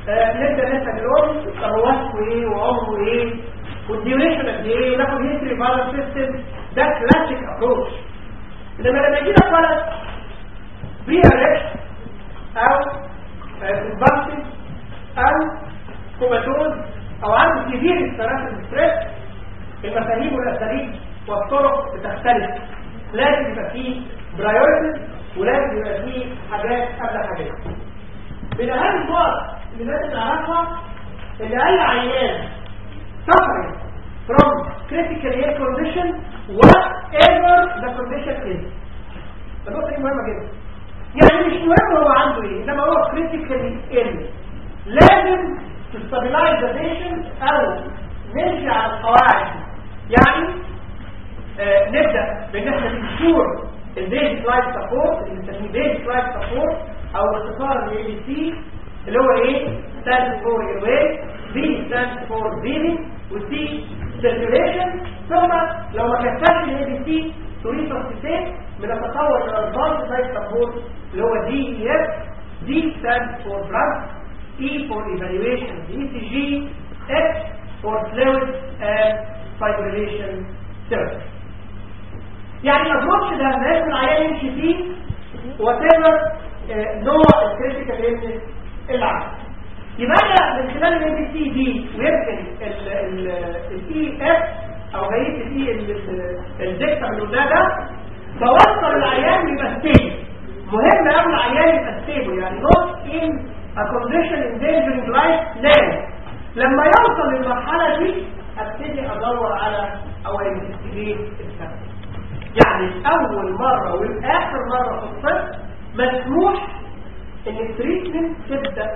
S1: آه، نبدا نسال الام طب هو اسمه ايه وعمره ايه والديوريشن قد ايه ناخد هيستوري فالور سيستم ده كلاسيك ابروش انما لما يجي لك ولد بري اريكشن او كومباكتنج او كوماتوز او عنده سيفير استراتيجي ستريس المفاهيم والاساليب والطرق بتختلف لازم يبقى فيه برايورتيز ولازم يبقى فيه حاجات قبل حاجات من اهم النقط اللي لازم نعرفها ان اي عيان suffering from critical air condition whatever the condition is النقطة دي مهمة جدا يعني مش مهم هو عنده ايه انما هو critically ill لازم تستابلايز ذا patient او نمشي على القواعد يعني آه نبدأ بان احنا نشور البيز لايف سبورت اللي بنسميه بيز لايف سبورت او اختصار الاي بي سي اللي هو ايه ستاند فور ايرواي بي ستاند فور بريذنج والسي سيركيوليشن ثم لو ما كفاش الاي بي سي تريد تصفيتين بنتطور الى الادفانس لايف سبورت اللي هو دي اي اف دي ستاند فور دراج اي فور ايفالويشن دي سي جي اكس فور فلويد اند فايبريليشن ثيرابي يعني الابروتش ده لازم العيان يمشي فيه وتبر نوع الكريتيكال ايلنس اللي عنده يبقى أنا من خلال الام بي سي دي ويمكن الاي اف او بقيه الاي الدكتور اللي قدام ده بوصل العيان يبقى ستيبل مهم قوي العيان يبقى ستيبل يعني نوت ان a condition endangering life لا لما يوصل للمرحله دي ابتدي ادور على او انفستيجيت السبب يعني اول مرة والاخر مرة في الطب مسموح ان التريتمنت تبدأ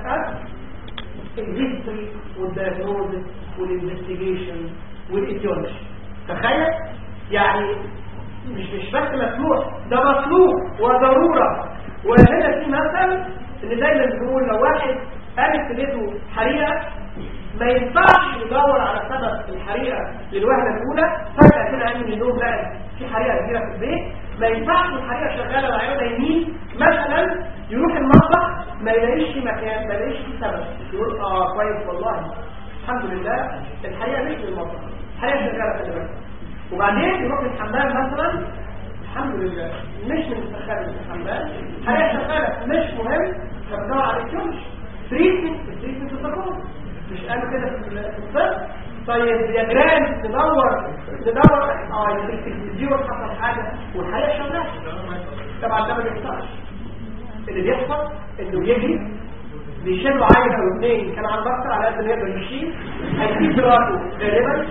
S1: الهيستوري والدياجنوزس والانفستيجيشن والايتيولوجي تخيل يعني مش مش بس مسموح ده مطلوب وضرورة وهنا في مثل ان دايما بنقول لو واحد قامت في بيته حريقة ما ينفعش يدور على سبب الحريقة للوهلة الأولى فجأة كده قام من النوم لقى في حريقة كبيرة في البيت ما ينفعش الحريقة شغالة العيادة يمين مثلا يروح المطبخ ما يلاقيش في مكان ما يلاقيش في سبب يقول اه كويس والله الحمد لله الحريقة مش في المطبخ الحريقة شغالة خلي بالك وبعدين يروح الحمام مثلا الحمد لله مش من السخان في الحمام الحريقة شغالة مش مهم فبدور على الكمش تريتمنت التريتمنت التقوم مش قالوا كده في الطب طيب يا جيران ندور ندور اه يمكن في الفيديو حصل حاجه والحقيقه شغاله طبعا ده ما بيحصلش اللي بيحصل انه يجري بيشيلوا عيل او اثنين كان عم بكتر على قد ما يقدر يشيل هيسيب دراته غالبا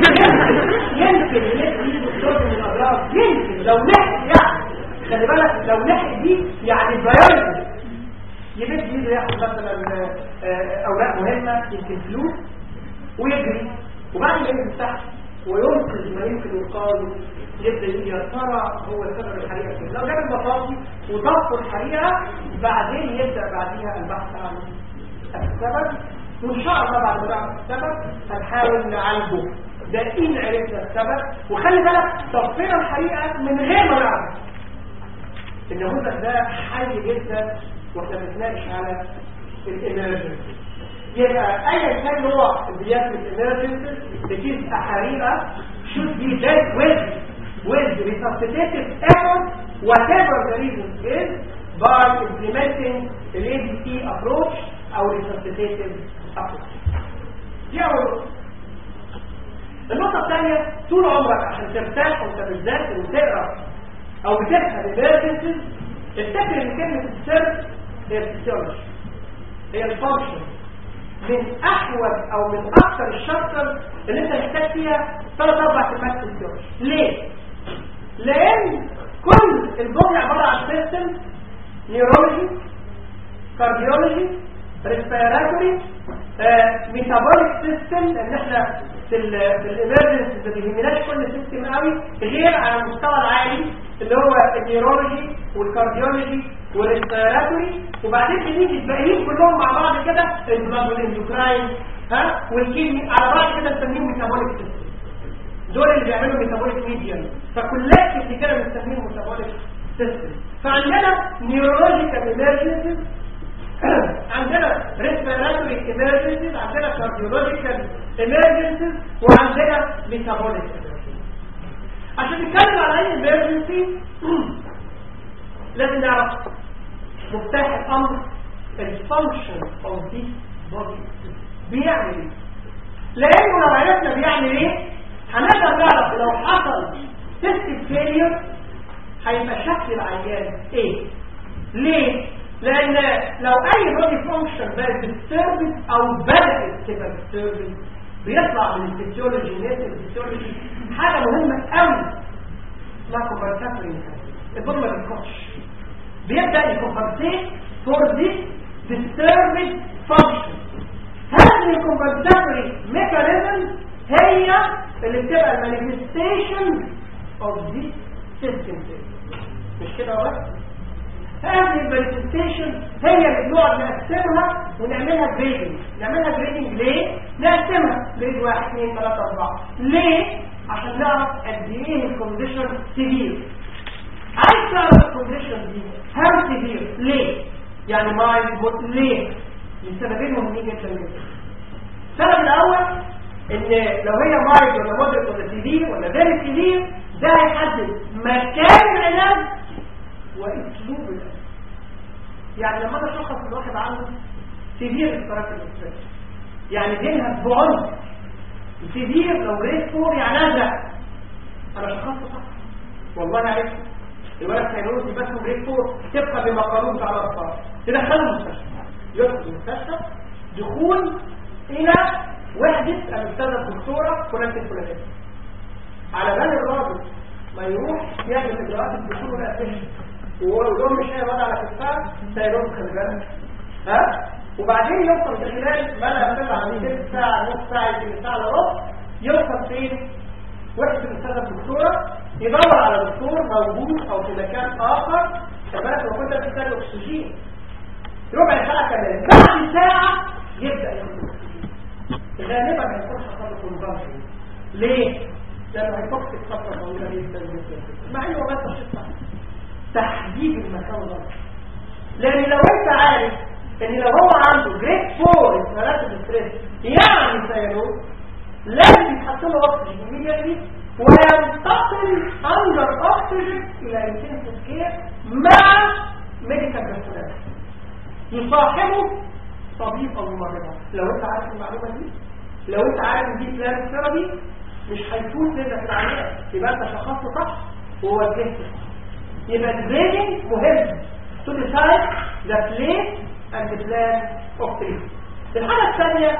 S1: يمكن يمكن دكتور من الاضرار يمكن لو لحق يعني خلي بالك لو لحق دي يعني البيولوجي يمد ايده ياخد مثلا اوراق مهمه يمكن فلوس ويجري وبعد ما ينزل تحت وينقذ ما يمكن ينقذه يبدا يقول يا ترى هو سبب الحريقه كده لو جاب المطاطي وضبط الحريقه بعدين يبدا بعديها البحث عن السبب وان شاء الله بعد ما نعرف السبب هنحاول نعالجه ده ان عرفنا السبب وخلي بالك طفينا الحريقه من غير ما نعرف النموذج ده حي جدا واحنا بنتناقش على الانرجنسي يبقى ايا كان نوع البيات من الانرجنسي بتيز حريقه should be dealt with with resuscitative effort whatever the reason is by implementing the ABC approach او resuscitative approach دي اول نقطه النقطه الثانيه طول عمرك عشان ترتاح وانت بالذات وتقرا او بتفهم الانرجنسي افتكر ان كلمه السر هي الفسيولوجي هي الفانكشن من احوج او من اكثر الشابتر اللي انت محتاج فيها ثلاث اربع كلمات فسيولوجي ليه لان كل الجمله عباره عن سيستم نيورولوجي كارديولوجي ريسبيراتوري ميتابوليك سيستم لان احنا في ال في الامرجنسي ما بيهمناش كل سيستم قوي غير على المستوى العالي اللي هو النيورولوجي والكارديولوجي والريسبيراتوري وبعدين بنيجي الباقيين كلهم مع بعض كده البلاد والاندوكراين ها والكيمي على بعض كده نسميهم ميتابوليك سيستم دول اللي بيعملوا ميتابوليك ميديان فكلات في كده بنسميهم ميتابوليك سيستم فعندنا نيورولوجيكال ايمرجنسيز عندنا respiratory emergencies عندنا cardiological emergencies وعندنا metabolic emergencies عشان نتكلم على اي emergency لازم نعرف مفتاح الامر الفانكشن of this body بيعمل ايه لانه لو عرفنا بيعمل ايه هنقدر نعرف لو حصل سيستم فيلير هيبقى شكل العيان ايه ليه لان لو اي بودي فانكشن بقت disturbed او بدات تبقى disturbed بيطلع من الفسيولوجي ناس الفسيولوجي حاجه مهمه قوي اسمها كومبنساتوري البودي ما بيتكونش بيبدا يكمبنسيت فور ذيس disturbed function هذه الكومبنساتوري ميكانيزم هي اللي بتبقى المانيفستيشن اوف ذيس سيستم مش كده بس هذه المانيفستيشن هي اللي بنقعد نقسمها ونعملها جريدنج نعملها جريدنج ليه؟ نقسمها جريد 1 2 3 4 ليه؟ عشان نعرف قد ايه الكونديشن سيفير عايز تعرف الكونديشن دي هاو سيفير ليه؟ يعني مايند ليه؟ لسببين مهمين جدا جدا السبب الاول ان لو هي مايند ولا مودريت ولا سيفير ولا فيري سيفير ده هيحدد مكان العلاج واسلوب العلاج يعني لما انا اشخص ان واحد عنده سيفير استراك الاسترس يعني دينها بعنف سيفير لو جريد فور يعني ازرق انا شخصت صح والله عرفت الولد سيروزي بس جريد فور تبقى بمقارنة على الاطفال تدخله المستشفى يدخل المستشفى دخول الى وحدة الاستاذة الدكتورة فلانة الفلانية على بال الراجل ما يروح يعمل اجراءات الدخول والاسئله ويقول مش هي وضع على كتفها سيروز خلي بالك ها وبعدين يوصل في خلال ما لا يقل عن ثلث ساعه نص ساعه يمكن ساعه الا ربع يوصل فين وحده الاستاذه الدكتوره يدور على دكتور موجود او في مكان اخر كمان لو كنت بتحتاج اكسجين ربع ساعه كمان بعد ساعه يبدا ياخد اكسجين غالبا ما يكونش حصل كونفرجن ليه؟ لانه هيفكك فتره طويله جدا جدا مع انه بس تشخيص تحديد المكان غلط لان لو انت عارف ان لو هو عنده جريد 4 اسمارات الستريس يعني سيروز لازم يتحط له اكسجين immediately وينتقل اندر اكسجين الى انتنسيف كير مع ميديكال بيرسونال يصاحبه طبيب او ممرضه لو انت عارف المعلومه دي لو انت عارف ان دي بلان ثيرابي مش هيفوت منك العيان يبقى انت شخصت صح ووجهت صح يبقى الجريدنج مهم to decide the place and the plan of treatment الحالة الثانية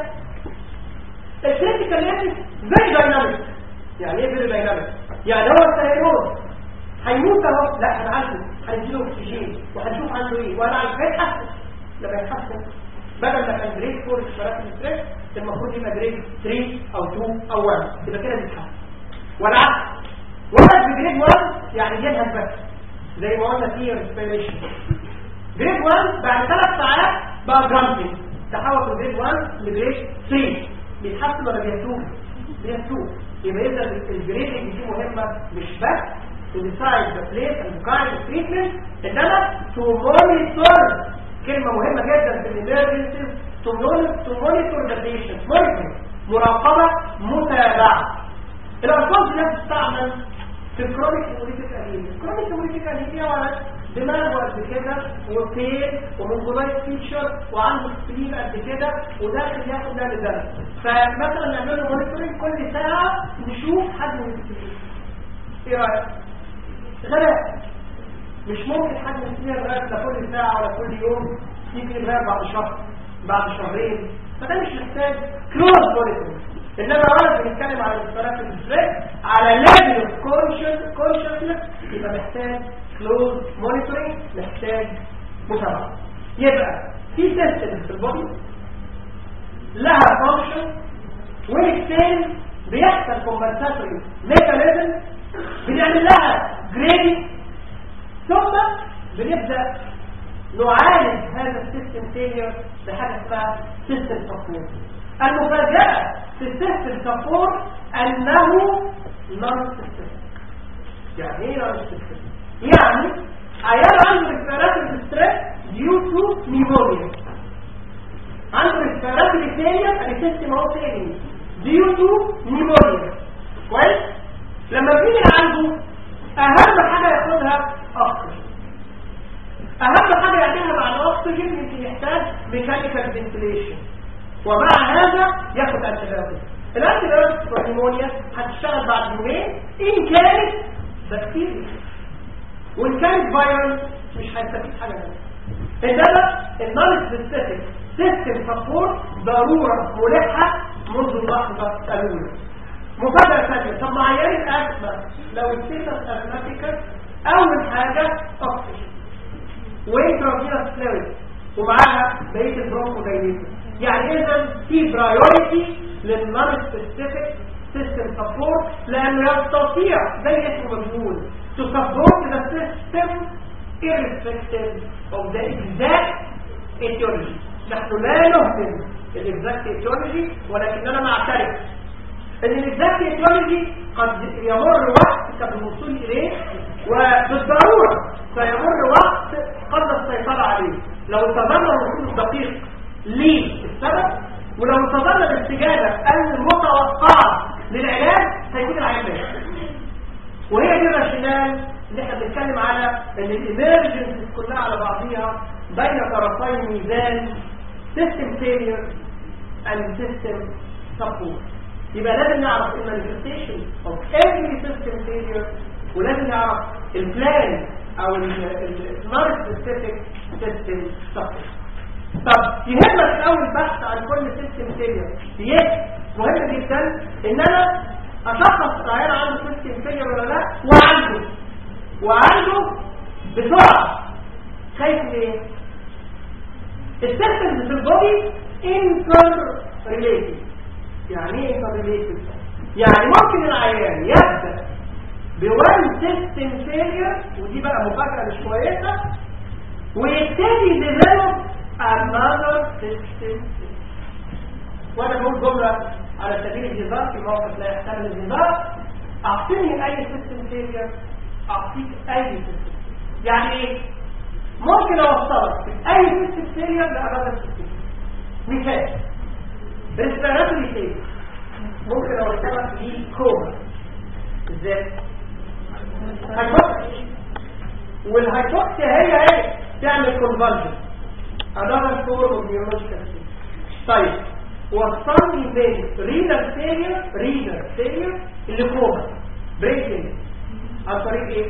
S1: الكريتيكال ليست very dynamic يعني ايه very dynamic يعني هو السيرون هيموت اهو لا هنعالجه هنديله اكسجين وهنشوف عنده ايه وانا عارف هيتحسن لما يتحسن بدل ما كان جريد 4 اشتراك الستريس المفروض يبقى جريد 3 او 2 او 1 يبقى كده بيتحسن والعكس واحد بجريد 1 يعني جنها بس زي ما قلنا في ريسبيريشن جريد 1 بعد ثلاث ساعات بقى جرامبنج تحول من جريد 1 لجريد 3 بيتحسن ولا بيهتوه بيهتوه يبقى اذا الجريدنج دي مهمه مش بس to decide the place and the kind of treatment انما to monitor كلمه مهمه جدا في الامرجنسيز to monitor, to monitor the patient monitoring مراقبه متابعه الالفاظ دي بتستعمل في الكرونيك هيموليتيك انيميا الكرونيك هيموليتيك انيميا ولد دماغه قد كده وفين ومنجولايت فيتشر وعنده سبلين قد كده وداخل ياخد ده لده فمثلا نعمل له مونيتورنج كل ساعه نشوف حد من السبلين ايه رايك غلاء مش ممكن حد يسميها الغلاء ده كل ساعه ولا كل يوم يجي الغلاء بعد شهر بعد شهرين فده مش محتاج كلوز مونيتورنج انما وانا بنتكلم على الاختلاف الستريس على ليفل كونشس كونشسنس يبقى محتاج كلوز مونيتورنج محتاج متابعه يبقى في سيستم في البودي لها فانكشن والاثنين بيحصل كومبنساتوري ميكانيزم بنعمل لها جريدنج ثم بنبدا نعالج هذا السيستم فيلير بحاجه اسمها سيستم سبورت المفاجاه في السيستم سبورت انه نون سيستم يعني ايه نون سيستم يعني عيال عنده ريسبيراتوري ستريس ديو تو نيمونيا respiratory failure and system هو failing due to pneumonia كويس لما بيجي عنده اهم حاجه ياخدها اكسجين اهم حاجه يعملها مع الاكسجين يمكن يحتاج ميكانيكال فنتليشن ومع هذا ياخد انتبيوتيك الانتبيوتيك في النيمونيا هتشتغل بعد يومين ان كانت بكتيريا وان كانت فيروس مش هيستفيد حاجه منها انما النون سبيسيفيك سيستم سبورت ضروره ملحه منذ اللحظه الاولى مفاجاه ثانيه طب مع عيان الاسما لو السيتس اسماتيكس اول حاجه اكسجين وانترافينوس فلويد ومعاها بقيه البرونكودايليتور يعني اذا في برايورتي للنون سبيسيفيك سيستم سبورت لانه يستطيع زي اسمه مجنون to support the system irrespective of the exact etiology نحن لا نهتم الاكزاكت etiology ولكننا نعترف ان الاكزاكت etiology قد يمر وقت قبل الوصول اليه وبالضروره سيمر وقت قبل السيطره عليه لو انتظرنا الوصول الدقيق للسبب ولو انتظرنا الاستجابه المتوقعه للعلاج هيكون العلاج ماشي وهي دي الراشونال اللي احنا بنتكلم على ان الامرجنسيز كلها على بعضيها بين طرفي ميزان سيستم فيلير اند سيستم سبورت يبقى لازم نعرف المانيفستيشن اوف every system failure ولازم نعرف البلان او النون سبيسيفيك سيستم سبورت طب يهمك اول بحث عن كل سيستم فيلير يس مهم جدا ان انا اشخص العيان عنده سيستم فيلير ولا لا وعنده وعنده بسرعه خايف ليه السيستمز في البودي انتر ريليتد يعني ايه انتر ريليتد يعني ممكن العيان يبدا بوان سيستم فيلير ودي بقى مفاجاه مش كويسه ويبتدي يديفلوب another system وانا بقول جمله على سبيل الهزار في موقف لا يحتمل الهزار اعطيني اي سيستم فيلير اعطيك اي سيستم يعني ايه ممكن اوصلك اي سيستم فيلير لابدا سيستم مثال ريسبيراتوري فيلير ممكن اوصلك لكوما ازاي هايبوكسي والهايبوكسي هي ايه تعمل كونفرجن another form of neurological disease. طيب وصلني بين renal failure renal failure اللي كوما breaking عن طريق ايه؟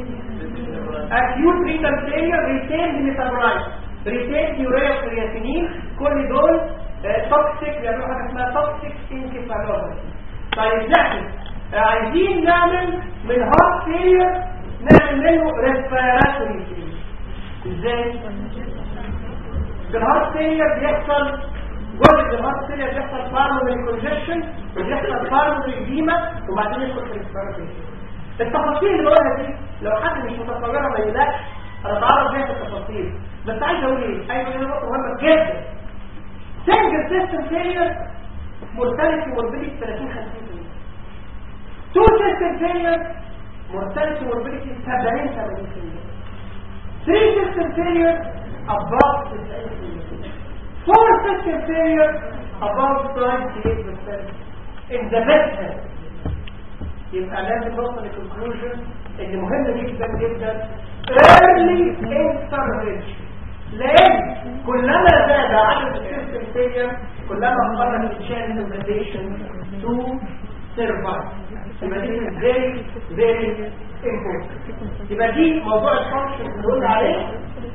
S1: acute renal failure retained metabolite retained urea creatinine كل دول توكسيك بيعملوا حاجه اسمها توكسيك انكفالوباثي طيب نحن عايزين نعمل من هارت فيلير نعمل منه ريسبيراتوري فيلير ازاي؟ في الهارت فيلير بيحصل جزء من الهارت فيلير بيحصل فارمولي كونجكشن وبيحصل فارمولي ديما وبعدين يدخل في الريسبيراتوري التفاصيل اللي بقولها دي لو حد مش متصورها ما يقلقش انا بعرف بيها في التفاصيل بس عايز اقول ايه عايز اقول نقطه مهمه جدا سنجل سيستم فيلير مرتبط موربيليتي 30 50% تو سيستم فيلير مرتبط موربيليتي 70 80% 3 system failure above 90%. 4 system failure above 28% in the best health. يبقى لازم نوصل لكونكلوجن ان مهم جدا جدا early intervention لان كلما زاد عدد السيستم فيلير كلما قل الشان الانفيتيشن تو سيرفايف يبقى دي very very important يبقى دي موضوع الفانكشن اللي قلنا عليه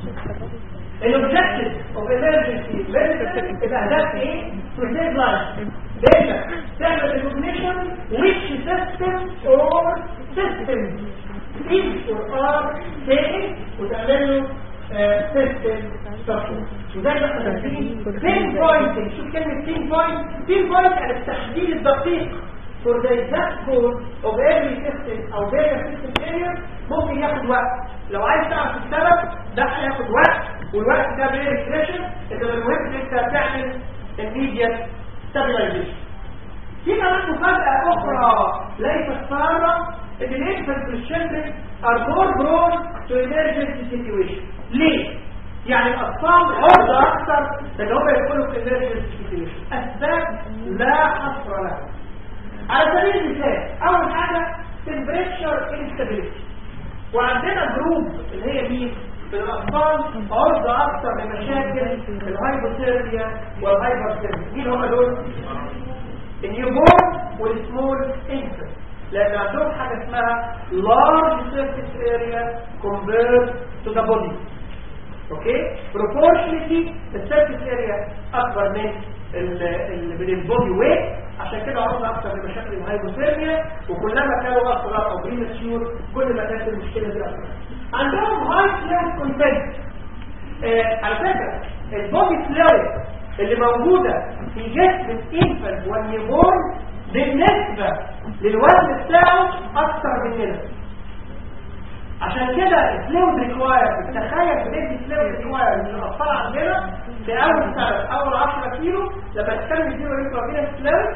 S1: الاوبجكتيف اوف emergency medicine الاهداف ايه؟ to save life دايما تعمل recognition which system or systems is or are taken وتعمل له سيستم structure وزي ما احنا عارفين بين بوينت شوف كلمه بين بوينت بين بوينت على التحديد الدقيق for the exact code of every system او various system failure ممكن ياخد وقت لو عايز تعرف السبب ده هياخد وقت والوقت ده بين ريكريشن انما المهم ان انت تعمل immediate stabilization في كمان مفاجأة أخرى ليست سارة ان الانفنت والشندرين are more prone to emergency situation ليه؟ يعني الاطفال عرضة اكثر ان هم يدخلوا في النيرجن اسباب لا حصر لها على سبيل المثال اول حاجه تمبريتشر انستابيليتي وعندنا جروب اللي هي مين في الاطفال عرضة اكثر لمشاكل الهايبوثيرميا والهايبرثيرميا مين هم دول النيوبورن والسمول انفنت لان عندهم حاجه اسمها large surface area compared to the body اوكي proportionally السيرفيس اريا اكبر من ال ال من البودي ويت عشان كده عرضنا اكثر لمشاكل الهايبوثيرميا وكلما كانوا اصغر او بريماتشور كل ما كانت المشكله دي اكبر عندهم هاي فلويد كونتنت على فكره البودي فلويد اللي موجوده في جسم الانفنت والنيوبورن بالنسبه للوزن بتاعه اكثر مننا عشان كده الفلويد ريكواير تخيل بندي الفلويد ريكواير من الاطفال عندنا في اول سنه اول 10 كيلو لما تكمل كيلو ريكواير فلويد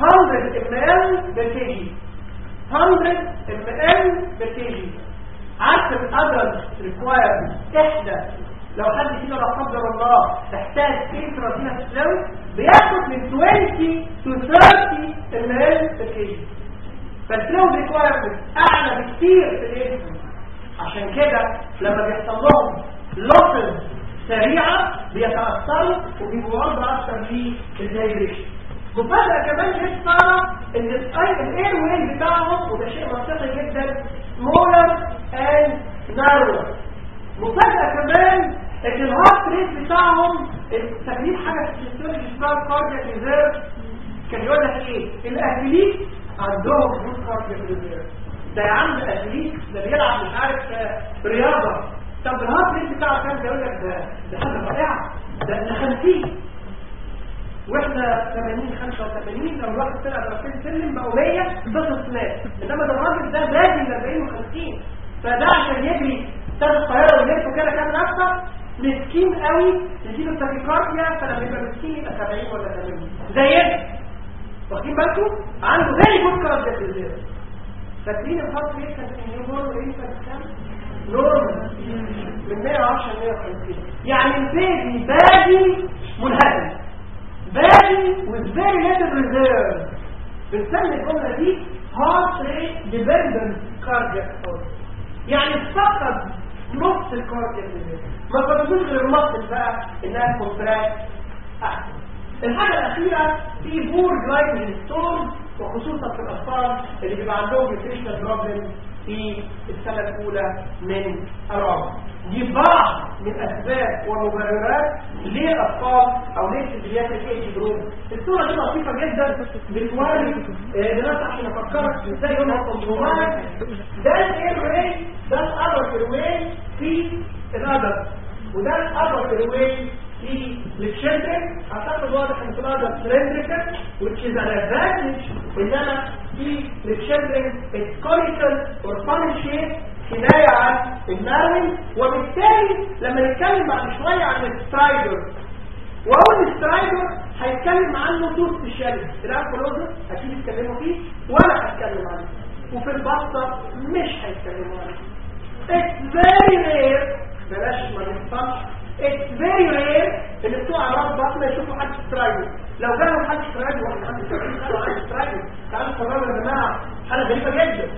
S1: 100 ml per kg 100 ml per kg عكس الادلت ريكواير احدى لو حد فينا لا قدر الله تحتاج كيلو فيها فلويد بياخد من 20 to 30 ml per kg فالفلويد ريكوايرمنت اعلى بكثير في الانسان عشان كده لما بيحصل لهم لوسز سريعة بيتأثروا وبيبقوا عرضة أكثر للدايريشن وفجأة كمان يحصل ان الاير ويل بتاعهم وده شيء منطقي جدا سمولر اند نارور وفجأة كمان ان الهارت ريت بتاعهم التكليف حاجة في الفسيولوجي اسمها كاردياك ريزيرف كان يقول لك ايه الاثليت عندهم جود كاردياك ريزيرف ده يا عم اثليت ده بيلعب مش عارف رياضه طب الهارت ريت بتاعه كام يقول لك ده ده حاجه رائعه ده ده 50 واحنا 80 85 لو الواحد طلع درجتين سلم بقوا 100 ده سنات انما ده الراجل ده بادي من 40 و50 فده عشان يجري استاد القاهره ويلف كده كام نفسه مسكين قوي يجيله تاكيكارديا فلما يبقى مسكين يبقى 70 ولا 80 زينا واخدين بالكم عنده زي جود كارديا فاكرين الخط ليه كان في نيوبورن وايه كان كام نورمال من 110 ل 150 يعني البيبي بادي منهدم بادي with very little reserve بنسمي الجمله دي heart rate dependent cardiac output يعني فقط نص الكاردياك ما فقدوش غير النص بقى انها كونتراكت احسن الحاجه الاخيره في بور جلايكوجين ستورم وخصوصا في الاطفال اللي بيبقى عندهم نيوتريشنال بروبلم في السنه الاولى من العمر دي بعض من اسباب ومبررات ليه الاطفال او ليه البيدياتريك ايج جروب الصوره دي لطيفه جدا بتوري الناس عشان افكرك ازاي يومها كنترولات ده الاير واي ده الابر واي في الادر وده الابر واي في التشندرين اعتقد واضح ان في الادر سلندريكال which is an advantage انما في التشندرين it's conical or funnel shape كناية عن النارين وبالتالي لما نتكلم بعد شوية عن السترايدر واول السترايدر هيتكلم عنه تو سبيشاليتي الانكولوجر اكيد يتكلموا فيه وانا هتكلم عنه وفي البسطة مش هيتكلموا عنه it's very rare بلاش ما نفهمش it's very rare ان بتوع امراض البطن يشوفوا حد سترايدر لو جالهم حد سترايدر واحنا عندنا 70 سنه وعايز سترايدر تعالوا اتفرجوا يا جماعه حاجه غريبه جدا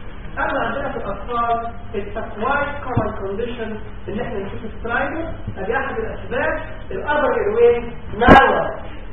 S1: اما عندنا في الاطفال التكوايت كومن كونديشن ان احنا نشوف سترايدر ادي احد الاسباب الابر ايروين نارو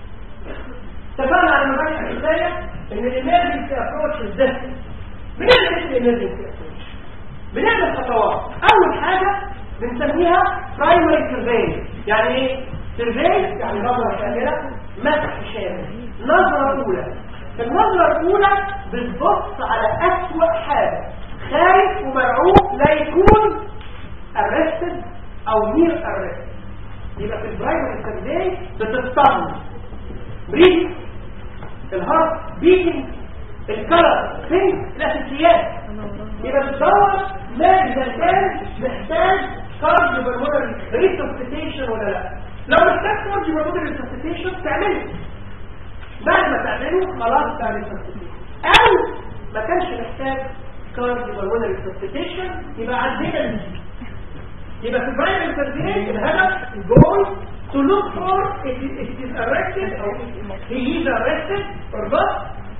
S1: اتفقنا على مبادئ البدايه ان الامرجنسي ابروتش ازاي بنعمل ايه الامرجنسي ابروتش بنعمل خطوات اول حاجه بنسميها برايمري سيرفي يعني ايه سيرفي يعني نظره شامله مسح شامل نظره اولى النظرة الأولى بتبص على أسوأ حاجة خايف ومرعوب لا يكون arrested أو near arrested يبقى في البرايمري سيرفي بتطمن بريد الهارت بيتنج الكلر سينك الأساسيات يبقى بتدور ما إذا كان محتاج كارديو بالمونري ريسوسيتيشن ولا لا لو محتاج كارديو بالمونري ريسوسيتيشن تعمله بعد ما تعمله خلاص تعمل سبستيشن او ما كانش محتاج كارديو بالمونري سبستيشن يبقى عندنا دي يبقى في البرايمري سيرفي الهدف الجول to look for if it if it is arrested او he is arrested or not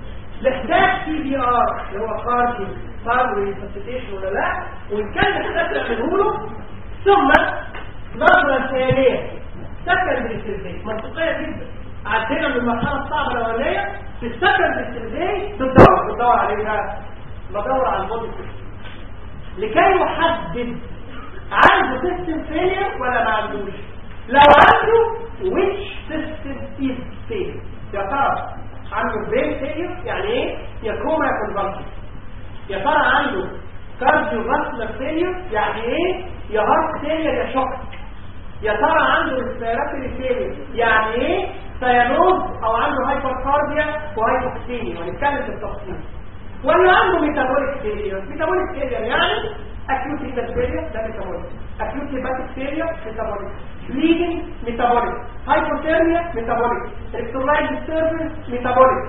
S1: لاحداث سي بي ار اللي هو خارجي صار ريسبتيشن ولا لا وان كان محتاج نعمله له ثم نظرة ثانية سكندري سيرفي منطقية جدا عدينا من المرحلة الصعبة الأولانية في السكندري سيرفي بتدور بتدور عليها بدور على البودي سيستم لكي يحدد عنده سيستم فيلير ولا ما عندوش لو عنده which system is failure يا ترى عنده brain failure يعني ايه يا كوما يا convulsion يا ترى عنده cardiovascular failure يعني ايه يا heart failure يا shock يا ترى عنده respiratory failure يعني ايه سيانوز او عنده هايبركارديا وهايبوكسيميا ونتكلم بالتفصيل ولا عنده ميتابوليك فيلير ميتابوليك فيلير يعني acute renal failure ده ميتابوليك acute hepatic failure ميتابوليك bleeding ميتابوليك hypothermia ميتابوليك electrolyte disturbance ميتابوليك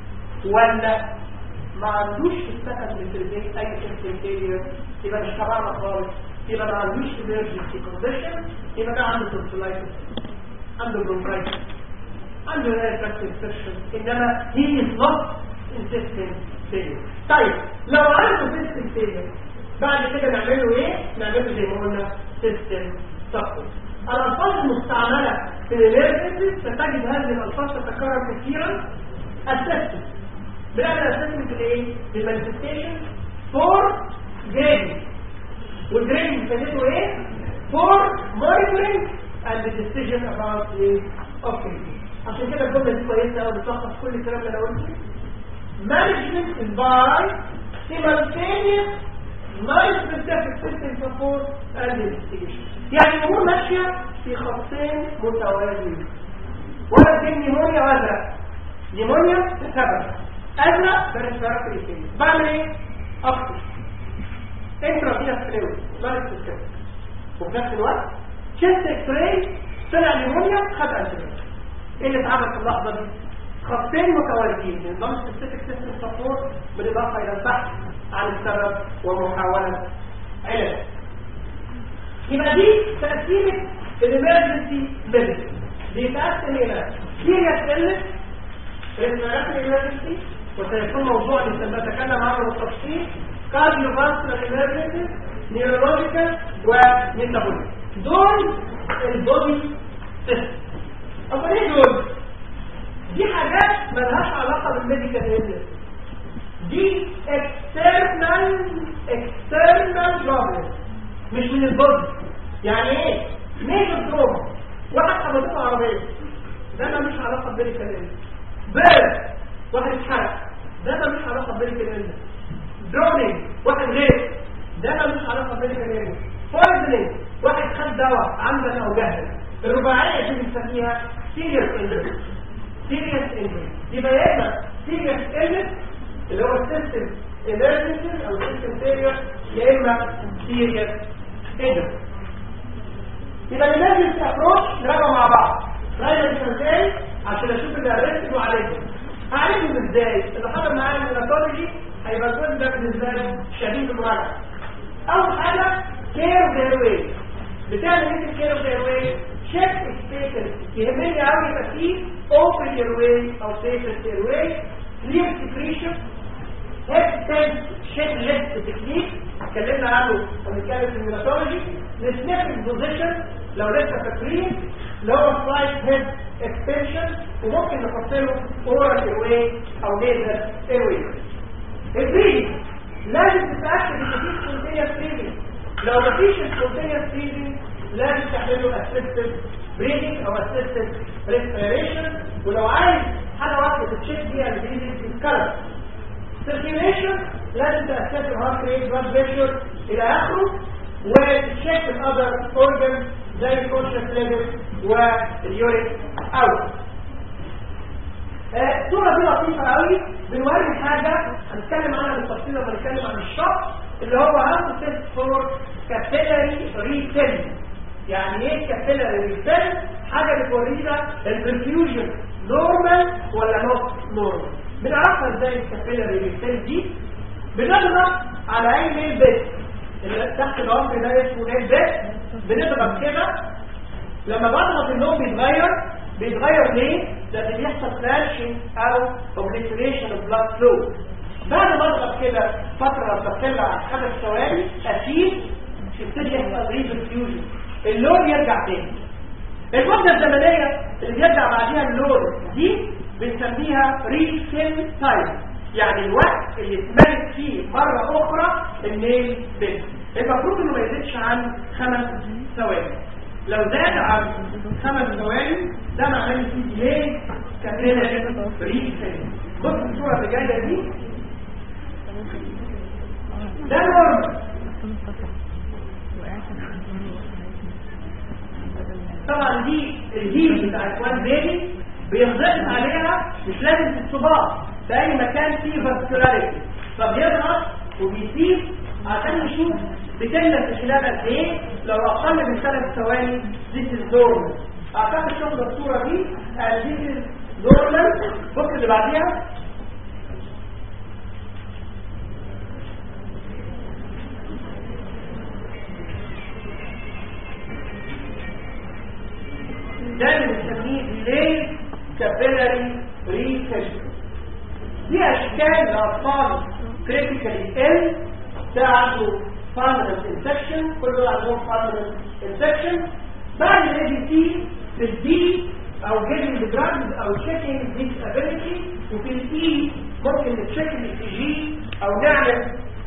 S1: ولا ما عندوش في السكن بالتربيه اي سيستم فيلير يبقى مش تبعنا خالص يبقى ما عندوش emergency condition يبقى ده عنده tonsillitis عنده bronchitis عنده air tract infection انما he is not in system failure طيب لو عنده system failure بعد كده نعمله ايه نعمله زي ما قلنا system support الالفاظ المستعمله في الاليرجنسي ستجد هذه الالفاظ تتكرر كثيرا assessment بنعمل assessment لايه للمانيفستيشن فور جريدنج والجريدنج فادته ايه فور monitoring and the decision about the occupancy عشان كده الجمله دي كويسه قوي بتلخص كل الكلام اللي انا قلته management is by simultaneous non-specific system support and investigation يعني الامور ماشيه في خطين متوازيين ولا في نيمونيا وازرق نيمونيا سبب ازرق بريسبيراتوري فيلير بعمل ايه؟ اكتر انترا فيها فلويد لا سبيسيفيك وفي نفس الوقت تشيست اكس راي طلع نيمونيا خد انتباه ايه اللي اتعمل في اللحظه دي؟ خطين متوازيين نظام سبيسيفيك سيستم سبورت بالاضافه الى البحث عن السبب ومحاوله علاج يبقى دي تقسيمه الامرجنسي ميديسن بيتقسم الى سيريس النس ريسبيراتوري امرجنسي وسيكون موضوع نتكلم عنه بالتفصيل كارديو فاسكولار امرجنسي نيورولوجيكال وميتابوليك دول البودي سيستم طب ايه دول دي حاجات ملهاش علاقه بالميديكال هيلث دي external external problem مش من البودي يعني ايه ميجر تروما واحد خبطته عربيه ده ملوش علاقه بالميديكال هيلث بيرد واحد اتحرق ده ملوش علاقه بالميديكال هيلث درونينج واحد غير ده ملوش علاقه بالميديكال هيلث بويزنينج واحد خد دواء عمدا او جهلا الرباعيه دي بنسميها سيريس انجري سيريس انجري يبقى يا اما سيريس انجري اللي هو السيستم emergency او السيستم failure يا اما سيريس انجري يبقى الامرجنسي ابروش نراجع مع بعض راينا ازاي عشان اشوف اللي ارست وعالجهم هعالجهم ازاي اللي حضر معايا النيوناتولوجي هيبقى الجزء ده بالنسبه له شديد المراجعه اول حاجه كير ذا واي بتعمل ايه في كير ذا واي تشيك ستيتس يهمني قوي يبقى فيه اوبن ايرواي او سيف ايرواي كلير سكريشن هيد تنس شيك ليست تكنيك اتكلمنا عنه ونتكلم في النيوناتولوجي السنيفنج بوزيشن لو لسه فاكرين اللي هو سلايد هيد اكستنشن وممكن نحط له اورال ايرواي او ليزر ايرواي البريدنج لازم تتاكد ان مفيش سبونتينيوس بريدنج لو مفيش سبونتينيوس بريدنج لازم تعمله اسيستد بريدنج او اسيستد ريسبيريشن ولو عايز حاجه واحده تتشيك بيها البريدنج تتكرر سيركيوليشن لازم تاسس الهارت ريت بلاد بريشر الى اخره وتشيك الاذر اورجن زي الكونشس ليفل واليوريك اوت الصوره دي لطيفه قوي بنوري حاجه هنتكلم عنها بالتفصيل لما نتكلم عن الشق اللي هو هاو تيست فور كابيلاري ريتيل يعني ايه كابيلاري ريتيل حاجه بتورينا البرفيوجن نورمال ولا نوت نورمال بنعرفها ازاي الكابيلاري ريتيل دي بنضغط على اي نيل بيت اللي تحت العمر ده اسمه نيل بيت بنضغط كده لما بضغط اللون بيتغير بيتغير ليه؟ لان بيحصل فلاشنج او اوبليتريشن اوف بلاد فلو بعد ما اضغط كده فتره بتطلع عن خمس ثواني اكيد يبتدي يحصل ريفرفيوجن اللون يرجع تاني المده الزمنيه اللي بيرجع بعديها اللون دي بنسميها ريفيل تايم يعني الوقت اللي اتملك فيه مره اخرى الميل بنت المفروض انه ما يزيدش عن خمس ثواني لو زاد عن خمس ثواني ده معناه ان في ديلي كابيلاري ريفيل بص الصوره اللي جايه دي ده نورمال طبعا دي الهيل بتاع اخوان بيبي بينضغط عليها مش لازم في الصباع في اي مكان فيه فاسكولاريتي فبيضغط وبيسيب عشان نشوف بتملى في خلال قد ايه لو اقل من ثلاث ثواني this is normal اعتقد شفنا الصوره دي and this is normal بص اللي بعديها ده اللي بنسميه ديلي كابيلاري ريسيشن دي اشكال لاطفال كريتيكالي ال ده عنده permanent infection كل دول عندهم permanent infection بعد الاي بي سي في الدي او giving the drugs او checking disability وفي الاي ممكن نتشيك الاي جي او نعمل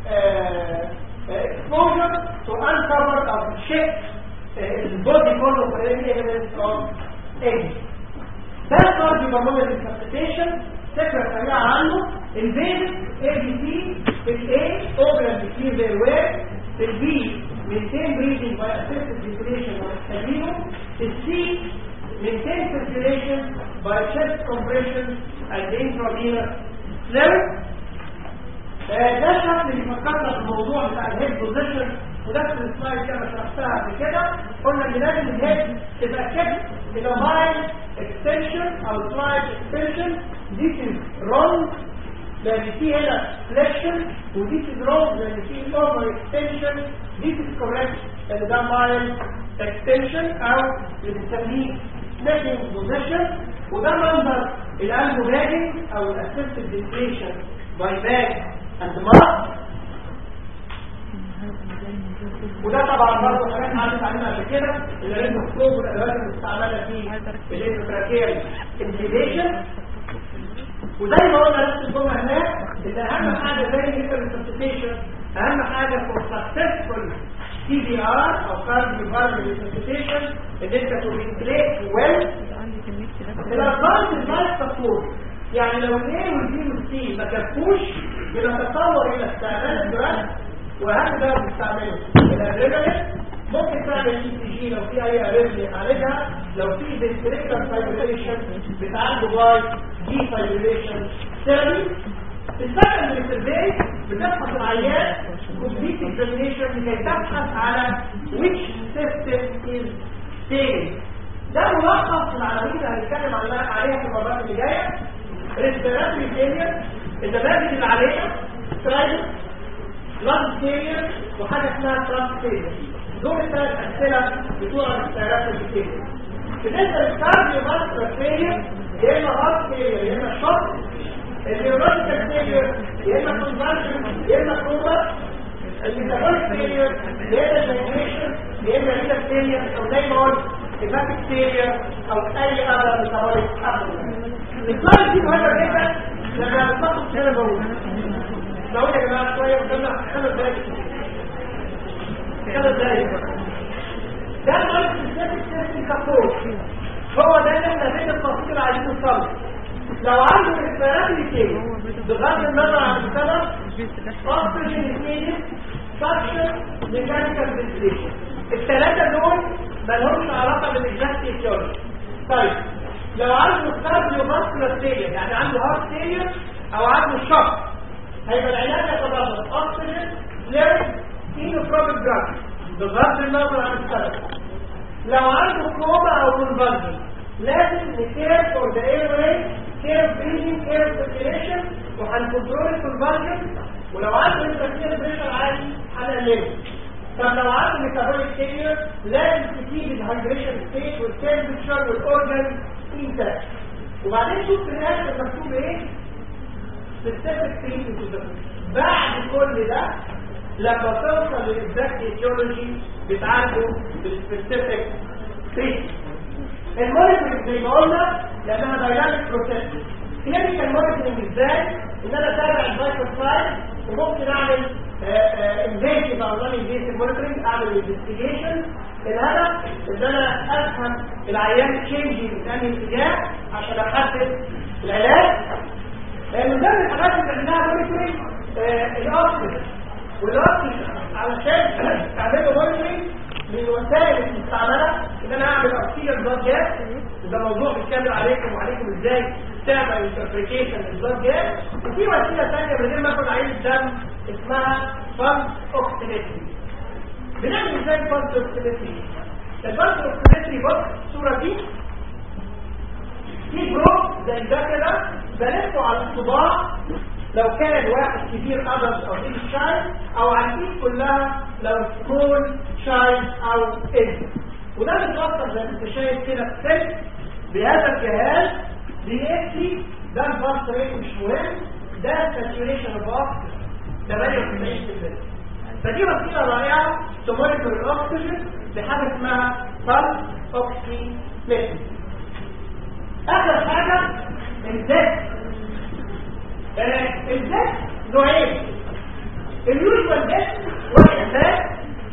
S1: exposure to uncover او check البودي كله في الاي evidence of AIDS ده الكارديو بالمونري ريسبستيشن فكره سريعه عنه البيز اي بي سي الاي اوبرا بكتير زي الوير البي maintain breathing by assisted ventilation واستخدمه السي maintain circulation by chest compression and intravenous fluid ده الشكل اللي فكرنا في الموضوع بتاع الهيد بوزيشن ونفس السلايد اللي انا شرحتها قبل كده قلنا ان لازم الهيد تبقى كده الى مايل اكستنشن او سلايد اكستنشن دي از رونج لان في هنا فليكشن ودي از رونج لان في اوفر اكستنشن دي از كوريكت لان ده مايل اكستنشن او اللي بنسميه سنيكينج بوزيشن وده منظر القلب راجل او الاسيستد فنتيشن باي باك اند ماسك وده طبعا برضه حاجات عدت علينا قبل كده اللي لازم الصوب والادوات المستعمله في الانتراكيال انتيليشن وزي ما قلنا نفس الجمله هناك ان اهم حاجه زي الانترسبتيشن اهم حاجه فور سكسسفول سي بي ار او كارديو فالفولار ريسبتيشن ان انت تريبليس ويل الادفانس لايف سبورت يعني لو الاي والبي والسي ما كفوش بنتطور الى استعمال الدراج واهم ده بنستعمله الادرينالين ممكن تعمل اي سي جي لو في اي اريزمي عالجها لو في فنتريكتر فايبريشن بتعالجه باي دي فايبريشن ثيرابي السكند سيرفي بتبحث العيان كومبليت اكزامينيشن لكي تبحث على which system is stable ده ملخص العناوين اللي هنتكلم عليها في المرات اللي جايه ريسبيراتوري فيلير النماذج اللي عليها سترايدر بلاد فيلير وحاجه اسمها ترانس فيلير دول الثلاث امثله بتوع الريسبيراتوري فيلير بالنسبه للكارديو فاسكولار فيلير يا اما هارت فيلير يا اما شوك النيورولوجيكال فيلير يا اما كونفرجن يا اما كوما الميتابوليك فيلير يا اما جنريشن يا اما رينال فيلير او زي ما قلت هيباتيك فيلير او اي اذر ميتابوليك السلايد دي مهمه جدا لما بنطلق هنا موجود لو يا جماعه شويه قدامنا خمس دقايق خمس دقايق ده المرض السيستم سيستم كابور هو ده اللي احنا بين التفاصيل اللي عايزين نوصل لو عنده ريسبيراتوري كيس بغض النظر عن السبب اوكسجين ستيجن سكشن ميكانيكال فنتيليشن الثلاثه دول مالهمش علاقه بالاكزاكت ايتيولوجي طيب لو عنده كارديو فاسكولار فيلير يعني عنده هارت فيلير او عنده شوك هيبقى العلاج يتضمن اوكسجين فليرنج اينوفروبيك دراج بغض النظر عن السبب لو عنده كوما او كونفرجن لازم نكير فور ذا اير واي كير بريدنج كير سيركيليشن وهنكنترول الكونفرجن ولو عنده انترفير بريشر عالي هنقلله طب لو عنده ميتابوليك فيلير لازم تسيب الهايدريشن ستيت والتمبرتشر والاورجن انتاكت وبعدين شوف في الاخر مكتوب ايه specific treatment to the بعد كل ده لما توصل للاكزاكت ايتيولوجي بتعالجه بالسبيسيفيك تريتمنت المونيتورنج زي ما قلنا لانها دايناميك بروسيس كلينيكال مونيتورنج ازاي ان انا اتابع الفايتال ساين وممكن اعمل انفيتيف او نون انفيتيف مونيتورنج اعمل انفستيجيشن الهدف ان انا افهم العيان تشينجي من انهي اتجاه عشان احدد العلاج من ضمن الحاجات اللي عملناها مونيتورنج الاوكسجين والاوكسجين علشان تعملوا مونيتورنج من الوسائل المستعمله ان انا اعمل اوكسجين بلاد جاز وده موضوع بيتكلم عليكم وعليكم ازاي تعمل انتربريتيشن للبلاد جاز وفي وسيله ثانيه من غير ما اخد عين الدم اسمها فانس اوكسيمتري بنعمل ازاي الفانس اوكسيمتري الفانس اوكسيمتري بص الصوره دي في جروب زي ده كده بلفه على الصباع لو كان واحد كبير ادلت او بيج شايلد او على الايد كلها لو سمول شايلد او اد وده متوصل زي ما انت شايف كده في سلك بهذا الجهاز بيقفي ده البلس ريت مش مهم ده الساتوريشن اوف اوكسجين 98% فدي وسيله رائعه تمونيتور الاكسجين بحاجه اسمها بلس اوكسي ميثود اخر حاجه الزيت آه، الزيت نوعين اليوجوال زيت واحده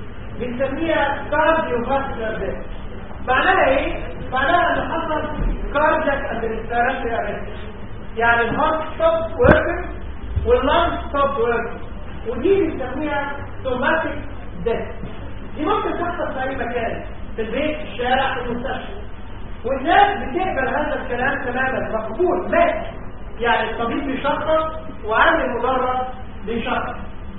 S1: بنسميها كارديو فاسكولار زيت معناها ايه معناها ان حصل كاردياك ادرينالين ارست يعني الهارت ستوب وركينج واللانج ستوب وركينج ودي بنسميها سوماتيك ديث دي ممكن تحصل في اي مكان في البيت في الشارع في المستشفى والناس بتقبل هذا الكلام تماما مقبول ماشي يعني الطبيب بيشخص وعامل المدرب بيشخص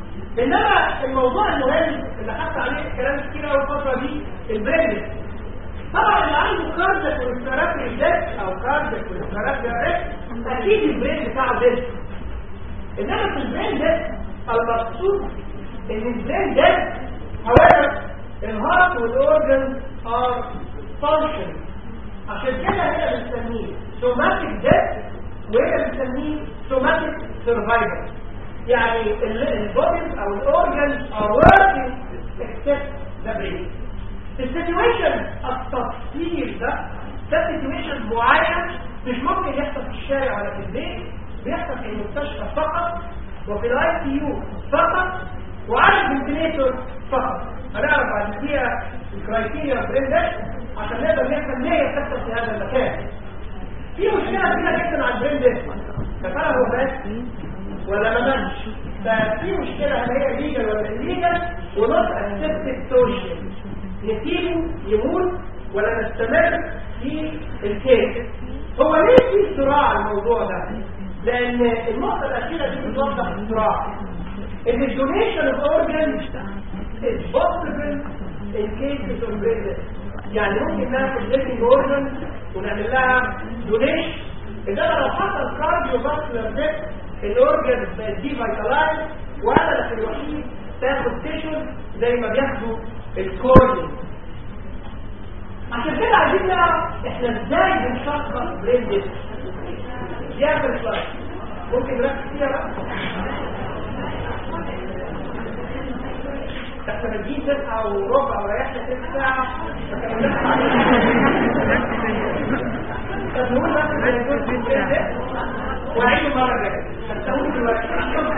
S1: انما الموضوع المهم اللي حط عليه كلام كتير قوي الفتره دي البريد طبعا اللي عنده كاردياك والثيرابي ديت او كاردياك والثيرابي ديت اكيد البرين بتاعه ديت انما في البرين ديت المقصود ان البرين ديت however الهارت والاورجن ار functioning عشان كده هنا بنسميه سوماتيك ديث وهنا بنسميه سوماتيك سرفايفل يعني البوديز او الاورجنز ار وركينج اكسبت ذا برين السيتويشن التفصيل ده ده سيتويشن معين مش ممكن يحصل في الشارع ولا في البيت بيحصل في المستشفى فقط وفي الاي سي يو فقط وعلى الفنتليتور فقط هنعرف بعد كده الكرايتيريا برين ده عشان نقدر نفهم ليه بتحصل في هذا المكان في مشكله كبيره جدا على البرين ده فكره هو بس ولا ما ماتش ففي مشكله هل هي ليجل ولا ليجل ونوت اسيبتد سوشيال نسيبه يموت ولا نستمر في الكيس هو ليه في صراع الموضوع ده لان النقطه الاخيره دي بتوضح الصراع ان الدونيشن اوف اورجن is possible in cases of business يعني ممكن ناخد living organ ونعمل لها دونيشن انما لو حصل كارديو فاسكولار ديث الاورجن بقت دي فيتالايز وانا في الوحيد تاخد تيشن زي ما بياخدوا الكورنيا عشان كده عايزين نعرف احنا ازاي بنشخص برين ديث دي اخر سلايد ممكن نركز فيها بقى احنا بنجيب تسعة وربع وريحنا تسع ساعة فنقول بس ان الجزء البرين ديث وعيد المرة الجاية هتسوي دلوقتي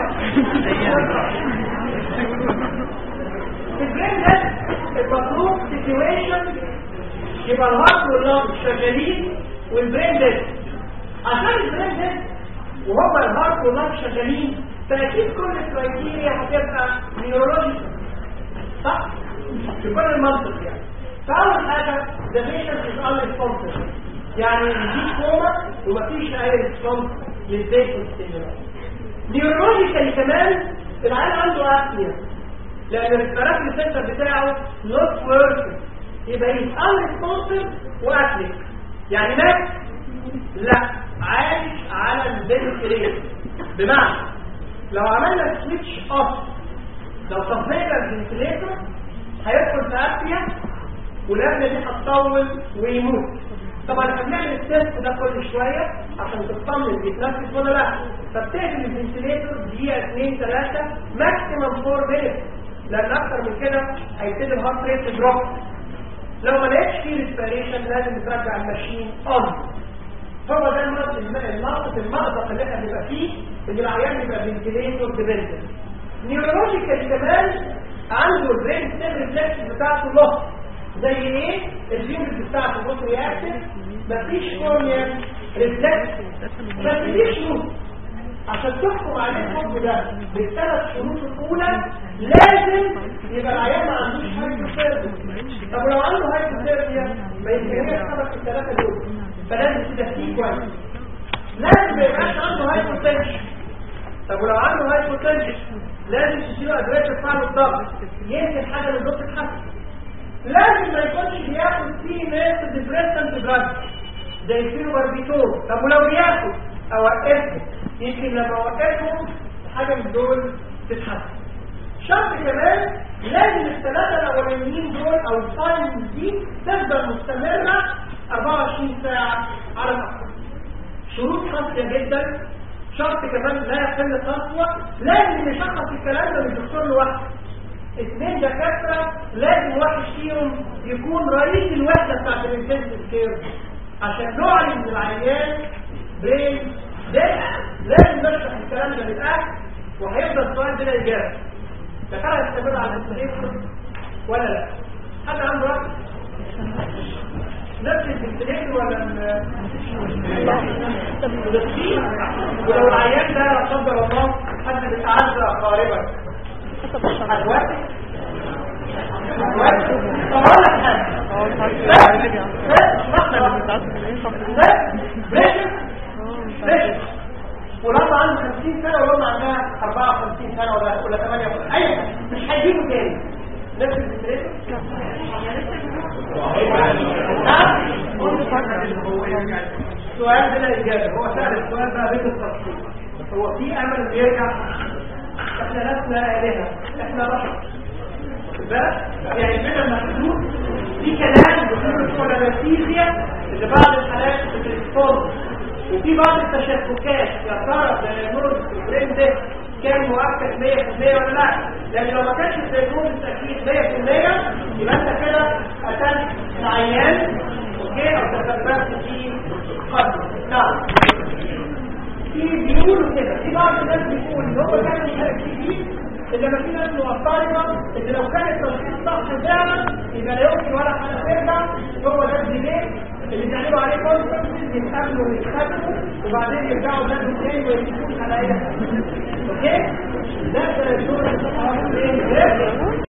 S1: البرين ده المطلوب سيتويشن يبقى الهارت واللنج شغالين والبرين ده عشان البرين ده وهو الهارت واللنج شغالين فاكيد كل الكرايتيريا هتبقى نيورولوجي صح؟ في كل المنطق يعني فأول حاجة the patient is unresponsive يعني دي كوما ومفيش اي ريسبونس للبيشنت ستيمولانت نيورولوجيكالي كمان العيان عنده ابنيا لان الريسبيراتوري سنتر بتاعه نوت وركينج يبقى هي unresponsive واتليك يعني مات لا عايش على الفنتليتر بمعنى لو عملنا سويتش اوف لو طفينا الفنتليتر بأسيا والابنة دي هتطول ويموت طبعا احنا بنعمل التست ده كل شويه عشان تطمن بيتنفس ولا لا فبتقفل الفنتليتور دقيقه 2 3 ماكسيمم 4 مينت لان اكتر من كده هيبتدي الهارت ريت دروب لو ما لقيتش فيه ريسبيريشن لازم ترجع الماشين اون هو ده النقطة النقطة المأزق اللي احنا بنبقى فيه ان العيان بيبقى فنتليتور ديبندنت نيورولوجيكال كمان عنده البرين ستيل ريفلكس بتاعته لوس زي ايه الجينز بتاعته بص رياكتيف مفيش كورنيا ريفلكس بس دي شروط عشان تحكم عليه الحكم ده بالثلاث شروط الاولى لازم يبقى العيان ما عندوش هايبوثيرميا طب لو عنده هايبوثيرميا ما يمكنش يتصرف في الثلاثه دول فلازم تدفيه كويس لازم ما يبقاش عنده هايبوثيرميا طب ولو عنده هايبوثيرميا لازم تشيله ادويه ترفع له الضغط يمكن حاجه من الضغط تتحسن لازم ما يكونش بياخد فيه ناس ديبريسنت دراج زي فيلو باربيتور طب ولو بياخد اوقفه يمكن لما اوقفهم حاجه من دول تتحسن شرط كمان لازم الثلاثه الاولانيين دول او الساينز دي تفضل مستمره 24 ساعه على الاقل شروط قاسيه جدا شرط كمان لا يقل قسوه لازم يشخص الكلام ده من الدكتور لوحده اثنين دكاتره لازم واحد فيهم يكون رئيس الوحده بتاعت الانتنسيف كير عشان نعلن للعيان برين ده لازم نشرح الكلام ده للاهل وهيفضل السؤال بلا اجابه يا ترى يستمر على الانتنسيف ولا لا حد عنده راي نفس الانتنسيف ولا ال ولو العيان ده لا قدر الله حد بيتعزى قاربا هتوافق هتوافق طب اقول لك حاجه
S2: اه مش عارفه
S1: لا
S2: ايه اللي
S1: لا
S2: احنا
S1: لحظه
S2: اللي بنتعصب ايه فاكرين
S1: لا بريشر
S2: اه مش عارفة.
S1: بريشر ولما عنده 50 سنه ولما عندها 54 سنه ولا ولا 8 ايوه مش هيجيبوا تاني نفس الستريس نعم السؤال بلا اجابه هو سال السؤال بقى بين التفصيل هو في امل انه يرجع احنا لسنا الهه احنا بشر بس يعني بين المحدود في كلام بيقولوا الكولاباتيزيا اللي بعض الحالات بتريسبوند وفي بعض التشككات يا ترى الدايجنوز البرين ده كان مؤكد 100% ولا لا لان لو ما كانش الدايجنوز اكيد 100% يبقى انت كده قتلت العيان اوكي او تسببت في قتل نعم في بيقولوا كده في بعض الناس بيقول ان هو كان يشارك فيه انما في ناس معترضه ان لو كان التشخيص صح فعلا يبقى لا يمكن ولا حاجه ترجع هو ده الديلي اللي تعملوا عليه كونفرنسز يتقابلوا ويتخانقوا وبعدين يرجعوا لازم تاني ويمسكوا على اي حاجه اوكي ده الدور